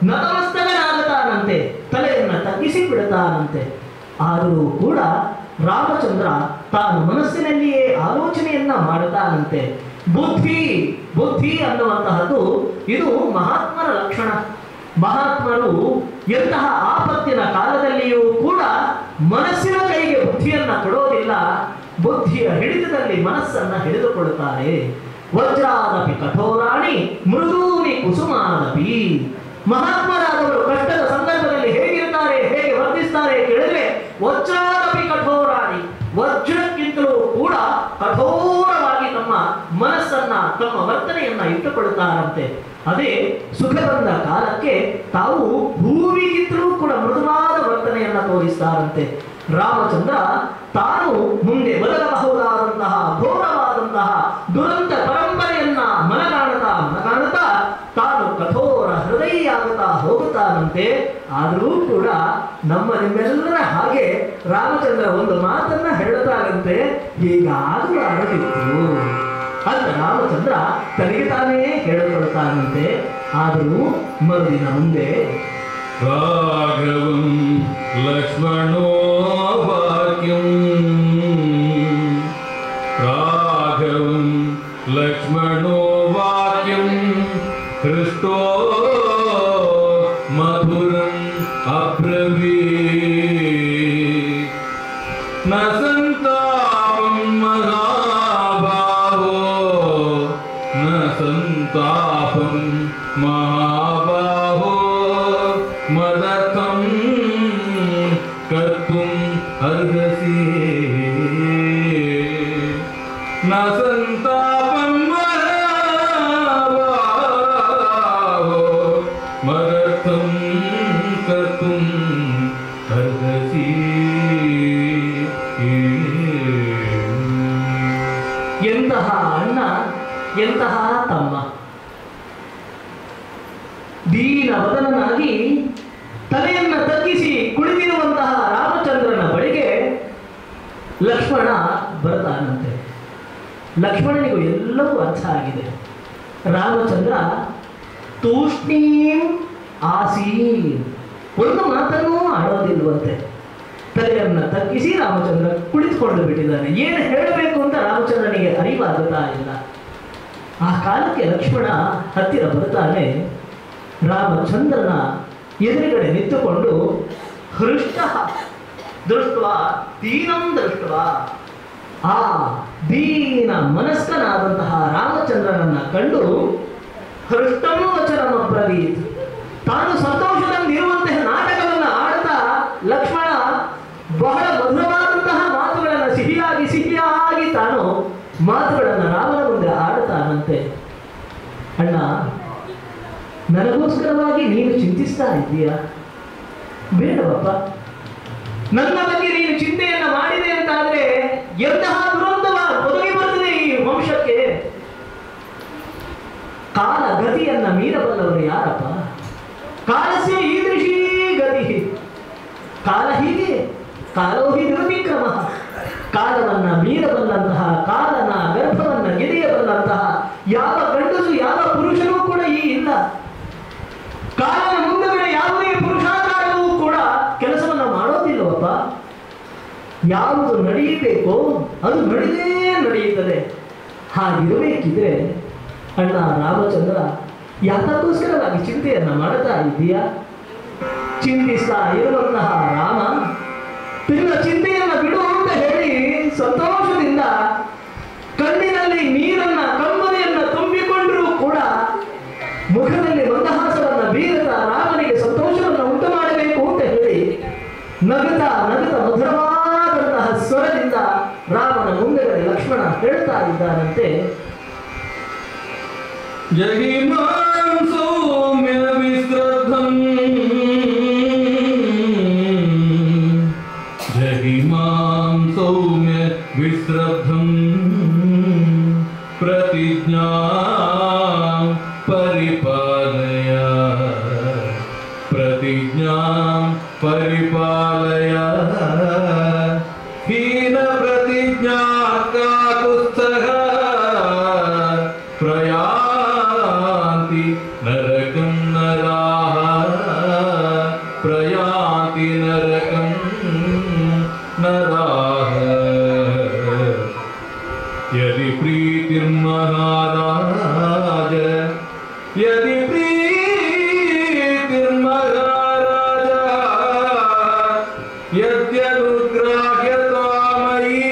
ನತಮಸ್ತಕನಾಗುತ್ತಾನಂತೆ ತಲೆಯನ್ನ ತಗ್ಗಿಸಿ ಬಿಡುತ್ತಾನಂತೆ ಆದರೂ ಕೂಡ ರಾಮಚಂದ್ರ ತಾನು ಮನಸ್ಸಿನಲ್ಲಿಯೇ ಆಲೋಚನೆಯನ್ನ ಮಾಡುತ್ತಾನಂತೆ ಬುದ್ಧಿ ಬುದ್ಧಿ ಅನ್ನುವಂತಹದ್ದು ಇದು ಮಹಾತ್ಮರ ಲಕ್ಷಣ ಮಹಾತ್ಮರು ಎಂತಹ ಆಪತ್ತಿನ ಕಾಲದಲ್ಲಿಯೂ ಕೂಡ ಮನಸ್ಸಿನ ಕೈಗೆ ಬುದ್ಧಿಯನ್ನ ಕೊಡೋದಿಲ್ಲ ಬುದ್ಧಿಯ ಹಿಡಿತದಲ್ಲಿ ಮನಸ್ಸನ್ನ ಹಿಡಿದುಕೊಳ್ಳುತ್ತಾರೆ ವಜ್ರಾದಪಿ ಕಠೋರಾಣಿ ಮೃದೂನಿ ಕುಸುಮಾದಪಿ ಮಹಾತ್ಮರಾದವರು ಕಷ್ಟದ ಸಂದರ್ಭದಲ್ಲಿ ಹೇಗಿರ್ತಾರೆ ಹೇಗೆ ವರ್ತಿಸ್ತಾರೆ ಕೇಳಿದ್ರೆ ವಜ್ರಾದಪಿ ಕಠೋರಾಣಿ ವಜ್ರಕ್ಕಿಂತಲೂ ಕೂಡ ಕಠೋರವಾಗಿ ತಮ್ಮ ಮನಸ್ಸನ್ನ ತಮ್ಮ ವರ್ತನೆಯನ್ನ ಇಟ್ಟುಕೊಳ್ಳುತ್ತಾರಂತೆ ಅದೇ ಸುಖ ಬಂದ ಕಾಲಕ್ಕೆ ತಾವು ಹೂವಿಗಿಂತಲೂ ಕೂಡ ಮೃದುವಾದ ವರ್ತನೆಯನ್ನ ತೋರಿಸ್ತಾರಂತೆ ರಾಮಚಂದ್ರ ತಾನು ಮುಂದೆ ಬದಲಬಹುದಾದಂತಹ ಘೋರವಾದಂತಹ ದುರಂತ ಪರಂಪರೆಯನ್ನ ಮನಗಾಣುತ್ತಾ ಮನಗಾಣುತ್ತಾ ತಾನು ಕಠೋರ ಹೃದಯಿಯಾಗುತ್ತಾ ಹೋಗುತ್ತಾನಂತೆ ಆದರೂ ಕೂಡ ನಮ್ಮ ನಿಮ್ಮೆಲ್ಲರ ಹಾಗೆ ರಾಮಚಂದ್ರ ಒಂದು ಮಾತನ್ನ ಹೇಳುತ್ತಾನಂತೆ ಹೀಗಾಗಲಾರದಿತ್ತು ಅಂತ ರಾಮಚಂದ್ರ ತನಗೆ ತಾನೇ ಹೇಳಿಕೊಳ್ತಾನಂತೆ ಆದರೂ ಮರುದಿನ ಮುಂದೆ राघवं लक्ष्मणो वाक्यम् राघवं लक्ष्मणो वाक्यं हृष्टो मधुरम् अब्रवीत् न सन्तापं महाबाहो न सन्तापं महाबाहो मदर्थं कर्तुम् अर्हसि न सन्तापं महाबाहो मदर्थं कर्तुम् अर्हसि ಎಂತಹ ಅಣ್ಣ ಎಂತಹ ತಮ್ಮ ದೀನ ವದನನಾಗಿ ತಲೆಯನ್ನ ತಗ್ಗಿಸಿ ಕುಳಿತಿರುವಂತಹ ರಾಮಚಂದ್ರನ ಬಳಿಗೆ ಲಕ್ಷ್ಮಣ ಬರ್ತಾನಂತೆ ಲಕ್ಷ್ಮಣನಿಗೂ ಎಲ್ಲವೂ ಅರ್ಥ ಆಗಿದೆ ರಾಮಚಂದ್ರ ತೂಷ್ಣೀಂ ಆಸೀ ಒಂದು ಮಾತನ್ನೂ ಆಡೋದಿಲ್ವಂತೆ ತಲೆಯನ್ನ ತಗ್ಗಿಸಿ ರಾಮಚಂದ್ರ ಕುಳಿತುಕೊಂಡು ಬಿಟ್ಟಿದ್ದಾನೆ ಏನು ಹೇಳಬೇಕು ಅಂತ ರಾಮಚಂದ್ರನಿಗೆ ಅರಿವಾಗುತ್ತಾ ಇಲ್ಲ ಆ ಕಾಲಕ್ಕೆ ಲಕ್ಷ್ಮಣ ಹತ್ತಿರ ಬರ್ತಾನೆ ರಾಮಚಂದ್ರನ ಎದುರುಗಡೆ ನಿಂತುಕೊಂಡು ಹೃಷ್ಟ ದೃಷ್ಟ ದೀನಂ ದೃಷ್ಟ ಆ ದೀನ ಮನಸ್ಕನಾದಂತಹ ರಾಮಚಂದ್ರನನ್ನ ಕಂಡು ಹೃಷ್ಟಂ ವಚನಮಬ್ರವೀತ್ ತಾನು ಸಂತೋಷದಲ್ಲಿರುವಂತಹ ನಾಟಕವನ್ನು ಆಡ್ತಾ ಲಕ್ಷ್ಮಣ ಬಹಳ ಮಧುರವಾದಂತಹ ಮಾತುಗಳನ್ನು ಸಿಹಿಯಾಗಿ ಸಿಹಿಯಾಗಿ ತಾನು ಮಾತುಗಳನ್ನು ರಾಮನ ಮುಂದೆ ಆಡ್ತಾನಂತೆ ಅಣ್ಣ ನನಗೋಸ್ಕರವಾಗಿ ನೀನು ಚಿಂತಿಸ್ತಾ ಇದ್ದೀಯಾ ಬೇಡವಪ್ಪ ನನ್ನ ಬಗ್ಗೆ ನೀನು ಚಿಂತೆಯನ್ನ ಮಾಡಿದೆ ಅಂತಾದ್ರೆ ಎಂತಹ ದುರಂತವ ಒದಗಿ ಬರ್ತದೆ ಈ ವಂಶಕ್ಕೆ ಕಾಲ ಗತಿಯನ್ನ ಮೀರಬಲ್ಲವರು ಯಾರಪ್ಪ ಕಾಲಸ್ಯ ಈದೃಶೀ ಗತಿ ಕಾಲ ಹೀಗೆ ಕಾಲೋ ಹಿ ನಿರ್ವಿಕ್ರಮ ಕಾಲವನ್ನ ಮೀರಬಲ್ಲಂತಹ ಕಾಲನ ಗರ್ಭವನ್ನ ಗೆದೆಯಬಲ್ಲಂತಹ ಯಾವ ಗಂಡಸು ಯಾವ ಪುರುಷನೂ ಕೂಡ ಈ ಇಲ್ಲ ಕಾಲನ ಮುಂದಗಡೆ ಯಾವುದೇ ಪುರುಷಾಕಾರವೂ ಕೂಡ ಕೆಲಸವನ್ನ ಮಾಡೋದಿಲ್ಲವಪ್ಪ ಯಾವುದು ನಡೆಯಬೇಕೋ ಅದು ನಡೆದೇ ನಡೆಯುತ್ತದೆ ಹಾಗಿರಬೇಕಿದ್ರೆ ಅಣ್ಣ ರಾಮಚಂದ್ರ ಯಾತಕ್ಕೋಸ್ಕರವಾಗಿ ಚಿಂತೆಯನ್ನ ಮಾಡ್ತಾ ಇದ್ದೀಯಾ ಚಿಂತಿಸ್ತಾ ಇರುವಂತಹ ರಾಮ ನಿನ್ನ ಚಿಂತೆಯನ್ನ ಬಿಡು ಅಂತ ಹೇಳಿ ಸಂತೋಷದಿಂದ ಕಣ್ಣಿನಲ್ಲಿ ನೀರನ್ನ ಕಂಬನಿಯನ್ನ ತುಂಬಿಕೊಂಡರೂ ಕೂಡ ಮುಖದಲ್ಲಿ ಮಂದಹಾಸವನ್ನ ಬೀರುತ್ತಾ ರಾಮನಿಗೆ ಸಂತೋಷವನ್ನ ಉಂಟು ಮಾಡಬೇಕು ಅಂತ ಹೇಳಿ ನಗುತ್ತಾ ನಗುತ್ತಾ ಮಧುರವಾದಂತಹ ಸ್ವರದಿಂದ ರಾಮನ ಮುಂದೆಗಡೆ ಲಕ್ಷ್ಮಣ ಹೇಳ್ತಾ ಇದ್ದಾನಂತೆ जहिमां सौम्य विश्रद्धम् जहिमां सौम्य विश्रद्धम् प्रतिज्ञा परिपालय प्रतिज्ञां परिपालय हीनप्रतिज्ञा काकुत्स्थः प्रयान्ति नरकं नराः प्रयान्ति नरकं नराः यदि प्रीतिर्महाराज यदि प्रीतिर्महाराज यद्यनुग्राह्यतामयी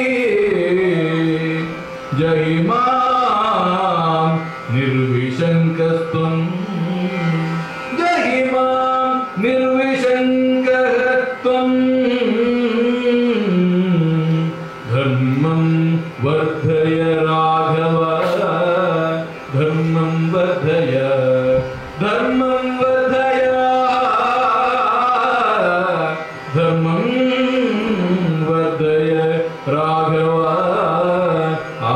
जहि मां निर्विशङ्कस्त्वं जहि मां निर्विशङ्कः त्वं धर्मं वर्धय राघव धर्मं वर्धय धर्मं वर्धय धर्मं वर्धय राघव आ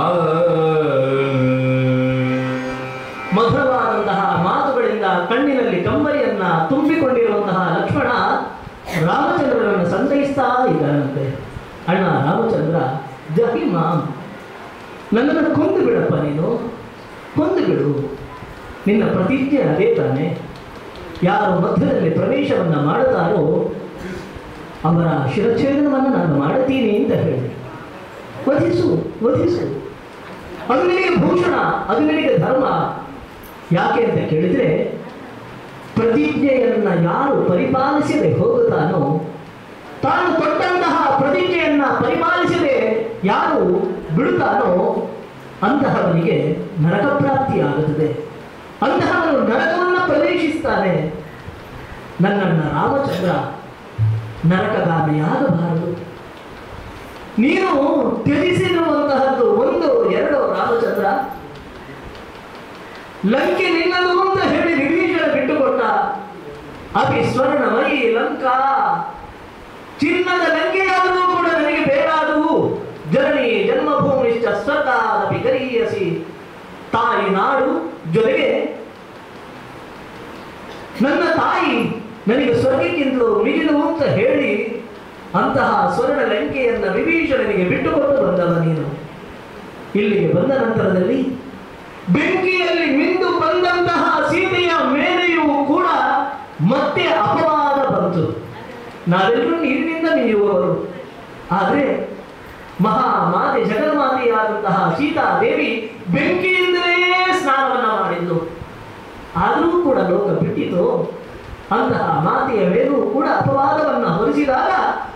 ಮಧುರವಾದಂತಹ ಮಾತುಗಳಿಂದ ಕಣ್ಣಿನಲ್ಲಿ ಕಂಬರಿಯನ್ನ ತುಂಬಿಕೊಂಡಿರುವಂತಹ ಲಕ್ಷ್ಮಣ ರಾಮಚಂದ್ರನನ್ನು ಸಂತೈಸ್ತಾ ಇದ್ದಾನಂತೆ ಅಣ್ಣ ರಾಮಚಂದ್ರ ಜಹಿ ಮಾಂ ನನ್ನನ್ನು ಕೊಂದು ಬಿಡಪ್ಪ ನೀನು ಕೊಂದು ಬಿಡು ನಿನ್ನ ಪ್ರತಿಜ್ಞೆ ಅದೇ ತಾನೆ ಯಾರು ಮಧ್ಯದಲ್ಲಿ ಪ್ರವೇಶವನ್ನ ಮಾಡುತ್ತಾರೋ ಅವರ ಶಿರಚ್ಛೇದನವನ್ನು ನಾನು ಮಾಡುತ್ತೀನಿ ಅಂತ ಹೇಳಿದೆ ವಧಿಸು ವಧಿಸು ಅದು ನಿನಗೆ ಭೂಷಣ ಅದು ನಿನಗೆ ಧರ್ಮ ಯಾಕೆ ಅಂತ ಕೇಳಿದ್ರೆ ಪ್ರತಿಜ್ಞೆಯನ್ನ ಯಾರು ಪರಿಪಾಲಿಸದೆ ಹೋಗುತ್ತಾನೋ ತಾನು ಕೊಟ್ಟಂತಹ ಪ್ರತಿಜ್ಞೆಯನ್ನ ಪರಿಪಾಲಿಸದೆ ಯಾರು ಬಿಡುತ್ತಾನೋ ಅಂತಹವನಿಗೆ ನರಕ ಪ್ರಾಪ್ತಿಯಾಗುತ್ತದೆ ಅಂತಹವನು ನರಕವನ್ನು ಪ್ರವೇಶಿಸ್ತಾನೆ ನನ್ನನ್ನ ರಾಮಚಂದ್ರ ನರಕಗಾಮಿಯಾಗಬಾರದು ನೀನು ತ್ಯಜಿಸಿರುವಂತಹದ್ದು ಒಂದು ಎರಡು ರಾಮಚಂದ್ರ ಲಂಕೆ ನಿನ್ನದು ಅಂತ ಹೇಳಿ ವಿಭೀಷಣ ಬಿಟ್ಟುಕೊಟ್ಟ ಅಪಿ ಸ್ವರ್ಣಮಯಿ ಲಂಕಾ ಚಿನ್ನದ ಲಂಕೆಯಾದರೂ ಕೂಡ ನನಗೆ ಬೇಡಾದವು ಜನನಿ ಜನ್ಮಭೂಮಿಶ್ಚ ಸ್ವರ್ಗಾದಪಿ ಗರೀಯಸಿ ತಾಯಿ ನಾಡು ಜೊತೆಗೆ ನನ್ನ ತಾಯಿ ನನಗೆ ಸ್ವರ್ಗಕ್ಕಿಂತಲೂ ಮಿಗಿಲು ಅಂತ ಹೇಳಿ ಅಂತಹ ಸ್ವರ್ಣ ಲಂಕೆಯನ್ನ ವಿಭೀಷಣನಿಗೆ ಬಿಟ್ಟುಕೊಟ್ಟು ಬಂದವ ನೀನು ಇಲ್ಲಿಗೆ ಬಂದ ನಂತರದಲ್ಲಿ ಬೆಂಕಿಯಲ್ಲಿ ಮಿಂದು ಬಂದಂತಹ ಸೀತೆಯ ಮೇಲೆಯೂ ಕೂಡ ಮತ್ತೆ ಅಪವಾದ ಬಂತು ನಾವೆಲ್ಲರೂ ನೀರಿನಿಂದ ಮೀಯುವವರು ಆದರೆ ಮಹಾಮಾತೆ ಜಗನ್ಮಾತೆಯಾದಂತಹ ಸೀತಾದೇವಿ ಬೆಂಕಿಯಿಂದಲೇ ಸ್ನಾನವನ್ನ ಮಾಡಿದ್ಲು ಆದರೂ ಕೂಡ ಲೋಕ ಬಿಟ್ಟಿತು ಅಂತಹ ಮಾತೆಯ ಮೇಲೂ ಕೂಡ ಅಪವಾದವನ್ನ ಹೊರಿಸಿದಾಗ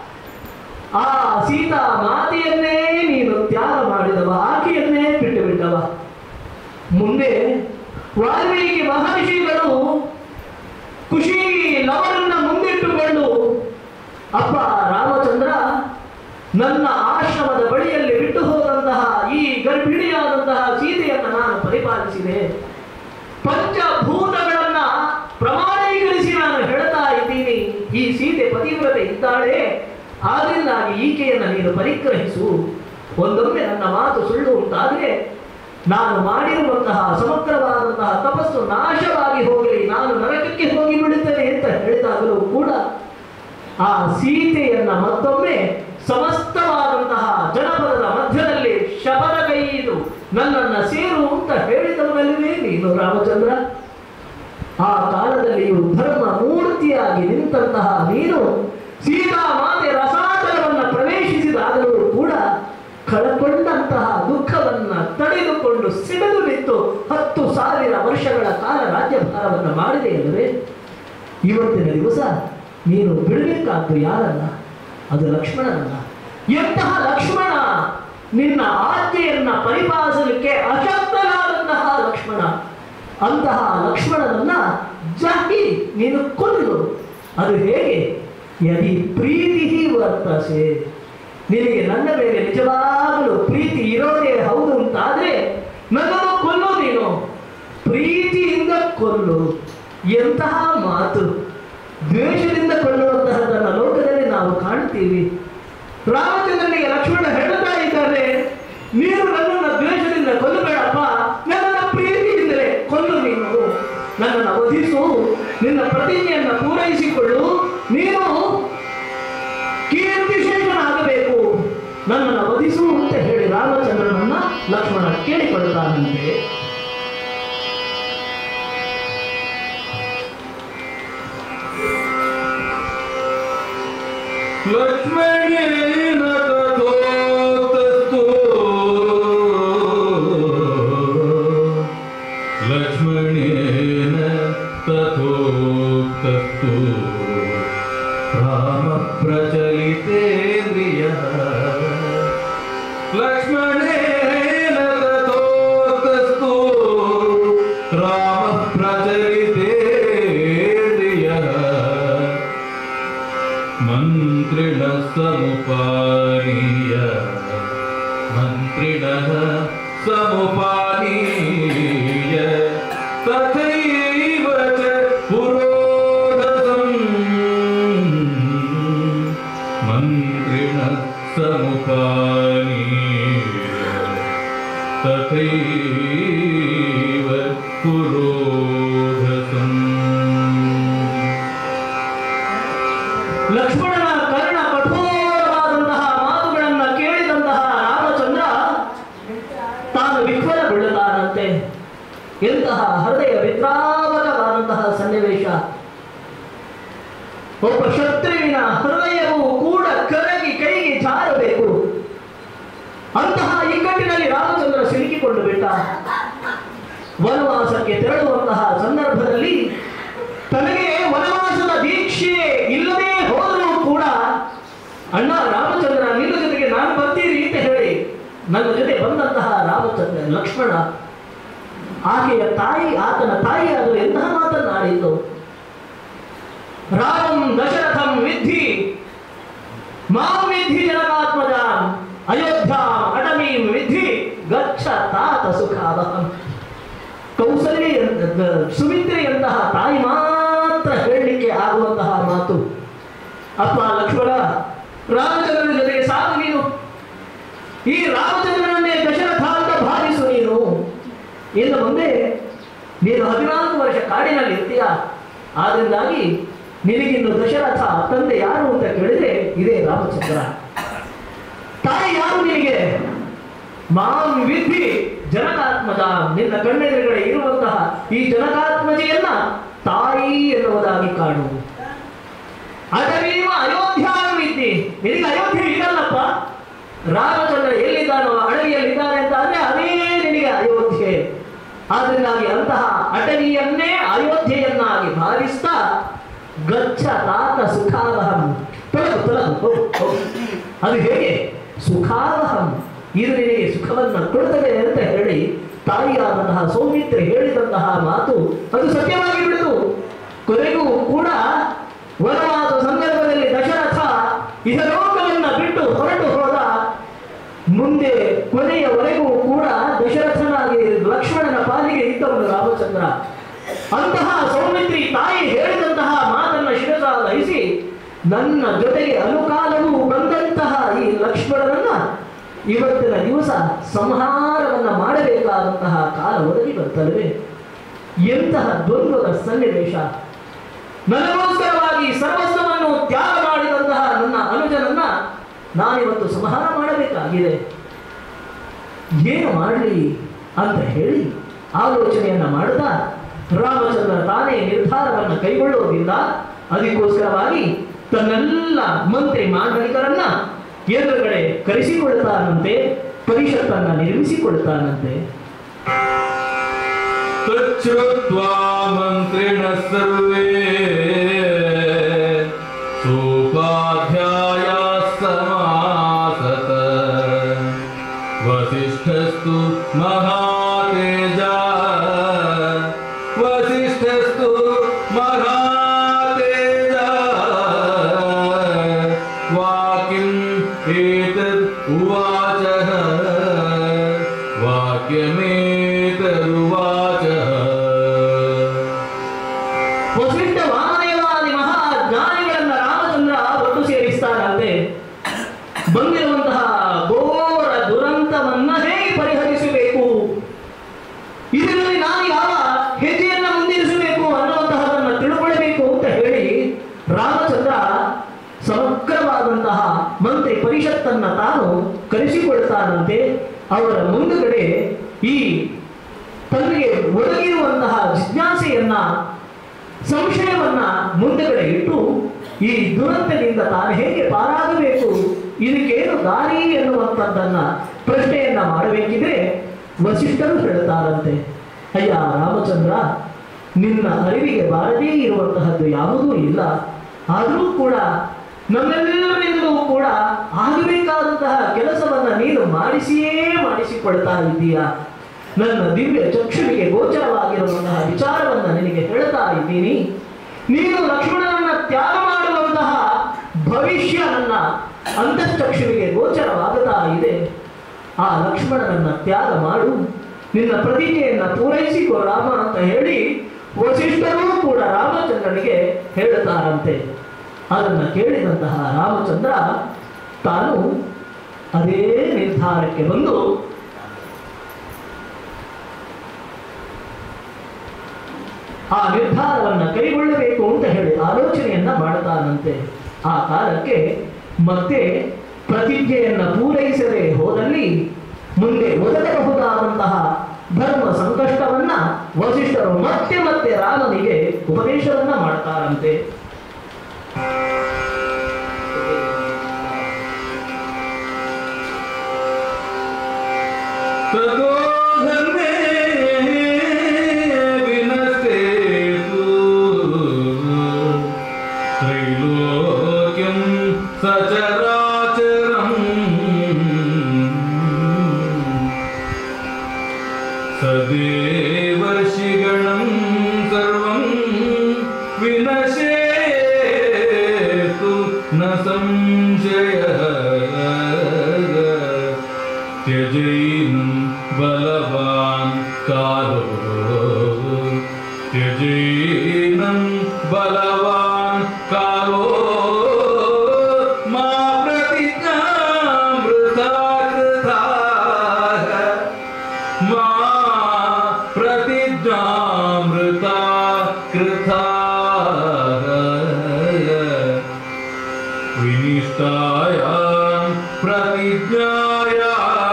ಆ ಸೀತಾ ಮಾತೆಯನ್ನೇ ನೀನು ತ್ಯಾಗ ಮಾಡಿದವ ಆಕೆಯನ್ನೇ ಬಿಟ್ಟು ಬಿಟ್ಟವ ಮುಂದೆ ವಾಲ್ಮೀಕಿ ಮಹರ್ಷಿಗಳು ಖುಷಿ ಲವರನ್ನ ಮುಂದಿಟ್ಟುಕೊಂಡು ಅಪ್ಪ ರಾಮಚಂದ್ರ ನನ್ನ ಆಶ್ರಮದ ಬಳಿಯಲ್ಲಿ ಬಿಟ್ಟು ಹೋದಂತಹ ಈ ಗರ್ಭಿಣಿಯಾದಂತಹ ಸೀತೆಯನ್ನು ನಾನು ಪರಿಪಾಲಿಸಿದೆ ಪಂಚಭೂತಗಳನ್ನ ಪ್ರಮಾಣೀಕರಿಸಿ ನಾನು ಹೇಳ್ತಾ ಇದ್ದೀನಿ ಈ ಸೀತೆ ಪತಿವ್ರತೆ ಇದ್ದಾಳೆ ಆದ್ರಿಂದಾಗಿ ಈಕೆಯನ್ನ ನೀನು ಪರಿಗ್ರಹಿಸು ಒಂದೊಮ್ಮೆ ನನ್ನ ಮಾತು ಸುಳ್ಳು ಉಂಟಾದರೆ ನಾನು ಮಾಡಿರುವಂತಹ ಸಮಗ್ರವಾದಂತಹ ತಪಸ್ಸು ನಾಶವಾಗಿ ಹೋಗಲಿ ನಾನು ನರಕಕ್ಕೆ ಹೋಗಿ ಬಿಡುತ್ತೇನೆ ಅಂತ ಹೇಳಿದಾಗಲೂ ಕೂಡ ಆ ಸೀತೆಯನ್ನ ಮತ್ತೊಮ್ಮೆ ಸಮಸ್ತವಾದಂತಹ ಜನಪದದ ಮಧ್ಯದಲ್ಲಿ ಶಬದಗೈದು ನನ್ನನ್ನ ಸೇರು ಅಂತ ಹೇಳಿದವನಲ್ಲವೇ ನೀನು ರಾಮಚಂದ್ರ ಆ ಕಾಲದಲ್ಲಿಯೂ ಧರ್ಮ ಮೂರ್ತಿಯಾಗಿ ನಿಂತಹ ನೀನು ಸೀತಾ ಮಾತೆ ರಸಾತಲವನ್ನ ಪ್ರವೇಶಿಸಿದಾಗಲೂ ಕೂಡ ಕಳಕೊಂಡಂತಹ ದುಃಖವನ್ನ ತಡೆದುಕೊಂಡು ಸಿಡಿದು ನಿಂತು ಹತ್ತು ಸಾವಿರ ವರ್ಷಗಳ ಕಾಲ ರಾಜ್ಯಭಾರವನ್ನು ಮಾಡಿದೆ ಅಲ್ಲವೇ ಇವತ್ತಿನ ದಿವಸ ನೀನು ಬಿಡಬೇಕಾದ್ದು ಯಾರಲ್ಲ ಅದು ಲಕ್ಷ್ಮಣನಲ್ಲ ಎಂತಹ ಲಕ್ಷ್ಮಣ ನಿನ್ನ ಆಜ್ಞೆಯನ್ನ ಪರಿಪಾಲಿಸಲಿಕ್ಕೆ ಅಶಕ್ತನಾದಂತಹ ಲಕ್ಷ್ಮಣ ಅಂತಹ ಲಕ್ಷ್ಮಣನನ್ನ ಜಾತಿ ನೀನು ಕೊಲ್ಲು ಅದು ಹೇಗೆ ಯದಿ ಪ್ರೀತಿ ವರ್ತಸೆ ನಿನಗೆ ನನ್ನ ಮೇಲೆ ನಿಜವಾಗಲೂ ಪ್ರೀತಿ ಇರೋದೇ ಹೌದು ಅಂತಾದ್ರೆ ನನ್ನನ್ನು ಕೊಲ್ಲು ನೀನು ಪ್ರೀತಿಯಿಂದ ಕೊಲ್ಲು ಎಂತಹ ಮಾತು ದ್ವೇಷದಿಂದ ಕೊಲ್ಲುವಂತಹದನ್ನ ಲೋಕದಲ್ಲಿ ನಾವು ಕಾಣ್ತೀವಿ ರಾಮಚಂದ್ರನಿಗೆ ಲಕ್ಷ್ಮಣ ಹೇಳ್ತಾ ಇದ್ದಾರೆ ನೀನು ನನ್ನನ್ನು ದ್ವೇಷದಿಂದ ಕೊಲ್ಲಬೇಡಪ್ಪ ನನ್ನನ್ನು ಪ್ರೀತಿಯಿಂದಲೇ ಕೊಲ್ಲು ನೀನು ನನ್ನನ್ನು ವಧಿಸು ನಿನ್ನ ಪ್ರತಿಜ್ಞೆಯನ್ನು ಪೂರೈಸಿಕೊಳ್ಳು ನೀನು ಕೀರ್ತಿಶೇಷನಾಗಬೇಕು ನನ್ನನ್ನು ವಧಿಸು ಅಂತ ಹೇಳಿ ರಾಮಚಂದ್ರನನ್ನ ಲಕ್ಷ್ಮಣ ಕೇಳಿಕೊಳ್ಳುತ್ತಾನಂತೆ लक्ष्मणेन तथोक्तस्तु लक्ष्मणेन तथोक्तस्तु रामप्रचलितेन्द्रियः लक्ष्मणेन तथोक्तस्तु रामप्रचलितेन्द्रियः मन्त्रिणः समुपानीय मन्त्रिणः समुपानीय तथैव च पुरोधसम् मन्त्रिणः समुपानीय तथैव पुरोधसम् ಲಕ್ಷ್ಮಣನ ಕರ್ಣ ಕಠೋರವಾದಂತಹ ಮಾತುಗಳನ್ನ ಕೇಳಿದಂತಹ ರಾಮಚಂದ್ರ ತಾನು ವಿಫಲಗೊಳ್ಳುತ್ತಾನಂತೆ ಎಂತಹ ಹೃದಯ ವಿದ್ರಾವಕವಾದಂತಹ ಸನ್ನಿವೇಶ ಒಬ್ಬ ಶತ್ರುವಿನ ಹೃದಯವು ಕೂಡ ಕರಗಿ ಕೈಗೆ ಜಾರಬೇಕು ಅಂತಹ ಇಕ್ಕಟ್ಟಿನಲ್ಲಿ ರಾಮಚಂದ್ರ ಸಿಲುಕಿಕೊಂಡು ಬಿಟ್ಟ ವನವಾಸಕ್ಕೆ ತೆರಳುವಂತಹ ಸಂದರ್ಭದಲ್ಲಿ ತನಗೆ ವನವಾಸದ ದೀಕ್ಷೆ ಇಲ್ಲದೆ ಹೋದರೂ ಕೂಡ ಅಣ್ಣ ರಾಮಚಂದ್ರ ನಿನ್ನ ಜೊತೆಗೆ ನಾನು ಬರ್ತೀನಿ ಅಂತ ಹೇಳಿ ನನ್ನ ಜೊತೆ ಬಂದಂತಹ ರಾಮಚಂದ್ರ ಲಕ್ಷ್ಮಣ ಆಕೆಯ ತಾಯಿ ಆತನ ತಾಯಿ ಅದು ಎಂತಹ ಮಾತನ್ನಾಡಿದ್ದು ರಾಮಂ ದಶರಥಂ ವಿದ್ಧಿ ಮಾಂ ವಿದ್ಧಿ ಜನಕಾತ್ಮಜ ಅಯೋಧ್ಯಾಂ ಅಟಮೀಂ ವಿದ್ಧಿ ಗಚ್ಚ ತಾತ ಸುಖಾವಹಂ ಕೌಸಲ್ಯ ಸುಮಿತ್ರೆಯಂತಹ ತಾಯಿ ಮಾತ್ರ ಹೇಳಲಿಕ್ಕೆ ಆಗುವಂತಹ ಮಾತು ಅಪ್ಪ ಲಕ್ಷ್ಮಣ ರಾಮಚಂದ್ರನ ಜೊತೆಗೆ ಸಾಕು ನೀನು ಈ ರಾಮಚಂದ್ರನನ್ನೇ ದಶರಥ ಅಂತ ಭಾವಿಸು ನೀನು ಇನ್ನು ಮುಂದೆ ನೀನು ಹದಿನಾಲ್ಕು ವರ್ಷ ಕಾಡಿನಲ್ಲಿ ಇರ್ತೀಯ ಆದ್ರಿಂದಾಗಿ ನಿನಗಿನ್ನು ದಶರಥ ತಂದೆ ಯಾರು ಅಂತ ಕೇಳಿದ್ರೆ ಇದೇ ರಾಮಚಂದ್ರ ತಾಯಿ ಯಾರು ನಿನಗೆ ಮಾಂ ವಿಧಿ ಜನಕಾತ್ಮಜ ನಿನ್ನ ಕಣ್ಣೆದುರುಗಡೆ ಇರುವಂತಹ ಈ ಜನಕಾತ್ಮಜೆಯನ್ನ ತಾಯಿ ಎನ್ನುವುದಾಗಿ ಕಾಣು ಅಡವೀವ ಅಯೋಧ್ಯಾವಿದ್ದಿ ನಿನಗೆ ಅಯೋಧ್ಯೆ ಇದಲ್ಲಪ್ಪ ರಾಮಚಂದ್ರ ಎಲ್ಲಿದ್ದಾನೋ ಅಡವಿಯಲ್ಲಿದ್ದಾನೆ ಅಂತ ಅಂದ್ರೆ ಅದೇ ನಿನಗೆ ಅಯೋಧ್ಯೆ ಆದ್ರಿಂದಾಗಿ ಅಂತಹ ಅಟವಿಯನ್ನೇ ಅಯೋಧ್ಯೆಯನ್ನಾಗಿ ಭಾವಿಸ್ತಾ ಗಚ್ಚ ತಾತ ಸುಖಾವಹಂ ತೊಲಗು ತೊಲಗು ಹೋಗು, ಹೋಗು. ಅದು ಹೇಗೆ ಸುಖಾವಹಂ ಇದು ನಿನಗೆ ಸುಖವನ್ನು ಕೊಡುತ್ತದೆ ಅಂತ ಹೇಳಿ ತಾಯಿಯಾದಂತಹ ಸೌಮಿತ್ರೆ ಹೇಳಿದಂತಹ ಮಾತು ಅದು ಸತ್ಯವಾಗಿ ಬಿಡಿತು ಕೊನೆಗೂ ಕೂಡ ವನವಾದ ಸಂದರ್ಭದಲ್ಲಿ ದಶರಥ ಇಹಲೋಕವನ್ನ ಬಿಟ್ಟು ಹೊರಟು ಹೋದ ಮುಂದೆ ಕೊನೆಯವರೆಗೂ ಕೂಡ ದಶರಥನಾಗಿ ಲಕ್ಷ್ಮಣನ ಪಾಲಿಗೆ ಇದ್ದವನು ರಾಮಚಂದ್ರ ಅಂತಹ ಸೌಮಿತ್ರಿ ತಾಯಿ ಹೇಳಿದಂತಹ ಮಾತನ್ನ ಶಿರಸ ವಹಿಸಿ ನನ್ನ ಜೊತೆಗೆ ಅನುಕಾಲವೂ ಬಂದಂತಹ ಈ ಲಕ್ಷ್ಮಣನನ್ನ ಇವತ್ತಿನ ದಿವಸ ಸಂಹಾರವನ್ನ ಮಾಡಬೇಕಾದಂತಹ ಕಾಲ ಒದಗಿ ಬರ್ತಲ್ವೇ ಎಂತಹ ದ್ವಂದ್ವದ ಸನ್ನಿವೇಶ ನನಗೋಸ್ಕರವಾಗಿ ಸರ್ವಸ್ವವನ್ನು ತ್ಯಾಗ ಮಾಡಿದಂತಹ ನನ್ನ ಅನುಜನನ್ನ ನಾನಿವತ್ತು ಸಂಹಾರ ಮಾಡಬೇಕಾಗಿದೆ ಏನು ಮಾಡಲಿ ಅಂತ ಹೇಳಿ ಆಲೋಚನೆಯನ್ನ ಮಾಡುತ್ತಾ ರಾಮಚಂದ್ರ ತಾನೇ ನಿರ್ಧಾರವನ್ನು ಕೈಗೊಳ್ಳುವುದಿಲ್ಲ ಅದಕ್ಕೋಸ್ಕರವಾಗಿ ತನ್ನೆಲ್ಲ ಮಂತ್ರಿ ಮಾಂಡಲಿಕರನ್ನ ಎದುರುಗಡೆ ಕರೆಸಿಕೊಳ್ತಾನಂತೆ ಪರಿಷತ್ತನ್ನ ನಿರ್ಮಿಸಿಕೊಳ್ತಾನಂತೆ तच्छ्रुत्वा मन्त्रिणः सर्वे सोपाध्यायाः समासत वसिष्ठस्तु महातेजा वसिष्ठस्तु महातेजा वाक्यम् एतद् उवाचः वाक्यमेतदुवाचः ವಸಿಷ್ಠ ವಾಮದೇವಾದಿ ಮಹಾಜ್ಞಾನಿಗಳನ್ನ ರಾಮಚಂದ್ರ ಒಟ್ಟು ಸೇರಿಸ್ತಾರಂತೆ ಬಂದಿರುವಂತಹ ಘೋರ ದುರಂತವನ್ನ ಹೇಗೆ ಪರಿಹರಿಸಬೇಕು ಇದರಲ್ಲಿ ನಾನು ಯಾವ ಹೆಜ್ಜೆಯನ್ನ ಮುಂದಿರಿಸಬೇಕು ಅನ್ನುವಂತಹದನ್ನ ತಿಳ್ಕೊಳ್ಬೇಕು ಅಂತ ಹೇಳಿ ರಾಮಚಂದ್ರ ಸಮಗ್ರವಾದಂತಹ ಮಂತ್ರಿ ಪರಿಷತ್ತನ್ನ ತಾನು ಕರೆಸಿಕೊಳ್ತಾನಂತೆ ಅವರ ಮುಂದುಗಡೆ ಈ ತನಗೆ ಒದಗಿರುವಂತಹ ಜಿಜ್ಞಾಸೆಯನ್ನ ಸಂಶಯವನ್ನ ಮುಂದೆಗಡೆ ಇಟ್ಟು ಈ ದುರಂತದಿಂದ ತಾನು ಹೇಗೆ ಪಾರಾಗಬೇಕು ಇದಕ್ಕೇನು ದಾರಿ ಎನ್ನುವಂಥದ್ದನ್ನ ಪ್ರಶ್ನೆಯನ್ನ ಮಾಡಬೇಕಿದ್ರೆ ವಸಿಷ್ಠರು ಹೇಳ್ತಾರಂತೆ ಅಯ್ಯ ರಾಮಚಂದ್ರ ನಿನ್ನ ಅರಿವಿಗೆ ಬಾರದೇ ಇರುವಂತಹದ್ದು ಯಾವುದೂ ಇಲ್ಲ ಆದರೂ ಕೂಡ ನಮ್ಮೆಲ್ಲರಿಂದಲೂ ಕೂಡ ಆಗಬೇಕಾದಂತಹ ಕೆಲಸವನ್ನ ನೀನು ಮಾಡಿಸಿಯೇ ಮಾಡಿಸಿಕೊಳ್ತಾ ಇದ್ದೀಯಾ ನನ್ನ ದಿವ್ಯ ಚಕ್ಷುವಿಗೆ ಗೋಚರವಾಗಿರುವಂತಹ ವಿಚಾರವನ್ನ ನಿನಗೆ ಹೇಳ್ತಾ ಇದ್ದೀನಿ ನೀನು ಲಕ್ಷ್ಮಣನನ್ನ ತ್ಯಾಗ ಮಾಡುವಂತಹ ಭವಿಷ್ಯ ನನ್ನ ಅಂತಃಚಕ್ಷುವಿಗೆ ಗೋಚರವಾಗುತ್ತಾ ಇದೆ ಆ ಲಕ್ಷ್ಮಣನನ್ನ ತ್ಯಾಗ ಮಾಡು ನಿನ್ನ ಪ್ರತಿಜ್ಞೆಯನ್ನ ಪೂರೈಸಿಕೋ ರಾಮ ಅಂತ ಹೇಳಿ ವಸಿಷ್ಠರೂ ಕೂಡ ರಾಮಚಂದ್ರನಿಗೆ ಹೇಳುತ್ತಾರಂತೆ ಅದನ್ನ ಕೇಳಿದಂತಹ ರಾಮಚಂದ್ರ ತಾನು ಅದೇ ನಿರ್ಧಾರಕ್ಕೆ ಬಂದು ಆ ನಿರ್ಧಾರವನ್ನ ಕೈಗೊಳ್ಳಬೇಕು ಅಂತ ಹೇಳಿ ಆಲೋಚನೆಯನ್ನ ಮಾಡ್ತಾನಂತೆ ಆ ಕಾಲಕ್ಕೆ ಮತ್ತೆ ಪ್ರತಿಜ್ಞೆಯನ್ನ ಪೂರೈಸದೆ ಹೋದಲ್ಲಿ ಮುಂದೆ ಒದಗಬಹುದಾದಂತಹ ಧರ್ಮ ಸಂಕಷ್ಟವನ್ನ ವಸಿಷ್ಠರು ಮತ್ತೆ ಮತ್ತೆ ರಾಮನಿಗೆ ಉಪದೇಶವನ್ನ ಮಾಡ್ತಾರಂತೆ ततो धर्मे विनष्टेतु त्रैलोक्यं सचराचरम् सदेवर्षिगणं सर्वं विनशेतु न संशयः त्यजैनं बलवान् कालो त्यजैनं बलवान् कालो मा प्रतिज्ञामृता कृताः मा प्रतिज्ञामृता कृताः विनिष्टायां प्रतिज्ञाया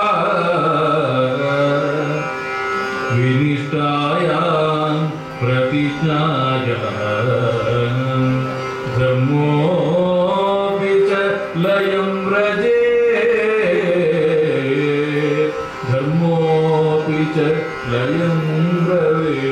विनिष्टायां प्रतिज्ञाया धर्मोऽपि च लयं व्रजे धर्मोऽपि च लयं ब्रवे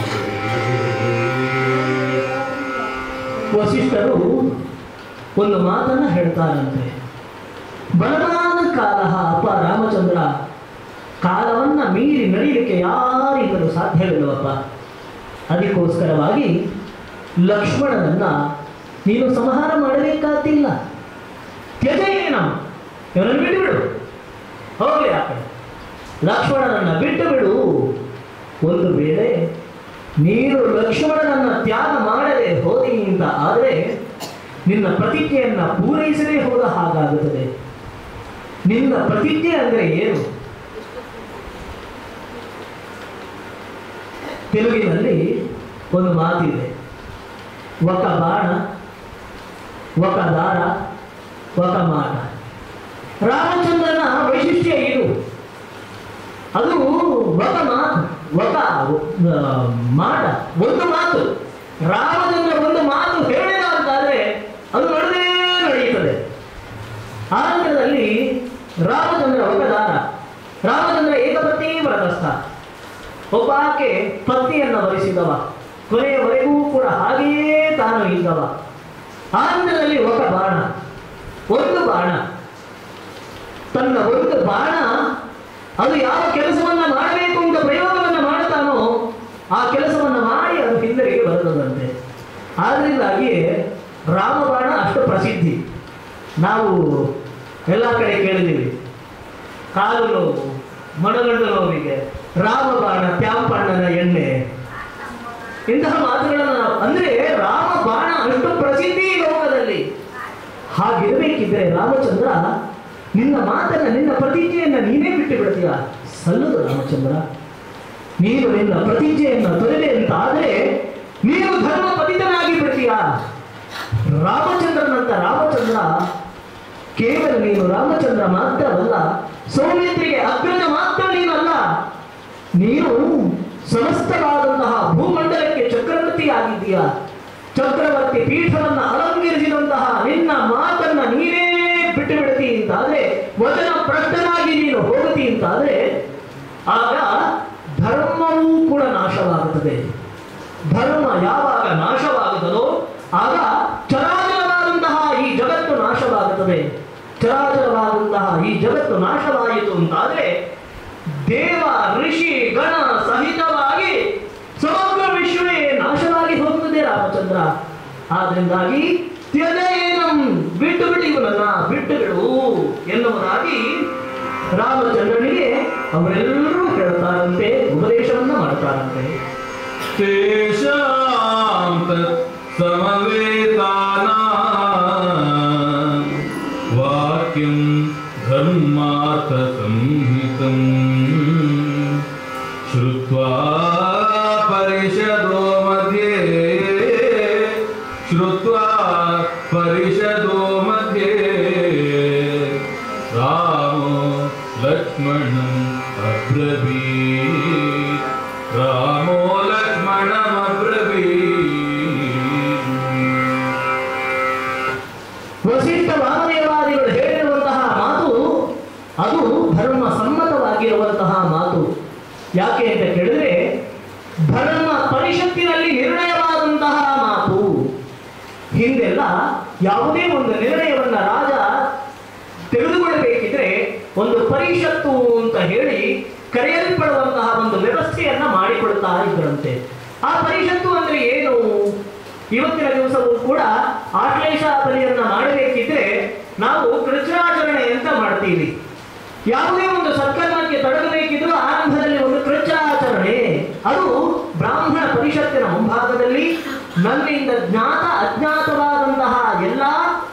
ವಸಿಷ್ಠರು ಒಂದು ಮಾತನ್ನ ಹೇಳ್ತಾರಂತೆ ಬಲವಾದ ಕಾಲ ಅಪ್ಪ ರಾಮಚಂದ್ರ ಕಾಲವನ್ನ ಮೀರಿ ನಡೀಲಿಕ್ಕೆ ಯಾರಿಂದಲೂ ಸಾಧ್ಯವಿಲ್ಲವಪ್ಪ ಅದಕ್ಕೋಸ್ಕರವಾಗಿ ಲಕ್ಷ್ಮಣನನ್ನ ನೀನು ಸಂಹಾರ ಮಾಡಬೇಕಾದಿಲ್ಲ ತ್ಯಜೇನ ಇವನನ್ನು ಬಿಟ್ಟುಬಿಡು ಹೋಗ್ಲಿ ಆ ಕಡೆ ಲಕ್ಷ್ಮಣನನ್ನ ಬಿಟ್ಟು ಬಿಡು ಒಂದು ವೇಳೆ ನೀನು ಲಕ್ಷ್ಮಣನನ್ನ ತ್ಯಾಗ ಮಾಡದೆ ಹೋದಿ ಅಂತ ಆದರೆ ನಿನ್ನ ಪ್ರತಿಜ್ಞೆಯನ್ನ ಪೂರೈಸದೇ ಹೋದ ಹಾಗಾಗುತ್ತದೆ ನಿನ್ನ ಪ್ರತಿಜ್ಞೆ ಅಂದ್ರೆ ಏನು ತೆಲುಗಿನಲ್ಲಿ ಒಂದು ಮಾತಿದೆ ಒಕ ಬಾಣ ಒಕ ದಾರ ಒಕ ಮಾಟ ರಾಮಚಂದ್ರನ ವೈಶಿಷ್ಟ್ಯ ಇದು ಅದು ಒಕ ಮಾತು ಒಕ ಆ, ಮಾಟ ಒಂದು ಮಾತು ರಾಮಚಂದ್ರ ಒಂದು ಮಾತು ಹೇಳಿದ ಅಂತಾದ್ರೆ ಅದು ನಡೆದೇ ನಡೆಯುತ್ತದೆ ಆನಂತರದಲ್ಲಿ ರಾಮಚಂದ್ರ ಒಕದಾರ ರಾಮಚಂದ್ರ ಏಕಪತ್ನಿ ವ್ರತಸ್ಥ ಒಬ್ಬ ಆಕೆ ಪತ್ನಿಯನ್ನ ವರಿಸಿದವ ಕೊನೆಯವರೆಗೂ ಕೂಡ ಹಾಗೆಯೇ ತಾನು ಇದ್ದವ ಆನಂತರದಲ್ಲಿ ಒಕ ಬಾಣ ಒಂದು ಬಾಣ ತನ್ನ ಒಂದು ಬಾಣ ಅದು ಯಾವ ಕೆಲಸವನ್ನ ಮಾಡಬೇಕು ಅಂತ ಪ್ರಯೋಗವನ್ನ ಮಾಡುತ್ತಾನೋ ಆ ಕೆಲಸವನ್ನ ಮಾಡಿ ಅದು ಹಿಂದರಿಗೆ ಬರುತ್ತದಂತೆ ಆದ್ರಿಂದಾಗಿಯೇ ರಾಮಬಾಣ ಅಷ್ಟು ಪ್ರಸಿದ್ಧಿ ನಾವು ಎಲ್ಲ ಕಡೆ ಕೇಳಿದ್ದೀವಿ ಕಾಲು ನೋವು ಮಣಗಂಡು ನೋವಿಗೆ ರಾಮಬಾಣ ತ್ಯಾಂಪಣ್ಣನ ಎಣ್ಣೆ ಇಂತಹ ಮಾತುಗಳನ್ನ ನಾವು ಅಂದ್ರೆ ರಾಮ ಬಾಣ ಅಷ್ಟು ಪ್ರಸಿದ್ಧಿ ಈ ಲೋಕದಲ್ಲಿ ಹಾಗಿರಬೇಕಿದ್ರೆ ರಾಮಚಂದ್ರ ನಿನ್ನ ಮಾತನ್ನ ನಿನ್ನ ಪ್ರತಿಜ್ಞೆಯನ್ನ ನೀನೇ ಬಿಟ್ಟು ಬಿಡ್ತೀಯ ಸಲ್ಲದು ರಾಮಚಂದ್ರ ನೀನು ನಿನ್ನ ಪ್ರತಿಜ್ಞೆಯನ್ನ ತೊರೆದೆ ಅಂತ ಆದ್ರೆ ನೀನು ಧರ್ಮ ಪತಿತನಾಗಿ ಬಿಡ್ತೀಯ ರಾಮಚಂದ್ರನಂತ ರಾಮಚಂದ್ರ ಕೇವಲ ನೀನು ರಾಮಚಂದ್ರ ಮಾತ್ರವಲ್ಲ ಸೌಮಿತ್ರಿಗೆ ಅಗ್ರಜ ಮಾತ್ರ ನೀನಲ್ಲ ನೀನು ಸಮಸ್ತವಾದಂತಹ ಭೂಮಂಡಲಕ್ಕೆ ಚಕ್ರವರ್ತಿಯಾಗಿದ್ದೀಯ ಚಕ್ರವರ್ತಿ ಪೀಠವನ್ನ ಅಲಂಕರಿಸಿದಂತಹ ನಿನ್ನ ಮಾತನ್ನ ನೀನೇ ಬಿಟ್ಟು ಬಿಡ್ತಿ ಅಂತಾದ್ರೆ ವಚನ ಭ್ರಷ್ಟನಾಗಿ ನೀನು ಹೋಗತಿ ಅಂತಾದ್ರೆ ಆಗ ಧರ್ಮವೂ ಕೂಡ ನಾಶವಾಗುತ್ತದೆ ಧರ್ಮ ಯಾವಾಗ ನಾಶವಾಗುತ್ತದೋ ಆಗ ಚರಾಚರವಾದಂತಹ ಈ ಜಗತ್ತು ನಾಶವಾಗುತ್ತದೆ ಚರಾಚರವಾದಂತಹ ಈ ಜಗತ್ತು ನಾಶವಾಯಿತು ಅಂತಾದ್ರೆ ದೇವ ಋಷಿ ಗಣ ಸಹಿತವಾಗಿ ಸಮಗ್ರ ವಿಶ್ವವೇ ನಾಶವಾಗಿ ಹೋಗುತ್ತದೆ ರಾಮಚಂದ್ರ ಆದ್ರಿಂದಾಗಿ ತ್ಯಜೇನಂ ಬಿಟ್ಟು ಬಿಡಿ ಇವನನ್ನ ಬಿಟ್ಟು ಬಿಡು ಎನ್ನುವುದಾಗಿ ರಾಮಚಂದ್ರನಿಗೆ ಅವರೆಲ್ಲರೂ ಹೇಳ್ತಾರಂತೆ ಉಪದೇಶವನ್ನ ಮಾಡ್ತಾರಂತೆ तेषां तत् समवेतानां वाक्यं धर्मार्थसंहितम् श्रुत्वा परिषदो मध्ये श्रुत्वा परिषदो मध्ये रामो लक्ष्मणम् अब्रवीत् रामो लक्ष्मणमब्रवीत् ಆಗಿರುವಂತಹ ಮಾತು ಯಾಕೆ ಅಂತ ಕೇಳಿದ್ರೆ ಧರ್ಮ ಪರಿಷತ್ತಿನಲ್ಲಿ ನಿರ್ಣಯವಾದಂತಹ ಮಾತು ಹಿಂದೆಲ್ಲ ಯಾವುದೇ ಒಂದು ನಿರ್ಣಯವನ್ನ ರಾಜ ತೆಗೆದುಕೊಳ್ಳಬೇಕಿದ್ರೆ ಒಂದು ಪರಿಷತ್ತು ಅಂತ ಹೇಳಿ ಕರೆಯಲ್ಪಡುವಂತಹ ಒಂದು ವ್ಯವಸ್ಥೆಯನ್ನ ಮಾಡಿಕೊಡ್ತಾ ಇದ್ರಂತೆ ಆ ಪರಿಷತ್ತು ಅಂದ್ರೆ ಏನು ಇವತ್ತಿನ ದಿವಸವೂ ಕೂಡ ಆಶ್ಲೇಷ ಬಲಿಯನ್ನ ಮಾಡಬೇಕಿದ್ರೆ ನಾವು ಕೃಚ್ರಾಚರಣೆ ಅಂತ ಮಾಡ್ತೀವಿ ಯಾವುದೇ ಒಂದು ಸತ್ಕರ್ಮಕ್ಕೆ ತೊಡಗಬೇಕಿದ್ರೂ ಆರಂಭದಲ್ಲಿ ಒಂದು ಕೃಚ್ಚಾಚರಣೆ ಅದು ಬ್ರಾಹ್ಮಣ ಪರಿಷತ್ತಿನ ಮುಂಭಾಗದಲ್ಲಿ ನನ್ನಿಂದ ಜ್ಞಾತ ಅಜ್ಞಾತವಾದಂತಹ ಎಲ್ಲ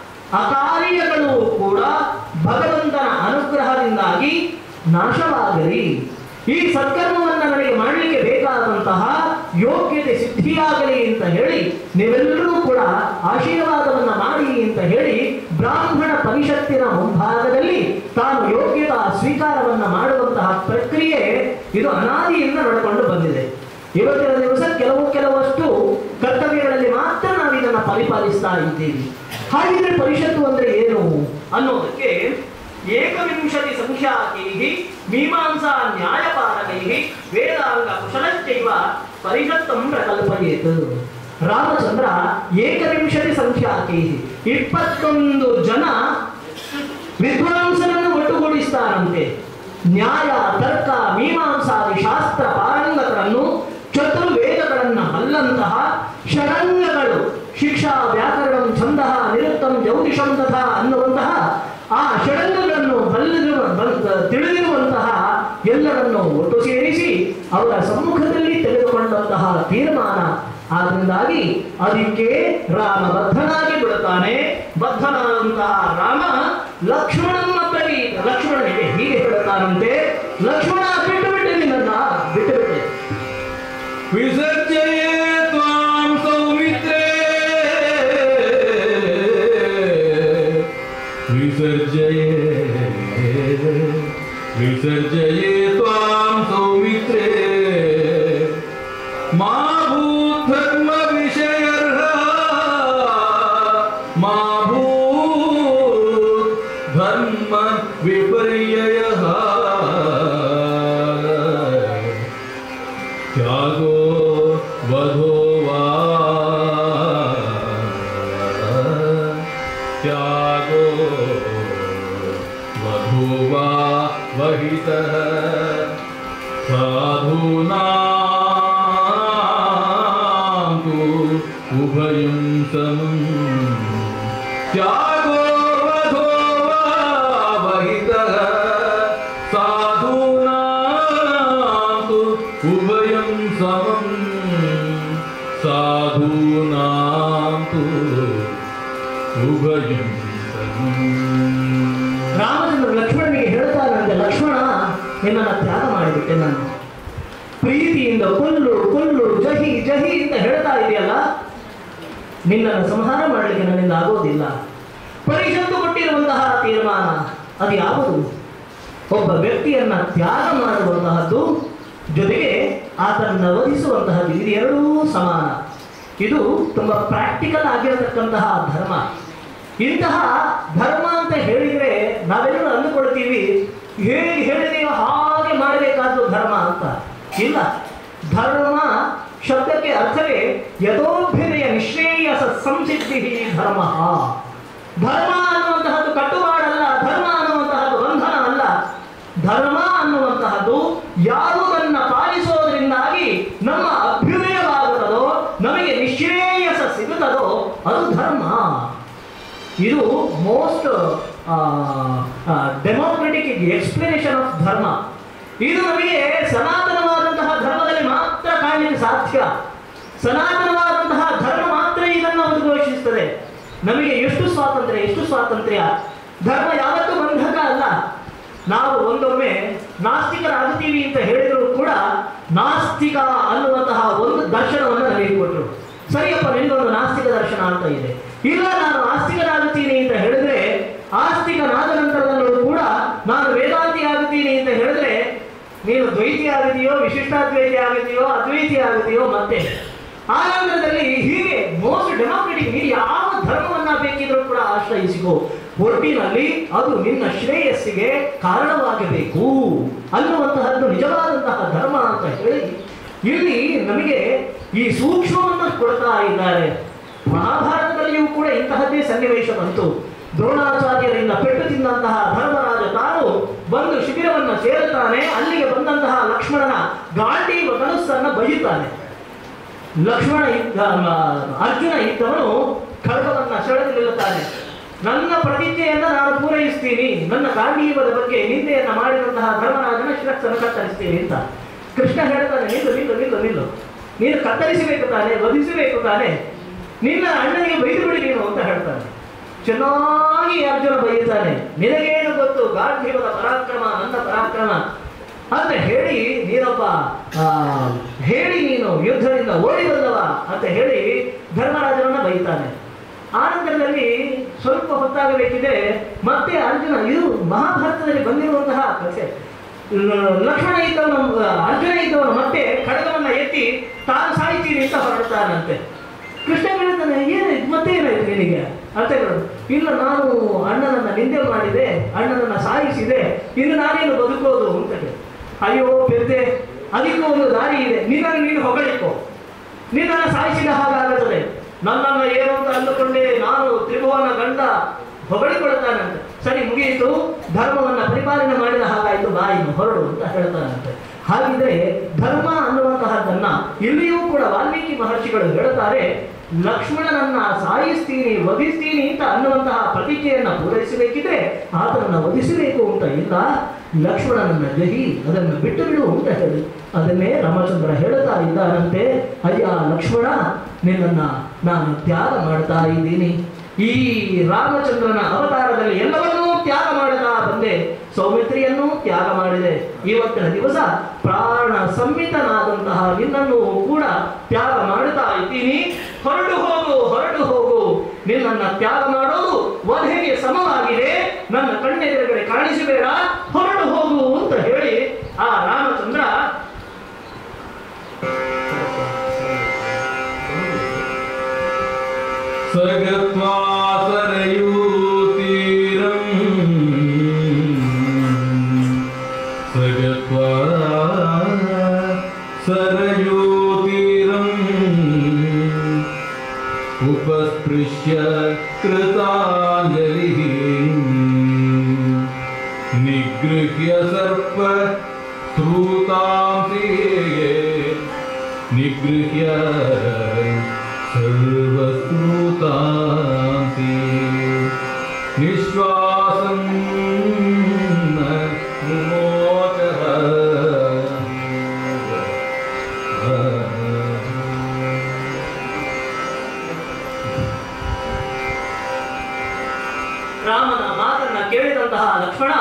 ಅಕಾರ್ಯಗಳು ಕೂಡ ಭಗವಂತನ ಅನುಗ್ರಹದಿಂದಾಗಿ ನಾಶವಾಗಲಿ ಈ ಸತ್ಕರ್ಮವನ್ನು ನನಗೆ ಮಾಡಲಿಕ್ಕೆ ಬೇಕಾದಂತಹ ಯೋಗ್ಯತೆ ಸಿದ್ಧಿಯಾಗಲಿ ಅಂತ ಹೇಳಿ ನೀವೆಲ್ಲರೂ ಕೂಡ ಆಶೀರ್ವಾದವನ್ನ ಮಾಡಿ ಅಂತ ಹೇಳಿ ಬ್ರಾಹ್ಮಣ ಪರಿಷತ್ತಿನ ಮುಂಭಾಗದಲ್ಲಿ ತಾನು ಯೋಗ್ಯತಾ ಸ್ವೀಕಾರವನ್ನ ಮಾಡುವಂತಹ ಪ್ರಕ್ರಿಯೆ ಇದು ಅನಾದಿಯಿಂದ ನಡ್ಕೊಂಡು ಬಂದಿದೆ ಇವತ್ತಿನ ದಿವಸ ಕೆಲವು ಕೆಲವಷ್ಟು ಕರ್ತವ್ಯಗಳಲ್ಲಿ ಮಾತ್ರ ನಾವು ಇದನ್ನ ಪರಿಪಾಲಿಸ್ತಾ ಇದ್ದೀವಿ ಹಾಗಿದ್ರೆ ಪರಿಷತ್ತು ಅಂದ್ರೆ ಏನು ಅನ್ನೋದಕ್ಕೆ ಏಕವಿಂಶತಿ ಸಂಖ್ಯಾಕೈ ಮೀಮಾಂಸಾ ನ್ಯಾಯಪಾಲಕೈ ವೇದಾಂಗ ಕುಶಲಶ್ಚೈವ ಪರಿಷತ್ತಂ ಪ್ರಕಲ್ಪಯೇತ್ ರಾಮಚಂದ್ರ ಏಕವಿಂಶತಿ ಸಂಖ್ಯಾಕೈ ಇಪ್ಪತ್ತೊಂದು ಜನ ವಿದ್ವಾಂಸರನ್ನು ಒಟ್ಟುಗೂಡಿಸ್ತಾರಂತೆ ನ್ಯಾಯ ತರ್ಕ ಮೀಮಾಂಸಾದಿ ಶಾಸ್ತ್ರ ಪಾರಂಗತರನ್ನು ಚತುರ್ವೇದಗಳನ್ನ ಬಲ್ಲಂತಹ ಷಡಂಗಗಳು ಶಿಕ್ಷಾ ವ್ಯಾಕರಣಂ ಛಂದ ನಿರುಕ್ತಂ ಜ್ಯೋತಿಷಂ ತಥಾ ಅನ್ನುವಂತಹ ಆ ಷಡಂಗಗಳನ್ನು ಬಲ್ಲಿರುವ ಬಲ್- ತಿಳಿದಿರುವಂತಹ ಎಲ್ಲರನ್ನು ಒಟ್ಟು ಸೇರಿಸಿ ಅವರ ಸಮ್ಮುಖದಲ್ಲಿ ತೆಗೆದುಕೊಂಡಂತಹ ತೀರ್ಮಾನ ಆದ್ರಿಂದಾಗಿ ಅದಕ್ಕೆ ರಾಮ ಬದ್ಧನಾಗಿ ಬಿಡುತ್ತಾನೆ ಬದ್ಧನಾದಂತಹ ರಾಮ ಲಕ್ಷ್ಮಣನ ಪ್ರತಿ ಲಕ್ಷ್ಮಣನಿಗೆ ಹೀಗೆ ಹೇಳುತ್ತಾನಂತೆ ಲಕ್ಷ್ಮಣ ಬಿಟ್ಟು ಬಿಟ್ಟು ನಿನ್ನನ್ನ ಬಿಟ್ಟು ಬಿಟ್ಟೆ विसर्जये त्वां सौमित्रे विसर्जये विसर्जये त्वां सौमित्रे मा भूद्धर्मविषयर्हा मा भूत् धर्म विपर्ययः त्यागो वधो वा त्यागो वधो वा वहितः साधूनां तु उभयं समम् त्यागो वधो वा वहितः साधूनां तु उभयं समम् साधूनां तु उभयं समम् ರಾಮಚಂದ್ರ ಲಕ್ಷ್ಮಣನಿಗೆ ಹೇಳ್ತಾರಂತೆ ಲಕ್ಷ್ಮಣ ನಿನ್ನನ್ನು ತ್ಯಾಗ ಮಾಡಿಬಿಟ್ಟೆ ನಾನು ಪ್ರೀತಿಯಿಂದ ಕೊಲ್ಲು ಕೊಲ್ಲು ಜಹಿ ಜಹಿ ಅಂತ ಹೇಳ್ತಾ ಇದೆಯಲ್ಲ ನಿನ್ನನ್ನು ಸಂಹಾರ ಮಾಡಲಿಕ್ಕೆ ನನ್ನಿಂದ ಆಗೋದಿಲ್ಲ ಪರಿಷತ್ತು ಕೊಟ್ಟಿರುವಂತಹ ತೀರ್ಮಾನ ಅದು ಯಾವುದು ಒಬ್ಬ ವ್ಯಕ್ತಿಯನ್ನ ತ್ಯಾಗ ಮಾಡುವಂತಹದ್ದು ಜೊತೆಗೆ ಆತನನ್ನು ವಧಿಸುವಂತಹದ್ದು ಇದು ಎರಡೂ ಸಮಾನ ಇದು ತುಂಬಾ ಪ್ರಾಕ್ಟಿಕಲ್ ಆಗಿರತಕ್ಕಂತಹ ಧರ್ಮ ಇಂತಹ ಧರ್ಮ ಅಂತ ಹೇಳಿದ್ರೆ ನಾವೆಲ್ಲರೂ ಅಂದುಕೊಳ್ತೀವಿ ಹೇಗೆ ಹೇಳಿದೆಯೋ ಹಾಗೆ ಮಾಡಬೇಕಾದ್ದು ಧರ್ಮ ಅಂತ ಇಲ್ಲ ಧರ್ಮ ಶಬ್ದಕ್ಕೆ ಅರ್ಥವೇ ಯಥೋಭ್ಯುದಯ ನಿಶ್ರೇಯಸ ಸಂಸಿದ್ಧಿ ಧರ್ಮ ಧರ್ಮ ಅನ್ನುವಂತಹದ್ದು ಕಟ್ಟುಪಾಡಲ್ಲ ಧರ್ಮ ಅನ್ನುವಂತಹದ್ದು ಬಂಧನ ಅಲ್ಲ ಧರ್ಮ ಅನ್ನುವಂತಹದ್ದು ಯಾವುದನ್ನ ಪಾಲಿಸೋದ್ರಿಂದಾಗಿ ನಮ್ಮ ಅಭ್ಯುದಯವಾಗುತ್ತದೋ ನಮಗೆ ನಿಶ್ರೇಯಸ ಸಿಗುತ್ತದೋ ಅದು ಧರ್ಮ ಇದು ಮೋಸ್ಟ್ ಡೆಮೋಕ್ರೆಟಿಕ್ ಎಕ್ಸ್ಪ್ಲನೇಷನ್ ಆಫ್ ಧರ್ಮ ಇದು ನಮಗೆ ಸನಾತನವಾದಂತಹ ಧರ್ಮದಲ್ಲಿ ಮಾತ್ರ ಕಾಣಲಿಕ್ಕೆ ಸಾಧ್ಯ ಸನಾತನವಾದಂತಹ ಧರ್ಮ ಮಾತ್ರ ಇದನ್ನು ಉದ್ಘೋಷಿಸುತ್ತದೆ ನಮಗೆ ಎಷ್ಟು ಸ್ವಾತಂತ್ರ್ಯ ಎಷ್ಟು ಸ್ವಾತಂತ್ರ್ಯ ಧರ್ಮ ಯಾವತ್ತೂ ಬಂಧಕ ಅಲ್ಲ ನಾವು ಒಂದೊಮ್ಮೆ ನಾಸ್ತಿಕರಾಗುತ್ತೀವಿ ಅಂತ ಹೇಳಿದ್ರು ಕೂಡ ನಾಸ್ತಿಕ ಅನ್ನುವಂತಹ ಒಂದು ದರ್ಶನವನ್ನು ನಮಗೆ ಕೊಟ್ಟರು ಸರಿಯಪ್ಪ ನಿನ್ನೊಂದು ನಾಸ್ತಿಕ ದರ್ಶನ ಅಂತ ಇದೆ ಇಲ್ಲ ನಾನು ಆಸ್ತಿಕನಾಗುತ್ತೀನಿ ಅಂತ ಹೇಳಿದ್ರೆ ಆಸ್ತಿಕನಾದ ನಂತರದಲ್ಲೂ ಕೂಡ ನಾನು ವೇದಾಂತಿ ಆಗುತ್ತೀನಿ ಅಂತ ಹೇಳಿದ್ರೆ ನೀನು ದ್ವೈತಿ ಆಗಿದೆಯೋ ವಿಶಿಷ್ಟಾದ್ವೈತಿ ಆಗಿದೆಯೋ ಅದ್ವೈತಿ ಆಗಿದೆಯೋ ಮತ್ತೆ ಆ ನಂತರದಲ್ಲಿ ಹೀಗೆ ಮೋಸ್ಟ್ ಡೆಮೋಕ್ರೆಟಿಕ್ ನೀನು ಯಾವ ಧರ್ಮವನ್ನ ಬೇಕಿದ್ರೂ ಕೂಡ ಆಶ್ರಯಿಸಿಕೋ ಒಟ್ಟಿನಲ್ಲಿ ಅದು ನಿನ್ನ ಶ್ರೇಯಸ್ಸಿಗೆ ಕಾರಣವಾಗಬೇಕು ಅನ್ನುವಂತಹದ್ದು ನಿಜವಾದಂತಹ ಧರ್ಮ ಅಂತ ಹೇಳಿ ಇಲ್ಲಿ ನಮಗೆ ಈ ಸೂಕ್ಷ್ಮವನ್ನು ಕೊಡ್ತಾ ಇದ್ದಾರೆ ಮಹಾಭಾರತದಲ್ಲಿಯೂ ಕೂಡ ಇಂತಹದ್ದೇ ಸನ್ನಿವೇಶ ಬಂತು ದ್ರೋಣಾಚಾರ್ಯರಿಂದ ಪೆಟ್ಟು ತಿಂದಂತಹ ಧರ್ಮರಾಜ ತಾನು ಬಂದು ಶಿಬಿರವನ್ನು ಸೇರುತ್ತಾನೆ ಅಲ್ಲಿಗೆ ಬಂದಂತಹ ಲಕ್ಷ್ಮಣನ ಗಾಂಡೀವ ಧನುಸ್ಸನ್ನ ಬೈಯುತ್ತಾನೆ ಲಕ್ಷ್ಮಣ ಇದ್ದ ಮ- ಅರ್ಜುನ ಇದ್ದವನು ಖಡ್ಗವನ್ನ ಸೆಳೆದು ನಿಲ್ಲುತ್ತಾನೆ ನನ್ನ ಪ್ರತಿಜ್ಞೆಯನ್ನ ನಾನು ಪೂರೈಸ್ತೀನಿ ನನ್ನ ಗಾಂಧೀವದ ಬಗ್ಗೆ ನಿಂದೆಯನ್ನ ಮಾಡಿದಂತಹ ಧರ್ಮರಾಜನ ಶಿರಸ್ಸನ್ನು ಕತ್ತರಿಸ್ತೀನಿ ಅಂತ ಕೃಷ್ಣ ಹೇಳ್ತಾನೆ ನಿಲ್ಲು ನಿಲ್ಲು ನಿಲ್ಲು ನಿಲ್ಲು ನೀನು ಕತ್ತರಿಸಬೇಕು ತಾನೆ ವಧಿಸಬೇಕು ತಾನೆ ನಿನ್ನ ಅಣ್ಣನಿಗೆ ಬೈದು ಬಿಡಿ ನೀನು ಅಂತ ಹೇಳ್ತಾನೆ ಚೆನ್ನಾಗಿ ಅರ್ಜುನ ಬೈಯುತ್ತಾನೆ ನಿನಗೇನು ಗೊತ್ತು ಗಾಂಧೀವದ ಪರಾಕ್ರಮ ನನ್ನ ಪರಾಕ್ರಮ ಅಂತ ಹೇಳಿ ನೀನೊಬ್ಬ ಆ, ಹೇಳಿ ನೀನು ಯುದ್ಧದಿಂದ ಓಡಿ ಬಂದವ ಅಂತ ಹೇಳಿ ಧರ್ಮರಾಜನನ್ನ ಬೈತಾನೆ ಆನಂತರದಲ್ಲಿ ಸ್ವಲ್ಪ ಹೊತ್ತಾಗಬೇಕಿದ್ರೆ ಮತ್ತೆ ಅರ್ಜುನ ಇದು ಮಹಾಭಾರತದಲ್ಲಿ ಬಂದಿರುವಂತಹ ಕಥೆ ಲ- ಲಕ್ಷ್ಮಣ ಇದ್ದವನು ಅರ್ಜುನ ಇದ್ದವನು ಮತ್ತೆ ಖಡ್ಗವನ್ನ ಎತ್ತಿ ತಾನು ಸಾಯ್ತೀನಿ ಅಂತ ಹೊರಡ್ತಾನಂತೆ ಕೃಷ್ಣ ಹೇಳ್ತಾನೆ ಏನು ಮತ್ತೆ ಏನಾಯ್ತು ನಿನಗೆ ಅಂತ ಹೇಳೋದು ಇಲ್ಲ ನಾನು ಅಣ್ಣನನ್ನ ನಿಂದೆ ಮಾಡಿದೆ ಅಣ್ಣನನ್ನ ಸಾಯಿಸಿದೆ ಇನ್ನು ನಾನೇನು ಬದುಕೋದು ಅಂತ ಹೇಳಿ ಅಯ್ಯೋ ಬೆರ್ದೆ ಅದಕ್ಕೂ ಒಂದು ದಾರಿ ಇದೆ ನಿನ್ನನ್ನು ನೀನು ಹೊಗಳಿಕೋ ನಿನ್ನನ್ನು ಸಾಯಿಸಿದ ಹಾಗಾಗುತ್ತದೆ ನನ್ನನ್ನು ಏನು ಅಂತ ಅಂದುಕೊಂಡೆ ನಾನು ತ್ರಿಭುವನ ಗಂಡ ಹೊಗಳಿಕೊಳ್ತಾನಂತೆ ಸರಿ ಮುಗಿಯಿತು ಧರ್ಮವನ್ನ ಪರಿಪಾಲನೆ ಮಾಡಿದ ಹಾಗಾಯ್ತು ಬಾಯಿನು ಹೊರಡು ಅಂತ ಹೇಳ್ತಾನಂತೆ ಹಾಗಿದ್ರೆ ಧರ್ಮ ಅನ್ನುವಂತಹದ್ದನ್ನ ಇಲ್ಲಿಯೂ ಕೂಡ ವಾಲ್ಮೀಕಿ ಮಹರ್ಷಿಗಳು ಹೇಳ್ತಾರೆ ಲಕ್ಷ್ಮಣನನ್ನ ಸಾಯಿಸ್ತೀನಿ ವಧಿಸ್ತೀನಿ ಅಂತ ಅನ್ನುವಂತಹ ಪ್ರತಿಜ್ಞೆಯನ್ನ ಪೂರೈಸಬೇಕಿದ್ರೆ ಆತನನ್ನ ವಧಿಸಬೇಕು ಅಂತ ಇಲ್ಲ ಲಕ್ಷ್ಮಣನನ್ನ ಜಹಿ ಅದನ್ನು ಬಿಟ್ಟು ಬಿಡು ಅಂತ ಹೇಳಿ ಅದನ್ನೇ ರಾಮಚಂದ್ರ ಹೇಳ್ತಾ ಇದ್ದಾನಂತೆ ಅಯ್ಯ ಲಕ್ಷ್ಮಣ ನಿನ್ನನ್ನ ನಾನು ತ್ಯಾಗ ಮಾಡ್ತಾ ಇದ್ದೀನಿ ಈ ರಾಮಚಂದ್ರನ ಅವತಾರದಲ್ಲಿ ಎಲ್ಲವನ್ನೂ ತ್ಯಾಗ ಮಾಡ್ತಾ ಬಂದೆ ಸೌಮಿತ್ರಿಯನ್ನೂ ತ್ಯಾಗ ಮಾಡಿದೆ ಇವತ್ತಿನ ದಿವಸ ಪ್ರಾಣ ಸಂಮಿತನಾದಂತಹ ನಿನ್ನನ್ನು ಕೂಡ ತ್ಯಾಗ ಮಾಡುತ್ತಾ ಇದ್ದೀನಿ ಹೊರಟು ಹೋಗು ಹೊರಟು ಹೋಗು ನಿನ್ನನ್ನ ತ್ಯಾಗ ಮಾಡೋದು ವಧೆಗೆ ಸಮವಾಗಿದೆ ನನ್ನ ಕಣ್ಣೆದುರುಗಡೆ ಕಾಣಿಸಬೇಡ ಹೊರಟು ಹೋಗು ಅಂತ ಹೇಳಿ ಆ ರಾಮಚಂದ್ರ सगत्वा सरयूतीरम् सगत्वा सरयूतीरम् उपस्पृश्य कृताञ्जलिः निगृह्य सर्प श्रूतांसि निगृह्य सर्वश्रुतान्ति निश्वासं मुमोचः ರಾಮನ ಮಾತನ್ನ ಕೇಳಿದಂತಹ ಲಕ್ಷ್ಮಣ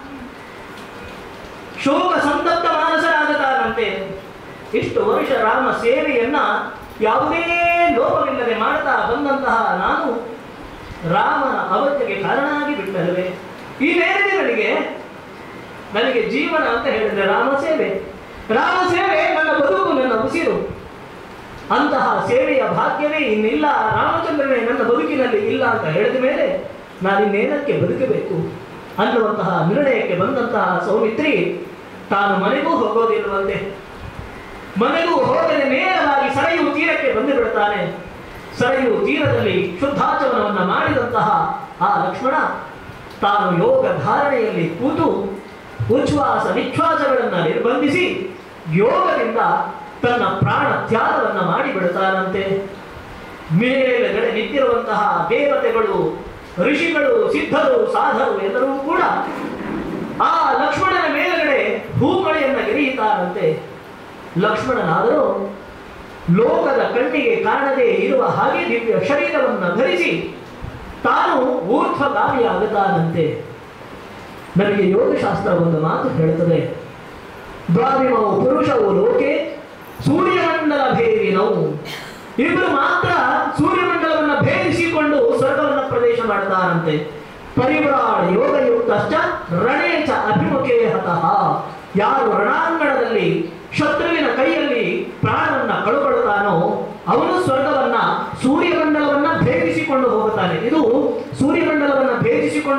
ಶೋಕ ಸಂತಪ್ತ ಮಾನಸರಾಗತಾರಂತೆ ಇಷ್ಟು ವರ್ಷ ರಾಮ ಸೇವೆಯನ್ನ ಯಾವುದೇ ಲೋಪವಿಲ್ಲದೆ ಮಾಡ್ತಾ ಬಂದಂತಹ ನಾನು ರಾಮನ ಅವಧ್ಯೆಗೆ ಕಾರಣಾಗಿ ಬಿಟ್ಟಲ್ವೇ ಈ ಮೇಲಿದೆ ನನಗೆ ನನಗೆ ಜೀವನ ಅಂತ ಹೇಳಿದ್ರೆ ರಾಮ ಸೇವೆ ರಾಮ ಸೇವೆ ನನ್ನ ಬದುಕು ನನ್ನ ಉಸಿರು ಅಂತಹ ಸೇವೆಯ ಭಾಗ್ಯವೇ ಇನ್ನಿಲ್ಲ ರಾಮಚಂದ್ರನೇ ನನ್ನ ಬದುಕಿನಲ್ಲಿ ಇಲ್ಲ ಅಂತ ಹೇಳಿದ ಮೇಲೆ ನಾನಿನ್ನೇನಕ್ಕೆ ಬದುಕಬೇಕು ಅನ್ನುವಂತಹ ನಿರ್ಣಯಕ್ಕೆ ಬಂದಂತಹ ಸೌಮಿತ್ರಿ ತಾನು ಮನೆಗೂ ಹೋಗೋದಿಲ್ಲವಂತೆ ಮನೆಗೂ ಹೋಗದೆ ನೇರವಾಗಿ ಸರಯು ತೀರಕ್ಕೆ ಬಂದು ಬಿಡುತ್ತಾನೆ ಸರಯು ತೀರದಲ್ಲಿ ಶುದ್ಧಾಚರಣವನ್ನು ಮಾಡಿದಂತಹ ಆ ಲಕ್ಷ್ಮಣ ತಾನು ಯೋಗ ಧಾರಣೆಯಲ್ಲಿ ಕೂತು ಉಚ್ಛ್ವಾಸ ನಿಶ್ವಾಸಗಳನ್ನು ನಿರ್ಬಂಧಿಸಿ ಯೋಗದಿಂದ ತನ್ನ ಪ್ರಾಣ ತ್ಯಾಗವನ್ನು ಮಾಡಿಬಿಡುತ್ತಾನಂತೆ ಮೇಲೆಗಡೆ ನಿಂತಿರುವಂತಹ ದೇವತೆಗಳು ಋಷಿಗಳು ಸಿದ್ಧರು ಸಾಧರು ಎಲ್ಲರೂ ಕೂಡ ಆ ಲಕ್ಷ್ಮಣನ ಮೇಲುಗಡೆ ಹೂಮಳೆಯನ್ನ ಎರೆಯುತ್ತಾರಂತೆ ಲಕ್ಷ್ಮಣನಾದರೂ ಲೋಕದ ಕಣ್ಣಿಗೆ ಕಾಣದೇ ಇರುವ ಹಾಗೆ ದಿವ್ಯ ಶರೀರವನ್ನು ಧರಿಸಿ ತಾನು ಊರ್ಧ್ವಗಾಮಿಯಾಗುತ್ತಾನಂತೆ ನನಗೆ ಯೋಗಶಾಸ್ತ್ರ ಒಂದು ಮಾತು ಹೇಳುತ್ತದೆ ದ್ವಾವಿಮವು ಪುರುಷವು ಲೋಕೆ ಸೂರ್ಯಮಂಡಲ ಭೇದಿನವು ಇಬ್ಬರು ಮಾತ್ರ ಸೂರ್ಯಮಂಡಲವನ್ನು ಭೇದಿಸಿಕೊಂಡು ಸ್ವರ್ಗವನ್ನು ಪ್ರವೇಶ ಮಾಡ್ತಾರಂತೆ ಪರಿವ್ರಾಳ ಯೋಗಯುಕ್ತಶ್ಚ ರಣೇಚ ಅಭಿಮುಖೇ ಹತಃ ಯಾರು ರಣಾಂಗಣದಲ್ಲಿ ಶತ್ರುವಿನ ಕೈಯಲ್ಲಿ ಪ್ರಾಣವನ್ನ ಕಳುಕೊಳ್ಳುತ್ತಾನೋ ಅವನು ಸ್ವರ್ಗವನ್ನ ಸೂರ್ಯಮಂಡಲವನ್ನ ಭೇದಿಸಿಕೊಂಡು ಹೋಗುತ್ತಾನೆ ಇದು ಸೂರ್ಯಮಂಡಲವನ್ನ ಭೇದಿಸಿಕೊಂಡು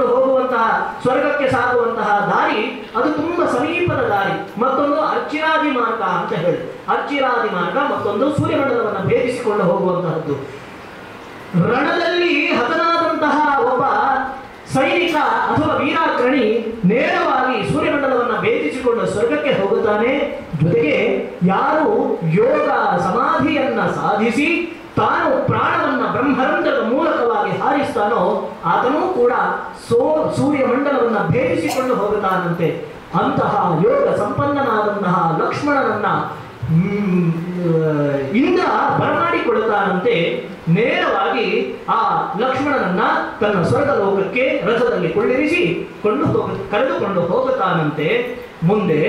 ಮತ್ತೊಂದು ಅರ್ಚಿರಾದಿ ಮಾರ್ಗ ಅಂತ ಹೇಳಿ ಅರ್ಚಿರಾದಿ ಮಾರ್ಗ ಮತ್ತೊಂದು ಸೂರ್ಯಮಂಡಲವನ್ನು ಭೇದಿಸಿಕೊಂಡು ಹೋಗುವಂತಹದ್ದು ರಣದಲ್ಲಿ ಹತನಾದಂತಹ ಒಬ್ಬ ಸೈನಿಕ ಅಥವಾ ವೀರಾಗ್ರಣಿ ನೇರವಾಗಿ ಸೂರ್ಯಮಂಡಲವನ್ನು ಭೇದಿಸಿಕೊಂಡು ಸ್ವರ್ಗಕ್ಕೆ ಹೋಗುತ್ತಾನೆ ಜೊತೆಗೆ ಯಾರು ಯೋಗ ಸಮಾಧಿಯನ್ನ ಸಾಧಿಸಿ ತಾನು ಪ್ರಾಣವನ್ನ ಬ್ರಹ್ಮರಂಧ್ರದ ಮೂಲಕವಾಗಿ ಹಾರಿಸ್ತಾನೋ ಆತನೂ ಕೂಡ ಸೋ ಸೂರ್ಯಮಂಡಲವನ್ನ ಭೇದಿಸಿಕೊಂಡು ಹೋಗುತ್ತಾನಂತೆ ಅಂತಹ ಯೋಗ ಸಂಪನ್ನನಾದಂತಹ ಲಕ್ಷ್ಮಣನನ್ನ ಹ್ಮ್, ಇಂದ್ರ ಬರಮಾಡಿಕೊಳ್ಳುತ್ತಾನಂತೆ ನೇರವಾಗಿ ಆ ಲಕ್ಷ್ಮಣನನ್ನ ತನ್ನ ಸ್ವರ್ಗ ಲೋಕಕ್ಕೆ ರಥದಲ್ಲಿ ಕೊಳ್ಳಿರಿಸಿ ಕೊಂಡು ಹೋಗ ಕರೆದುಕೊಂಡು ಹೋಗುತ್ತಾನಂತೆ ಮುಂದೆ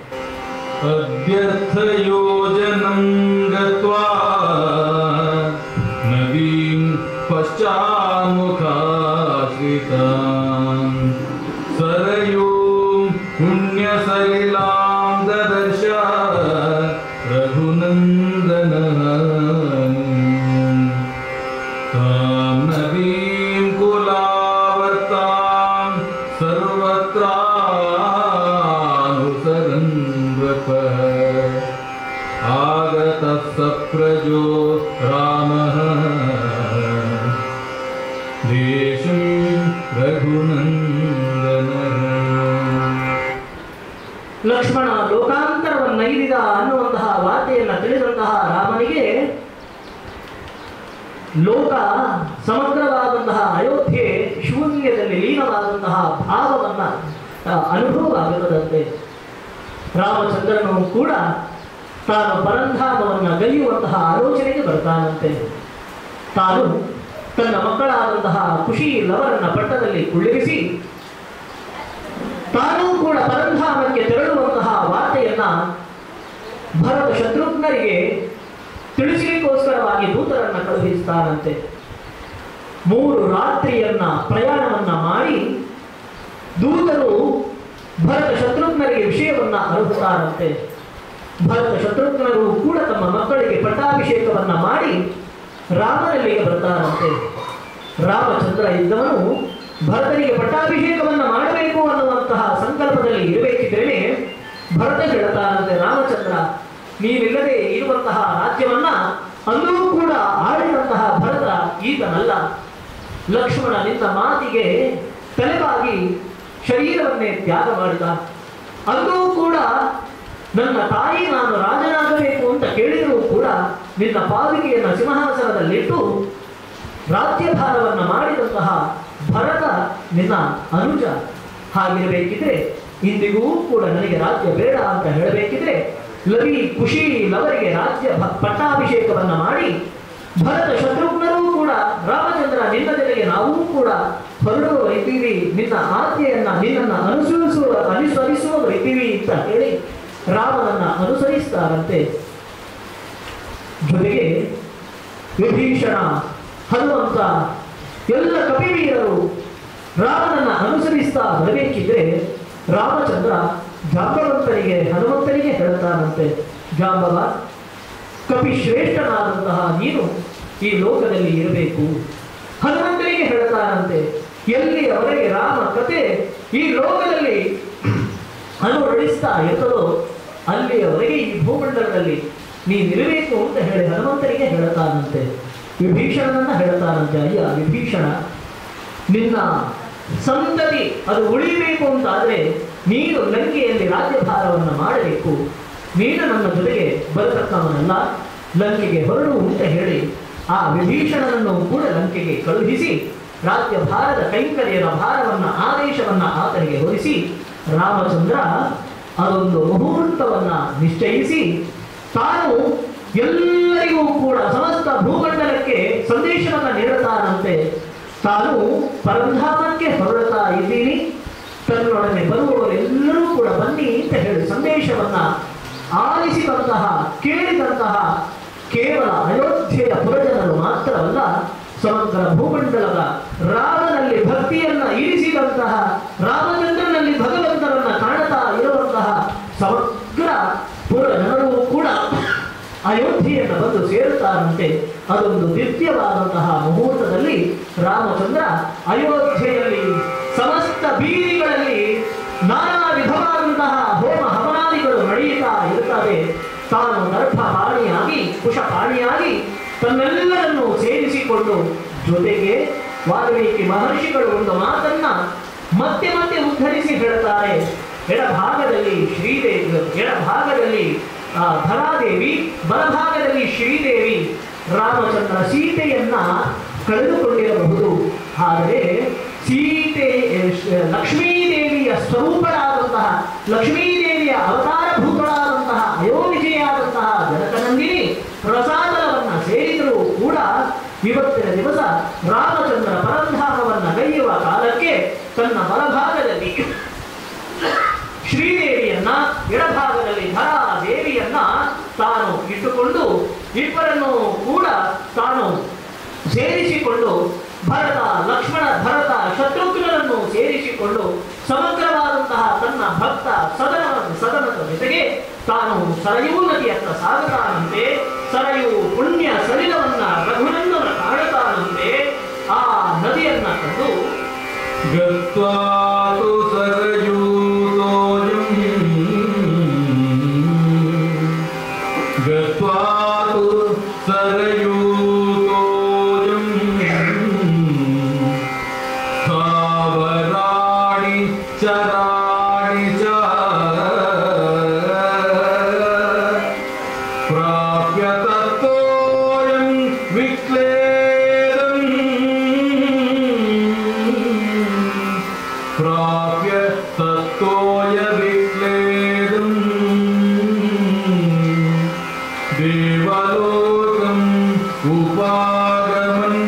अद्यर्थयोजनं गत्वा नदीं पश्चान्मुखाश्रितान् सरयूं पुण्यसलिलां ददर्श रघुनन्दनः तां नदीं कुलावर्तां सर्वत्रानुसरन् नृप आगतः सप्रजो रामः देशं रघुनन्दनः ಲಕ್ಷ್ಮಣ ಲೋಕಾಂತರವನ್ನೈದಿದ ಅನ್ನುವಂತಹ ವಾರ್ತೆಯನ್ನು ತಿಳಿದಂತಹ ರಾಮನಿಗೆ ಲೋಕ ಸಮಗ್ರವಾದಂತಹ ಅಯೋಧ್ಯೆ ಶೂನ್ಯದಲ್ಲಿ ಲೀನವಾದಂತಹ ಭಾವವನ್ನ ಆ, ಅನುಭವ ಆಗುತ್ತದಂತೆ ರಾಮಚಂದ್ರನು ಕೂಡ ತಾನು ಪರಂಧಾಮವನ್ನ ಗೈಯುವಂತಹ ಆಲೋಚನೆಗೆ ಬರ್ತಾನಂತೆ ತಾನು ತನ್ನ ಮಕ್ಕಳಾದಂತಹ ಖುಷಿ ಲವರನ್ನ ಪಟ್ಟದಲ್ಲಿ ಕುಳ್ಳಿರಿಸಿ ತಾನೂ ಕೂಡ ಪರಂಧಾಮಕ್ಕೆ ತೆರಳುವಂತಹ ವಾರ್ತೆಯನ್ನ ಭರತ ಶತ್ರುಘ್ನರಿಗೆ ತಿಳಿಸಲಿಕ್ಕೋಸ್ಕರವಾಗಿ ದೂತರನ್ನ ಕಳುಹಿಸ್ತಾನಂತೆ ಮೂರು ರಾತ್ರಿಯನ್ನ ಪ್ರಯಾಣವನ್ನ ಮಾಡಿ ದೂತರು ಭರತ ಶತ್ರುಘ್ನರಿಗೆ ವಿಷಯವನ್ನ ಅರುಹುತ್ತಾರಂತೆ ಭರತ ಶತ್ರುಘ್ನರು ಕೂಡ ತಮ್ಮ ಮಕ್ಕಳಿಗೆ ಪಟ್ಟಾಭಿಷೇಕವನ್ನ ಮಾಡಿ ರಾಮನಲ್ಲಿಗೆ ಬರ್ತಾರಂತೆ ರಾಮಚಂದ್ರ ಇದ್ದವನು ಭರತನಿಗೆ ಪಟ್ಟಾಭಿಷೇಕವನ್ನ ಮಾಡಬೇಕು ಅನ್ನುವಂತಹ ಸಂಕಲ್ಪದಲ್ಲಿ ಇರಬೇಕಿದ್ರೇನೆ ಭರತ ಹೇಳ್ತಾರಂತೆ ರಾಮಚಂದ್ರ ನೀನಿಲ್ಲದೆ ಇರುವಂತಹ ರಾಜ್ಯವನ್ನ ಅಂದೂ ಕೂಡ ಆಳಿದಂತಹ ಭರತ ಈತನಲ್ಲ ಲಕ್ಷ್ಮಣ ನಿನ್ನ ಮಾತಿಗೆ ತಲೆಬಾಗಿ ಶರೀರವನ್ನೇ ತ್ಯಾಗ ಮಾಡಿದ ಅಂದೂ ಕೂಡ ನನ್ನ ತಾಯಿ ನಾನು ರಾಜನಾಗಬೇಕು ಅಂತ ಕೇಳಿದರೂ ಕೂಡ ನಿನ್ನ ಪಾದುಕೆಯನ್ನು ಸಿಂಹಾಸನದಲ್ಲಿಟ್ಟು ರಾಜ್ಯಭಾರವನ್ನು ಮಾಡಿದಂತಹ ಭರತ ನಿನ್ನ ಅನುಜ ಹಾಗಿರಬೇಕಿದ್ರೆ ಇಂದಿಗೂ ಕೂಡ ನನಗೆ ರಾಜ್ಯ ಬೇಡ ಅಂತ ಹೇಳಬೇಕಿದ್ರೆ ಲವಿ ಖುಷಿ ಲವರಿಗೆ ರಾಜ್ಯ ಭ- ಪಟ್ಟಾಭಿಷೇಕವನ್ನ ಮಾಡಿ ಭರತ ಶತ್ರುಘ್ನರೂ ಕೂಡ ರಾಮಚಂದ್ರ ನಿನ್ನ ಜೊತೆಗೆ ನಾವೂ ಕೂಡ ಹೊರಡುವ ಇದ್ದೀವಿ ನಿನ್ನ ಆಜ್ಞೆಯನ್ನ ನಿನ್ನನ್ನು ಅನುಸರಿಸುವ ಅನುಸರಿಸುವ ಇದ್ದೀವಿ ಅಂತ ಹೇಳಿ ರಾಮನನ್ನ ಅನುಸರಿಸ್ತಾರಂತೆ ಜೊತೆಗೆ ವಿಭೀಷಣ ಹನುಮಂತ ಎಲ್ಲ ಕಪಿವೀರರು ರಾಮನನ್ನ ಅನುಸರಿಸ್ತಾ ಬರಬೇಕಿದ್ರೆ ರಾಮಚಂದ್ರ ಜಾಂಬವಂತನಿಗೆ ಹನುಮಂತನಿಗೆ ಹೇಳ್ತಾನಂತೆ ಜಾಂಬವ ಕಪಿ ಶ್ರೇಷ್ಠನಾದಂತಹ ನೀನು ಈ ಲೋಕದಲ್ಲಿ ಇರಬೇಕು ಹನುಮಂತನಿಗೆ ಹೇಳ್ತಾನಂತೆ ಎಲ್ಲಿಯವರೆಗೆ ರಾಮ ಕತೆ ಈ ಲೋಕದಲ್ಲಿ ಅನುರಣಿಸ್ತಾ ಇರ್ತದೋ ಅಲ್ಲಿಯವರೆಗೆ ಈ ಭೂಮಂಡಲದಲ್ಲಿ ನೀನಿರಬೇಕು ಅಂತ ಹೇಳಿ ಹನುಮಂತನಿಗೆ ಹೇಳ್ತಾನಂತೆ ವಿಭೀಷಣನನ್ನ ಹೇಳ್ತಾನಂತೆ ಅಯ್ಯ ವಿಭೀಷಣ ನಿನ್ನ ಸಂತತಿ ಅದು ಉಳಿಬೇಕು ಅಂತಾದ್ರೆ ನೀನು ಲಂಕೆಯಲ್ಲಿ ರಾಜ್ಯಭಾರವನ್ನು ಮಾಡಬೇಕು ನೀನು ನನ್ನ ಜೊತೆಗೆ ಬರತಕ್ಕವನಲ್ಲ ಲಂಕೆಗೆ ಹೊರಡು ಅಂತ ಹೇಳಿ ಆ ವಿಭೀಷಣನನ್ನು ಕೂಡ ಲಂಕೆಗೆ ಕಳುಹಿಸಿ ರಾಜ್ಯಭಾರದ ಕೈಂಕರ್ಯದ ಭಾರವನ್ನ ಆದೇಶವನ್ನ ಆತನಿಗೆ ಹೊರಿಸಿ ರಾಮಚಂದ್ರ ಅದೊಂದು ಮುಹೂರ್ತವನ್ನ ನಿಶ್ಚಯಿಸಿ ತಾನು ಎಲ್ಲರಿಗೂ ಕೂಡ ಸಮಸ್ತ ಭೂಮಂಡಲಕ್ಕೆ ಸಂದೇಶವನ್ನ ನೀಡುತ್ತಾನಂತೆ ತಾನು ಪರಂಧಾಮಕ್ಕೆ ಹೊರಡ್ತಾ ಇದ್ದೀನಿ ತನ್ನೊಡನೆ ಬರುವವರೆಲ್ಲರೂ ಕೂಡ ಬನ್ನಿ ಅಂತ ಹೇಳಿ ಸಂದೇಶವನ್ನ ಆಲಿಸಿದಂತಹ ಕೇಳಿದಂತಹ ಕೇವಲ ಅಯೋಧ್ಯೆಯ ಪುರಜನರು ಮಾತ್ರವಲ್ಲ ಸಮಗ್ರ ಭೂಮಂಡಲದ ರಾಮನಲ್ಲಿ ಭಕ್ತಿಯನ್ನ ಇರಿಸಿದಂತಹ ರಾಮಚಂದ್ರನಲ್ಲಿ ಭಗವಂತರನ್ನ ಕಾಣುತ್ತಾ ಇರುವಂತಹ ಸಮಗ್ರ ಪುರಜನರು ಕೂಡ ಅಯೋಧ್ಯೆಯನ್ನು ಬಂದು ಸೇರುತ್ತಾರಂತೆ ಅದೊಂದು ದಿವ್ಯವಾದಂತಹ ಮುಹೂರ್ತದಲ್ಲಿ ರಾಮಚಂದ್ರ ಅಯೋಧ್ಯೆಯಲ್ಲಿ ಸಮಸ್ತ ಬೀದಿಗಳಲ್ಲಿ ನಾನಾ ವಿಧವಾದಂತಹ ಹೋಮ ಹವನಾದಿಗಳು ಅಲ್ಲದೆ ತಾನು ಗರ್ಭಪಾಣಿಯಾಗಿ ಕುಶಪಾಣಿಯಾಗಿ ತನ್ನೆಲ್ಲರನ್ನು ಸೇರಿಸಿಕೊಂಡು ಜೊತೆಗೆ ವಾಲ್ಮೀಕಿ ಮಹರ್ಷಿಗಳು ಒಂದು ಮಾತನ್ನ ಮತ್ತೆ ಮತ್ತೆ ಉದ್ಧರಿಸಿ ಹೇಳ್ತಾರೆ ಎಡಭಾಗದಲ್ಲಿ ಶ್ರೀದೇವಿ ಎಡಭಾಗದಲ್ಲಿ ಆ, ಧರಾದೇವಿ ಬಲಭಾಗದಲ್ಲಿ ಶ್ರೀದೇವಿ ರಾಮಚಂದ್ರ ಸೀತೆಯನ್ನ ಕಳೆದುಕೊಂಡಿರಬಹುದು ಆದರೆ ಸೀತೆ ಶ- ಲಕ್ಷ್ಮೀದೇವಿಯ ಸ್ವರೂಪಳಾದಂತಹ ಲಕ್ಷ್ಮೀದೇವಿಯ ಅವತಾರಭೂತಳಾದಂತಹ ಅಯೋನಿಜೆಯಾದಂತಹ ಜನಕನಂದಿನಿ ರಸಾತಲವನ್ನ ಸೇರಿದರೂ ಕೂಡ ಇವತ್ತಿನ ದಿವಸ ರಾಮಚಂದ್ರ ಪರಂಧಾಮವನ್ನ ಗೈಯುವ ಕಾಲಕ್ಕೆ ತನ್ನ ಬಲಭಾಗದಲ್ಲಿ ಶ್ರೀದೇವಿಯನ್ನ ಎಡಭಾಗದಲ್ಲಿ ಧರಾ ದೇವಿಯನ್ನ ತಾನು ಇಟ್ಟುಕೊಂಡು ಇಬ್ಬರನ್ನು ಕೂಡ ತಾನು ಸೇರಿಸಿಕೊಂಡು ಭರತ ಲಕ್ಷ್ಮಣ ಭರತ ಶತ್ರುಘ್ನರನ್ನು ಸೇರಿಸಿಕೊಂಡು ಸಮಗ್ರವಾದಂತಹ ತನ್ನ ಭಕ್ತ ಸದನ ಸದನದ ಜೊತೆಗೆ ತಾನು ಸರಯೂ ನದಿಯತ್ತ ಸಾಗುತ್ತಾನಂತೆ ಸರಯು ಪುಣ್ಯ ಸಲಿಲವನ್ನ ರಘುನಂದನ ಕಾಡುತ್ತಾನಂತೆ ಆ ನದಿಯನ್ನ ಕಂಡು गत्वा तु सरयूतोऽयम् गत्वा तु सरयूतोऽयम् स्थावराणि चराणि च प्राप्य तत्तोऽयं विक्लेदम् प्राप्य तत्तोय विक्लेदम् देवलोकम् उपागमन्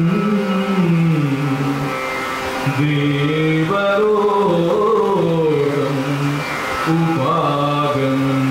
देवलोकम् उपागमन्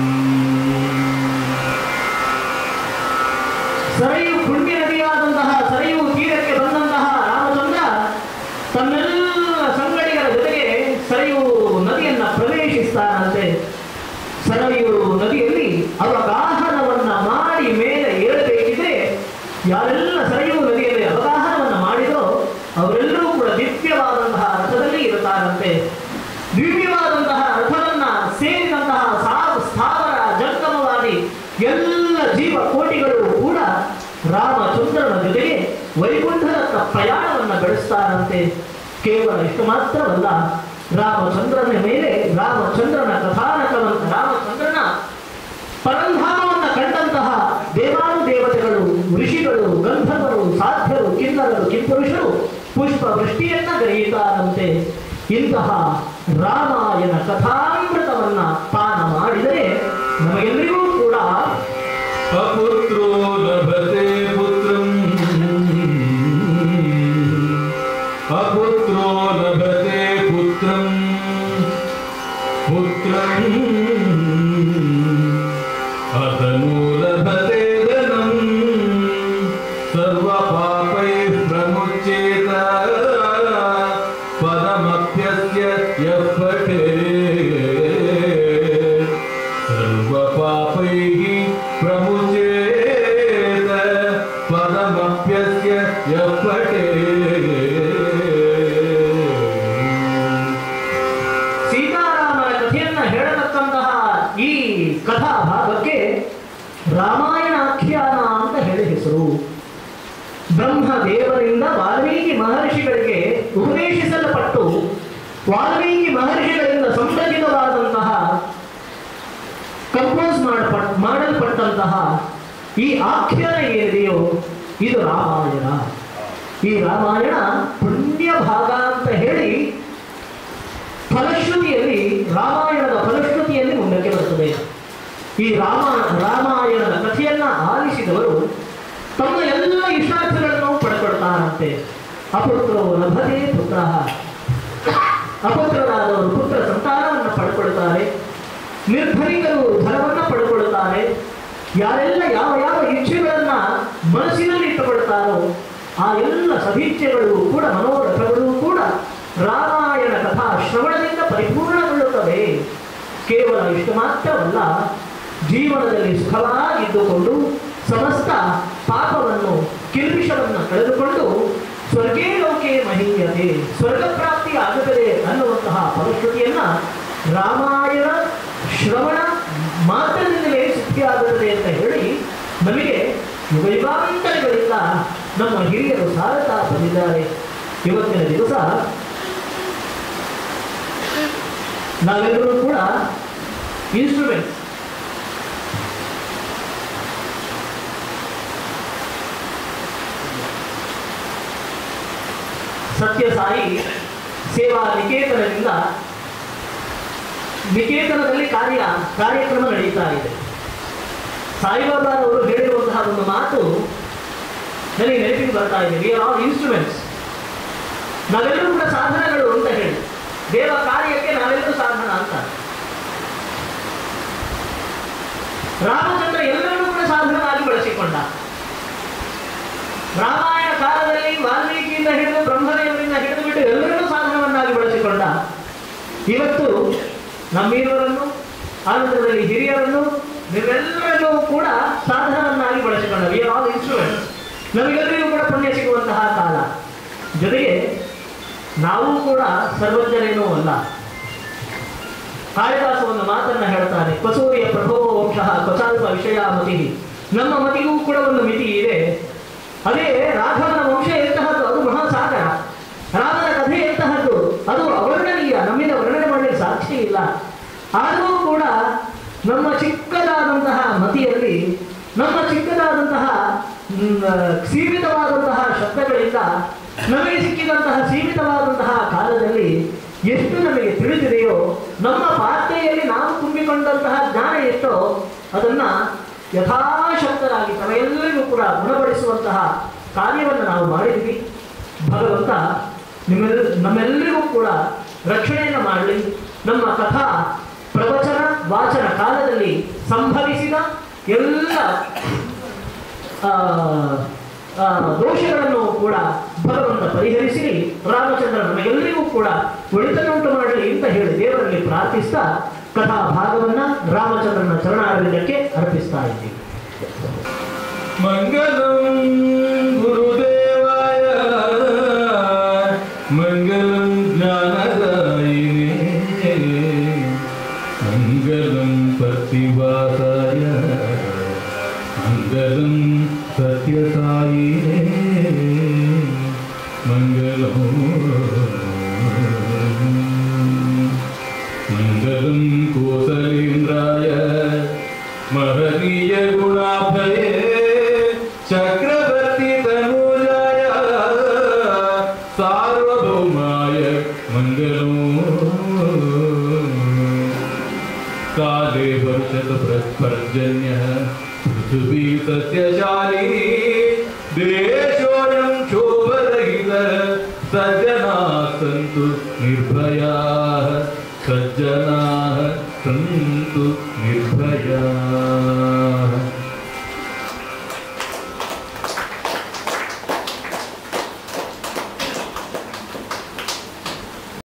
ಸರಯು ಪುಣ್ಯ ನದಿಯಾದಂತಹ ಸರಯು ತೀರಕ್ಕೆ ಬಂದಂತಹ ರಾಮಚಂದ್ರ ತನ್ನೆಲ್ಲ ಸಂಗಡಿಗರ ಜೊತೆಗೆ ಸರಯು ನದಿಯನ್ನ ಪ್ರವೇಶಿಸ್ತಾನಂತೆ ಸರಯು ನದಿಯಲ್ಲಿ ಅವಗಾಹನವನ್ನ ಮಾಡಿ ಮೇಲೆ ಏಳಬೇಕಿದ್ರೆ ಯಾರೆಲ್ಲ ಸರಯು ನದಿಯಲ್ಲಿ ಅವಗಾಹನವನ್ನ ಮಾಡಿದರೋ ಅವರೆಲ್ಲರೂ ಕೂಡ ದಿವ್ಯವಾದಂತಹ ರಥದಲ್ಲಿ ಇರುತ್ತಾರಂತೆ ದಿವ್ಯವಾದಂತಹ ರಥವನ್ನ ಸೇರಿದಂತಹ ಸಾವು ಸ್ಥಾವರ ಜಂಗಮವಾದಿ ಎಲ್ಲ ಜೀವ ಕೋಟಿಗಳು ಕೂಡ ರಾಮಚಂದ್ರನ ಜೊತೆಗೆ ವೈಕುಂಠದತ್ತ ಪ್ರಯಾಣವನ್ನ ಬೆಳೆಸ್ತಾರಂತೆ ಕೇವಲ ಇಷ್ಟು ಮಾತ್ರವಲ್ಲ ರಾಮಚಂದ್ರನ ಮೇಲೆ ರಾಮಚಂದ್ರನ ಕಥಾನಕವನ್ನು ರಾಮಚಂದ್ರನ ಪರಂಧಾಮವನ್ನ ಕಂಡಂತಹ ದೇವಾನು ದೇವತೆಗಳು ಋಷಿಗಳು ಗಂಧರ್ವರು ಸಾಧ್ಯರು ಕಿನ್ನರರು ಕಿಂಪುರುಷರು ಪುಷ್ಪ ವೃಷ್ಟಿಯನ್ನ ಗರೆಯುತ್ತಾರಂತೆ ಇಂತಹ ರಾಮಾಯಣ ಕಥಾಮೃತವನ್ನ ಪಾನ ಮಾಡಿದರೆ ನಮಗೆಲ್ಲರಿಗೂ ಕೂಡ अपुत्रो लभते पुत्रम् अपुत्रो लभते पुत्रम् पुत्रम् अतनु लभते धनम् सर्वपापैः प्रमुच्येत पदमप्यस्य यः पठेत् सर्वपापैः प्रमुचेत पदमप्यस्य यः पठेत् ಸೀತಾರಾಮನ ಕಥೆಯನ್ನ ಹೇಳತಕ್ಕಂತಹ ಈ ಕಥಾ ಭಾಗಕ್ಕೆ ರಾಮಾಯಣಾಖ್ಯಾನ ಅಂತ ಹೇಳಿ ಹೆಸರು ಬ್ರಹ್ಮದೇವರಿಂದ ವಾಲ್ಮೀಕಿ ಮಹರ್ಷಿಗಳಿಗೆ ಉಪದೇಶಿಸಲ್ಪಟ್ಟು ವಾಲ್ಮೀಕಿ ಮಹರ್ಷಿಗಳಿಂದ ಸಂರಚಿತವಾದಂತಹ ಕಂಪೋಸ್ ಮಾಡಪಟ್ ಮಾಡಲ್ಪಟ್ಟಂತಹ ಈ ಆಖ್ಯಾನ ಏನಿದೆಯೋ ಇದು ರಾಮಾಯಣ ಈ ರಾಮಾಯಣ ಪುಣ್ಯ ಭಾಗ ಅಂತ ಹೇಳಿ ಫಲಶ್ರುತಿಯಲ್ಲಿ ರಾಮಾಯಣದ ಫಲಶ್ರುತಿಯಲ್ಲಿ ಮುಂದಕ್ಕೆ ಬರುತ್ತದೆ ಈ ರಾಮ ರಾಮಾಯಣದ ಕಥೆಯನ್ನ ಆಲಿಸಿದವರು ತಮ್ಮ ಎಲ್ಲ ಇಷ್ಟಾರ್ಥಗಳನ್ನು ಪಡ್ಕೊಳ್ತಾರಂತೆ ಅಪುತ್ರೋ ಲಭತೆ ಪುತ್ರ ಅಪುತ್ರರಾದವರು ಪುತ್ರ ಸಂತಾನವನ್ನು ಪಡ್ಕೊಳ್ತಾರೆ ನಿರ್ಧರಿಕರು ಧನವನ್ನ ಪಡ್ಕೊಳ್ತಾರೆ ಯಾರೆಲ್ಲ ಯಾವ ಯಾವ ಇಚ್ಛೆಗಳನ್ನ ಮನಸ್ಸಿನಲ್ಲಿ ಇಟ್ಟುಕೊಳ್ತಾರೋ ಆ ಎಲ್ಲ ಸದೀಚ್ಛೆಗಳು ಕೂಡ ಮನೋರಥಗಳು ಕೂಡ ರಾಮಾಯಣ ಕಥಾ ಶ್ರವಣದಿಂದ ಪರಿಪೂರ್ಣಗೊಳ್ಳುತ್ತವೆ ಕೇವಲ ಇಷ್ಟು ಮಾತ್ರವಲ್ಲ ಜೀವನದಲ್ಲಿ ಸುಖವಾಗಿದ್ದುಕೊಂಡು ಸಮಸ್ತ ಪಾಪವನ್ನು ಕಿಲ್ಬಿಷವನ್ನು ಕಳೆದುಕೊಂಡು ಸ್ವರ್ಗೇ ಲೋಕೆ ಮಹೀಯತೆ ಸ್ವರ್ಗ ಪ್ರಾಪ್ತಿ ಆಗುತ್ತದೆ ಅನ್ನುವಂತಹ ಫಲಶ್ರುತಿಯನ್ನ ರಾಮಾಯಣ ಶ್ರವಣ ಮಾತ್ರದಿಂದಲೇ ಸಿದ್ಧಿಯಾಗುತ್ತದೆ ಅಂತ ಹೇಳಿ ನಮಗೆ ಯುಗ ಯುಗಾಂತರಗಳಿಂದ ನಮ್ಮ ಹಿರಿಯರು ಸಾರತಾ ಬಂದಿದ್ದಾರೆ ಇವತ್ತಿನ ದಿವಸ ನಾವೆಲ್ಲರೂ ಕೂಡ ಇನ್ಸ್ಟ್ರೂಮೆಂಟ್ಸ್ ಸತ್ಯಸಾಯಿ ಸೇವಾ ನಿಕೇತನದಿಂದ ನಿಕೇತನದಲ್ಲಿ ಕಾರ್ಯ ಕಾರ್ಯಕ್ರಮ ನಡೀತಾ ಇದೆ ಸಾಯಿಬಾಬಾರವರು ಹೇಳಿರುವಂತಹ ಒಂದು ಮಾತು ನನಗೆ ನೆನಪಿಗೆ ಬರ್ತಾ ಇದೆ ವಿ ಆರ್ ಆಲ್ ಇನ್ಸ್ಟ್ರೂಮೆಂಟ್ಸ್ ನಾವೆಲ್ಲರೂ ಕೂಡ ಸಾಧನಗಳು ಅಂತ ಹೇಳಿ ದೇವ ಕಾರ್ಯಕ್ಕೆ ನಾವೆಲ್ಲರೂ ಸಾಧನ ಅಂತ ರಾಮಚಂದ್ರ ಎಲ್ಲರನ್ನೂ ಕೂಡ ಸಾಧನವಾಗಿ ಬಳಸಿಕೊಂಡ ರಾಮಾಯಣ ಕಾಲದಲ್ಲಿ ವಾಲ್ಮೀಕಿಯಿಂದ ಹಿಡಿದು ಬ್ರಹ್ಮದೇವರಿಂದ ಹಿಡಿದು ಬಿಟ್ಟು ಎಲ್ಲರನ್ನೂ ಸಾಧನವನ್ನಾಗಿ ಬಳಸಿಕೊಂಡ ಇವತ್ತು ನಮ್ಮೀರವರನ್ನು ಆನಂದದಲ್ಲಿ ಹಿರಿಯರನ್ನು ನೀವೆಲ್ಲರನ್ನೂ ಕೂಡ ಸಾಧನವನ್ನಾಗಿ ಬಳಸಿಕೊಂಡ ವಿ ಆರ್ ಆಲ್ ಇನ್ಸ್ಟ್ರೂಮೆಂಟ್ ನಮಗೆಲ್ಲರಿಗೂ ಕೂಡ ಪುಣ್ಯ ಸಿಗುವಂತಹ ಕಾಲ ಜೊತೆಗೆ ನಾವು ಕೂಡ ಸರ್ವಜ್ಞರೇನೂ ಅಲ್ಲ ಕಾಳಿದಾಸ ಒಂದು ಮಾತನ್ನ ಹೇಳ್ತಾನೆ ಕಸೂರಿಯ ಪ್ರಭೋ ವಂಶ ಕಸಾಲ್ಪ ವಿಷಯ ಮತಿ ನಮ್ಮ ಮತಿಗೂ ಕೂಡ ಒಂದು ಮಿತಿ ಇದೆ ಅದೇ ರಾಘವನ ವಂಶ ಎಂತಹದ್ದು ಅದು ಮಹಾಸಾಗರ ರಾಮನ ಕಥೆ ಎಂತಹದ್ದು ಅದು ಅವರ್ಣನೀಯ ನಮ್ಮಿಂದ ವರ್ಣನೆ ಮಾಡಲಿಕ್ಕೆ ಸಾಕ್ಷಿ ಇಲ್ಲ ಆದರೂ ಕೂಡ ನಮ್ಮ ಚಿಕ್ಕದಾದಂತಹ ಮತಿಯಲ್ಲಿ ನಮ್ಮ ಚಿಕ್ಕದಾದಂತಹ ಮ್, ಸೀಮಿತವಾದಂತಹ ಶಬ್ದಗಳಿಂದ ನಮಗೆ ಸಿಕ್ಕಿದಂತಹ ಸೀಮಿತವಾದಂತಹ ಕಾಲದಲ್ಲಿ ಎಷ್ಟು ನಮಗೆ ತಿಳಿದಿದೆಯೋ ನಮ್ಮ ಪಾತ್ರೆಯಲ್ಲಿ ನಾವು ತುಂಬಿಕೊಂಡಂತಹ ಜ್ಞಾನ ಎಷ್ಟೋ ಅದನ್ನ ಯಥಾಶಕ್ತರಾಗಿ ತಮ್ಮೆಲ್ಲರಿಗೂ ಕೂಡ ಗುಣಪಡಿಸುವಂತಹ ಕಾರ್ಯವನ್ನು ನಾವು ಮಾಡಿದ್ವಿ ಭಗವಂತ ನಿಮ್ಮೆಲ್ಲ ನಮ್ಮೆಲ್ಲರಿಗೂ ಕೂಡ ರಕ್ಷಣೆಯನ್ನು ಮಾಡಲಿ ನಮ್ಮ ಕಥಾ ಪ್ರವಚನ ವಾಚನ ಕಾಲದಲ್ಲಿ ಸಂಭವಿಸಿದ ಎಲ್ಲ ಆ, ಆ, ದೋಷಗಳನ್ನು ಕೂಡ ಭಗವಂತ ಪರಿಹರಿಸಿ ರಾಮಚಂದ್ರ ನಮಗೆಲ್ಲರಿಗೂ ಕೂಡ ಒಳಿತನ್ನುಂಟು ಮಾಡಲಿ ಅಂತ ಹೇಳಿ ದೇವರಲ್ಲಿ ಪ್ರಾರ್ಥಿಸ್ತಾ ಕಥಾ ಭಾಗವನ್ನ ರಾಮಚಂದ್ರನ ಚರಣಾರವಿಂದಕ್ಕೆ ಅರ್ಪಿಸ್ತಾ ಇದ್ದೀವಿ मङ्गलं गुरुदेवाय मङ्गलं ज्ञानदायिने मङ्गलं प्रतिवासाय मङ्गलं सत्यसायिने मङ्गलम् मङ्गलं कोसलेन्द्राय महनीय गुणाभये चक्रवर्ती तनूजाय सार्वभौमाय मङ्गलो काले वर्षत पर्जन्यः पृथिवी सस्यशालिनी देशोऽयं क्षोभरहितः सज्जनाः सन्तु निर्भयाः सज्जनाः सन्तु निर्भयाः